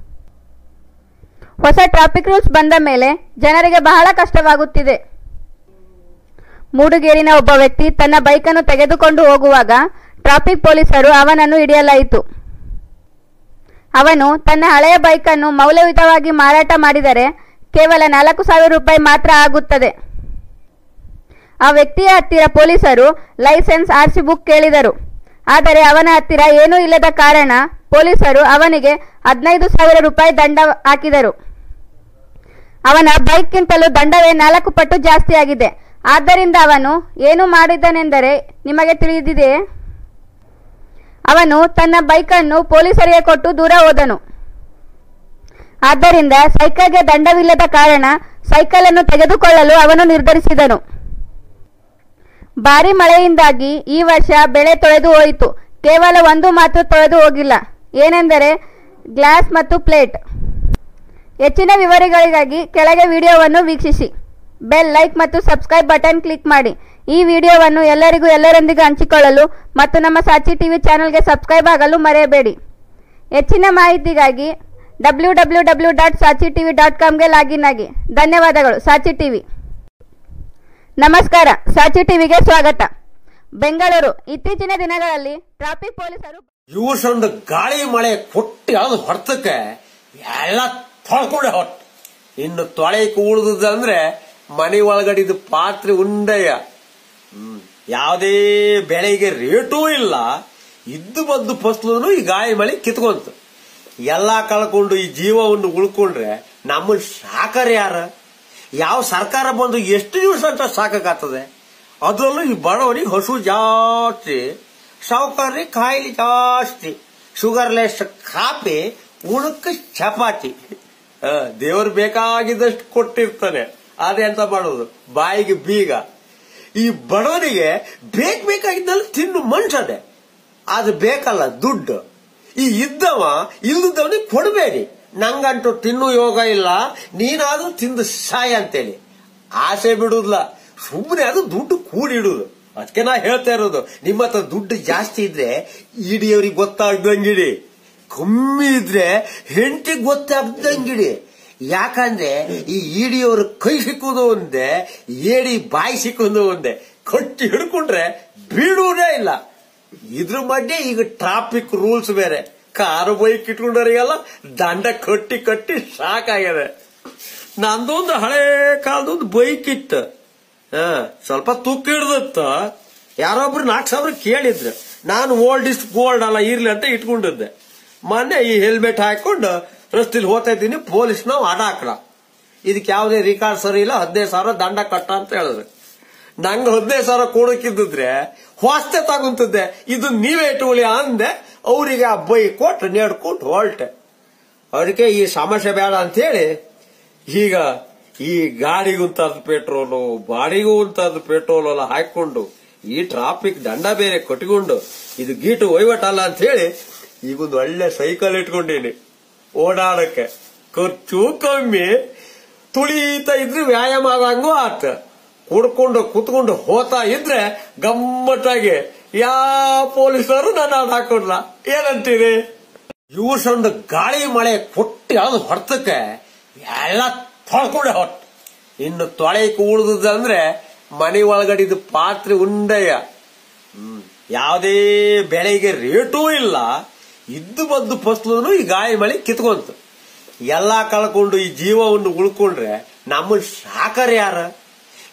ಹೊಸ ಟ್ರಾಫಿಕ್ ರೂಲ್ಸ್ ಬಂದ ಮೇಲೆ ಜನರಿಗೆ ಬಹಳ ಕಷ್ಟವಾಗುತ್ತಿದೆ ಮೂಡುಗೇರಿನ ಒಬ್ಬ ವ್ಯಕ್ತಿ ತನ್ನ ಬೈಕನ್ನು ತೆಗೆದುಕೊಂಡು ಹೋಗುವಾಗ ಟ್ರಾಫಿಕ್ ಪೊಲೀಸರು ಅವನನ್ನು ಹಿಡಿಯಲಾಯಿತು ಅವನು ತನ್ನ ಹಳೆಯ ಬೈಕನ್ನು ಮೌಲ್ಯಯುತವಾಗಿ ಮಾರಾಟ ಮಾಡಿದರೆ ಕೇವಲ ನಾಲ್ಕು ಸಾವಿರ ರೂಪಾಯಿ ಮಾತ್ರ ಆಗುತ್ತದೆ ಆ ವ್ಯಕ್ತಿಯ ಹತ್ತಿರ ಪೊಲೀಸರು ಲೈಸೆನ್ಸ್ ಆರ್ಸಿ ಬುಕ್ ಕೇಳಿದರು ಆದರೆ ಅವನ ಹತ್ತಿರ ಏನೂ ಇಲ್ಲದ ಕಾರಣ ಪೊಲೀಸರು ಅವನಿಗೆ ಹದಿನೈದು ಸಾವಿರ ರೂಪಾಯಿ ದಂಡ ಹಾಕಿದರು ಅವನ ಬೈಕ್ಗಿಂತಲೂ ದಂಡವೇ ನಾಲ್ಕು ಪಟ್ಟು ಜಾಸ್ತಿಯಾಗಿದೆ ಆದ್ದರಿಂದ ಅವನು ಏನು ಮಾಡಿದನೆಂದರೆ ನಿಮಗೆ ತಿಳಿದಿದೆಯೇ ಅವನು ತನ್ನ ಬೈಕನ್ನು ಪೊಲೀಸರಿಗೆ ಕೊಟ್ಟು ದೂರ ಹೋದನು ಆದ್ದರಿಂದ ಸೈಕಲ್ಗೆ ದಂಡವಿಲ್ಲದ ಕಾರಣ ಸೈಕಲ್ ಅನ್ನು ತೆಗೆದುಕೊಳ್ಳಲು ಅವನು ನಿರ್ಧರಿಸಿದನು ಭಾರಿ ಮಳೆಯಿಂದಾಗಿ ಈ ವರ್ಷ ಬೆಳೆ ತೊಳೆದು ಹೋಯಿತು ಕೇವಲ ಒಂದು ಮಾತ್ರ ತೊಳೆದು ಹೋಗಿಲ್ಲ ಏನೆಂದರೆ ಗ್ಲಾಸ್ ಮತ್ತು ಪ್ಲೇಟ್ ಹೆಚ್ಚಿನ ವಿವರಗಳಿಗಾಗಿ ಕೆಳಗೆ ವಿಡಿಯೋವನ್ನು ವೀಕ್ಷಿಸಿ ಬೆಲ್ ಲೈಕ್ ಮತ್ತು ಸಬ್ಸ್ಕ್ರೈಬ್ ಬಟನ್ ಕ್ಲಿಕ್ ಮಾಡಿ ಈ ವಿಡಿಯೋವನ್ನು ಎಲ್ಲರಿಗೂ ಎಲ್ಲರೊಂದಿಗೆ ಹಂಚಿಕೊಳ್ಳಲು ಮತ್ತು ನಮ್ಮ ಸಾಚಿ ಟಿವಿ ಚಾನೆಲ್ಗೆ ಸಬ್ಸ್ಕ್ರೈಬ್ ಆಗಲು ಮರೆಯಬೇಡಿ ಹೆಚ್ಚಿನ ಮಾಹಿತಿಗಾಗಿ W W W dot Saachi TV dot ಕಾಮ್ಗೆ ಲಾಗಿನ್ ಆಗಿ ಧನ್ಯವಾದಗಳು ಸಾಚಿ ಟಿವಿ ನಮಸ್ಕಾರ ಸಾಚಿ ಟಿವಿಗೆ ಸ್ವಾಗತ ಬೆಂಗಳೂರು ಇತ್ತೀಚಿನ ದಿನಗಳಲ್ಲಿ ಟ್ರಾಫಿಕ್ ಪೊಲೀಸರು ಇವ್ಸೊಂದು ಗಾಳಿ ಮಳೆ ಕೊಟ್ಟು ಯಾವ್ದು ಹೊರ್ತಕ್ಕೆ ಎಲ್ಲ ತೊಳ್ಕೊಂಡೆ ಹೊಟ್ಟು ಇನ್ನು ತೊಳೆಕ್ ಉಳಿದಂದ್ರೆ ಮನೆ ಒಳಗಡಿದ ಪಾತ್ರೆ ಉಂಡೆಯ ಹ್ಮ್ ಯಾವುದೇ ಬೆಳೆಗೆ ರೇಟೂ ಇಲ್ಲ ಇದ್ದು ಬಂದು ಫಸ್ಲು ಈ ಗಾಳಿ ಮಳೆ ಕಿತ್ಕೊಂತು ಎಲ್ಲಾ ಕಳ್ಕೊಂಡು ಈ ಜೀವವನ್ನು ಉಳ್ಕೊಂಡ್ರೆ ನಮ್ಮನ್ ಸಾಕರ್ ಯಾರ ಯಾವ ಸರ್ಕಾರ ಬಂದು ಎಷ್ಟು ದಿವಸ ಅಂತ ಸಾಕಾಗ್ತದೆ ಅದರಲ್ಲೂ ಈ ಬಡವರಿಗೆ ಹಸು ಜಾಸ್ತಿ ಸಾವುಕಾರರಿಗೆ ಕಾಯಿಲೆ ಜಾಸ್ತಿ ಶುಗರ್ಲೆಸ್ ಕಾಫಿ ಉಣಕ್ಕೆ ಚಪಾತಿ ಆ, ದೇವ್ರು ಬೇಕಾಗಿದ್ದಷ್ಟು ಕೊಟ್ಟಿರ್ತಾನೆ ಅದೆಂತ ಮಾಡೋದು ಬಾಯಿಗೆ ಬೀಗ ಈ ಬಡವನಿಗೆ ಬೇಕ್ ಬೇಕಾಗಿದ್ದಲ್ಲಿ ತಿನ್ನು ಮನ್ಸದೆ ಅದು ಬೇಕಲ್ಲ ದುಡ್ಡು ಈ ಇದ್ದವ ಇಲ್ಲದವನಿಗೆ ಕೊಡಬೇಡಿ ನಂಗಂಟು ತಿನ್ನು ಯೋಗ ಇಲ್ಲ ನೀನಾದ್ರೂ ತಿಂದು ಸಾಯ ಅಂತೇಳಿ ಆಸೆ ಬಿಡುದಿಲ್ಲ ಸುಮ್ಮನೆ ಅದು ದುಡ್ಡು ಕೂಡಿಡುದು ಅದಕ್ಕೆ ನಾ ಹೇಳ್ತಾ ಇರೋದು ನಿಮ್ಮ ಹತ್ರ ದುಡ್ಡು ಜಾಸ್ತಿ ಇದ್ರೆ ಇಡಿಯವ್ರಿಗೆ ಗೊತ್ತಾಗ್ದಂಗಿಡಿ ಕಮ್ಮಿ ಇದ್ರೆ ಹೆಂಡತಿಗೆ ಗೊತ್ತಾಗ್ದಂಗಿಡಿ ಯಾಕಂದ್ರೆ ಈ ಇಡಿಯವ್ರ ಕೈ ಸಿಕ್ಕುದು ಒಂದೇ ಏಡಿ ಬಾಯಿ ಸಿಕ್ಕುದು ಒಂದೇ ಕಟ್ಟಿ ಹಿಡ್ಕೊಂಡ್ರೆ ಬೀಳುವುದೇ ಇಲ್ಲ ಇದ್ರ ಮಧ್ಯೆ ಈಗ ಟ್ರಾಫಿಕ್ ರೂಲ್ಸ್ ಬೇರೆ ಕಾರು ಬೈಕ್ ಇಟ್ಕೊಂಡವರಿಗೆಲ್ಲ ದಂಡ ಕಟ್ಟಿ ಕಟ್ಟಿ ಸಾಕಾಗ್ಯದೆ ನಂದೊಂದು ಹಳೆ ಕಾಲದೊಂದು ಬೈಕ್ ಇತ್ತು ಹಾ ಸ್ವಲ್ಪ ತುಕ್ಕ ಹಿಡ್ದತ್ತ ಯಾರೊಬ್ರು ನಾಲ್ಕು ಸಾವಿರ ಕೇಳಿದ್ರು ನಾನು ಓಲ್ಡ್ ಇಸ್ ಗೋಲ್ಡ್ ಅಲ್ಲ ಇರ್ಲಿ ಅಂತ ಇಟ್ಕೊಂಡಿದ್ದೆ ಮೊನ್ನೆ ಈ ಹೆಲ್ಮೆಟ್ ಹಾಕೊಂಡು ರಸ್ತೆಲಿ ಹೋಗ್ತಾ ಇದ್ದೀನಿ ಪೊಲೀಸ್ ನಾವು ಅಡ ಹಾಕಲ ಇದಕ್ಕೆ ಯಾವುದೇ ರಿಕಾರ್ಡ್ ಸರಿ ಇಲ್ಲ ಹದಿನೈದು ಸಾವಿರ ದಂಡ ಕಟ್ಟ ಅಂತ ಹೇಳಿದ್ರು ನಂಗೆ ಹದಿನೈದು ಸಾವಿರ ಕೊಡಕ್ಕಿದ್ದಿದ್ರೆ ಹೊಸ್ತೆ ತಗೊಂತಿದ್ದೆ ಇದು ನೀವೇ ಇಟ್ಕೊಳ್ಳಿ ಅಂದೆ ಅವರಿಗೆ ಆ ಬೈ ಕೊಟ್ಟು ನೇಡ್ಕೊಂಡು ಹೊರಟೆ ಅದಕ್ಕೆ ಈ ಸಮಸ್ಯೆ ಬೇಡ ಅಂತ ಹೇಳಿ ಈಗ ಈ ಗಾಡಿಗುಂತಾದ ಪೆಟ್ರೋಲು ಬಾಡಿಗೂ ಉಂತಾದ ಪೆಟ್ರೋಲ್ ಎಲ್ಲ ಹಾಕೊಂಡು ಈ ಟ್ರಾಫಿಕ್ ದಂಡ ಬೇರೆ ಕಟ್ಟಿಕೊಂಡು ಇದು ಗೀಟು ವಹಿವಾಟಲ್ಲ ಅಂತ ಹೇಳಿ ಈಗೊಂದು ಒಳ್ಳೆ ಸೈಕಲ್ ಇಟ್ಕೊಂಡೀನಿ ಓಡಾಡಕ್ಕೆ ಖರ್ಚು ಕಮ್ಮಿ ತುಳಿತಾ ಇದ್ರೆ ವ್ಯಾಯಾಮ ಆಗಂಗೂ ಆತ ಕುಡ್ಕೊಂಡು ಕುತ್ಕೊಂಡು ಹೋತಾ ಇದ್ರೆ ಗಮ್ಮತ್ತಾಗಿ ಯಾವ ಪೊಲೀಸರು ನನ್ನ ಆಡ್ ಹಾಕೊಡ್ಲ ಏನಂತೀರಿ ಇವ್ಸೊಂದು ಗಾಳಿ ಮಳೆ ಕೊಟ್ಟು ಯಾವ್ದು ಹೊರ್ತಕ್ಕೆ ಎಲ್ಲ ತೊಳ್ಕೊಂಡೆ ಹೊಟ್ಟು ಇನ್ನು ತೊಳೆಕ್ ಉಳಿದಂದ್ರೆ ಮನೆ ಒಳಗಡಿದ ಪಾತ್ರೆ ಉಂಡೆಯ ಹ್ಮ್ ಯಾವುದೇ ಬೆಳೆಗೆ ರೇಟೂ ಇಲ್ಲ ಇದ್ದು ಬಂದು ಫಸ್ಲು ಈ ಗಾಳಿ ಮಳೆ ಕಿತ್ಕೊಂತು ಎಲ್ಲಾ ಕಳ್ಕೊಂಡು ಈ ಜೀವವನ್ನು ಉಳ್ಕೊಂಡ್ರೆ ನಮ್ಮನ್ ಸಾಕರ್ ಯಾರ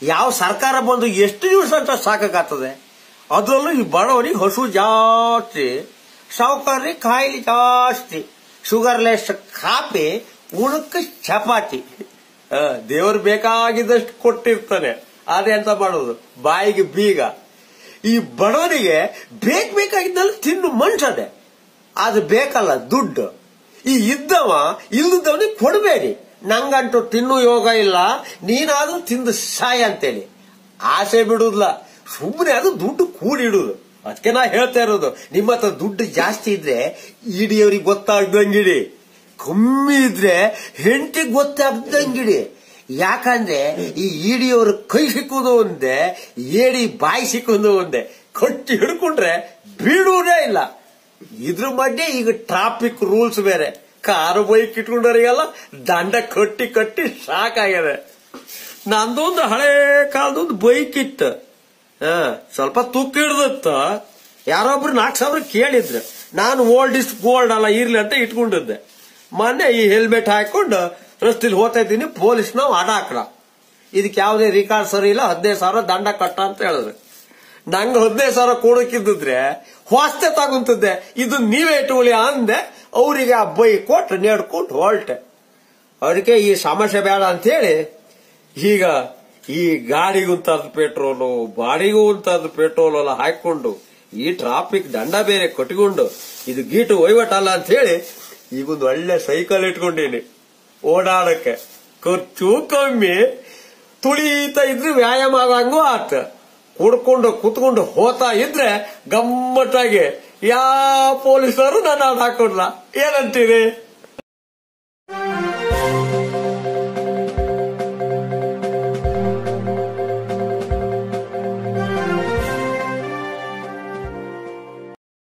ಯಾವ ಸರ್ಕಾರ ಬಂದು ಎಷ್ಟು ದಿವಸ ಅಂತ ಸಾಕಾಗ್ತದೆ ಅದರಲ್ಲೂ ಈ ಬಡವನಿಗೆ ಹಸು ಜಾಸ್ತಿ ಸಾವುಕಾರರಿಗೆ ಕಾಯಿಲೆ ಜಾಸ್ತಿ ಶುಗರ್ಲೆಸ್ ಕಾಫಿ ಉಣಕ್ಕೆ ಚಪಾತಿ ಆ, ದೇವ್ರು ಬೇಕಾಗಿದ್ದಷ್ಟು ಕೊಟ್ಟಿರ್ತಾನೆ ಅದೇ ಅಂತ ಮಾಡೋದು ಬಾಯಿಗೆ ಬೀಗ ಈ ಬಡವನಿಗೆ ಬೇಕ್ ಬೇಕಾಗಿದ್ದಲ್ಲಿ ತಿನ್ನು ಮನ್ಸದೆ ಅದು ಬೇಕಲ್ಲ ದುಡ್ಡು ಈ ಇದ್ದವ ಇಲ್ಲದವನಿಗೆ ಕೊಡಬೇಡಿ ನಂಗಂಟು ತಿನ್ನು ಯೋಗ ಇಲ್ಲ ನೀನಾದ್ರೂ ತಿಂದು ಸಾಯ ಅಂತೇಳಿ ಆಸೆ ಬಿಡುದಿಲ್ಲ ಸುಮ್ಮನೆ ಅದು ದುಡ್ಡು ಕೂಡಿಡುದು ಅದಕ್ಕೆ ನಾ ಹೇಳ್ತಾ ಇರೋದು ನಿಮ್ಮ ಹತ್ರ ದುಡ್ಡು ಜಾಸ್ತಿ ಇದ್ರೆ ಇಡಿಯವ್ರಿಗೆ ಗೊತ್ತಾಗ್ದಂಗಿಡಿ ಕಮ್ಮಿ ಇದ್ರೆ ಹೆಂಡತಿಗೆ ಗೊತ್ತಾಗ್ದಂಗಿಡಿ ಯಾಕಂದ್ರೆ ಈ ಇಡಿಯವ್ರ ಕೈ ಸಿಕ್ಕುದು ಒಂದೇ ಏಡಿ ಬಾಯಿ ಸಿಕ್ಕುದು ಒಂದೇ ಕಟ್ಟಿ ಹಿಡ್ಕೊಂಡ್ರೆ ಬೀಳುವುದೇ ಇಲ್ಲ ಇದ್ರ ಮಧ್ಯೆ ಈಗ ಟ್ರಾಫಿಕ್ ರೂಲ್ಸ್ ಬೇರೆ ಕಾರು ಬೈಕ್ ಇಟ್ಕೊಂಡವರಿಗೆಲ್ಲ ದಂಡ ಕಟ್ಟಿ ಕಟ್ಟಿ ಸಾಕಾಗ್ಯದೆ ನಂದೊಂದು ಹಳೆ ಕಾಲದೊಂದು ಬೈಕ್ ಇತ್ತು ಹಾ ಸ್ವಲ್ಪ ತುಕ್ಕ ಹಿಡ್ದತ್ತ ಯಾರೊಬ್ರು ನಾಲ್ಕು ಸಾವಿರ ಕೇಳಿದ್ರು ನಾನು ಓಲ್ಡ್ ಇಸ್ ಗೋಲ್ಡ್ ಅಲ್ಲ ಇರ್ಲಿ ಅಂತ ಇಟ್ಕೊಂಡಿದ್ದೆ ಮೊನ್ನೆ ಈ ಹೆಲ್ಮೆಟ್ ಹಾಕೊಂಡು ರಸ್ತೆಲಿ ಹೋಗ್ತಾ ಇದ್ದೀನಿ ಪೊಲೀಸ್ ನಾವು ಅಡ ಹಾಕ್ರ ಇದಕ್ಕೆ ಯಾವುದೇ ರಿಕಾರ್ಡ್ ಸರಿ ಇಲ್ಲ ಹದಿನೈದು ಸಾವಿರ ದಂಡ ಕಟ್ಟ ಅಂತ ಹೇಳಿದ್ರು ನಂಗೆ ಹದಿನೈದು ಸಾವಿರ ಕೊಡಕ್ಕಿದ್ದಿದ್ರೆ ಹೊಸ್ತೆ ತಗೊಂತಿದ್ದೆ ಇದು ನೀವೇ ಇಟ್ಕೊಳ್ಳಿ ಅಂದೆ ಅವರಿಗೆ ಆ ಬೈ ಕೊಟ್ಟು ನೇಡ್ಕೊಂಡು ಹೊರಟೆ ಅದಕ್ಕೆ ಈ ಸಮಸ್ಯೆ ಬೇಡ ಅಂತ ಹೇಳಿ ಈಗ ಈ ಗಾಡಿಗುಂತಾದ ಪೆಟ್ರೋಲು ಬಾಡಿಗೂ ಅಂತಾದ ಪೆಟ್ರೋಲ್ ಎಲ್ಲ ಹಾಕೊಂಡು ಈ ಟ್ರಾಫಿಕ್ ದಂಡ ಬೇರೆ ಕಟ್ಕೊಂಡು ಇದು ಗೀಟು ವಹಿವಾಟಲ್ಲ ಅಂತ ಹೇಳಿ ಈಗೊಂದು ಒಳ್ಳೆ ಸೈಕಲ್ ಇಟ್ಕೊಂಡೀನಿ ಓಡಾಡಕ್ಕೆ ಖರ್ಚು ಕಮ್ಮಿ ತುಳಿತಾ ಇದ್ರೆ ವ್ಯಾಯಾಮ ಆಗಂಗೂ ಆತ ಕುಡ್ಕೊಂಡು ಕುತ್ಕೊಂಡು ಹೋತಾ ಇದ್ರೆ ಗಮ್ಮತ್ತಾಗಿ ಯಾವ ಪೊಲೀಸರು ನನ್ನ ಹಾಕೊಡ್ಲ ಏನಂತೀರಿ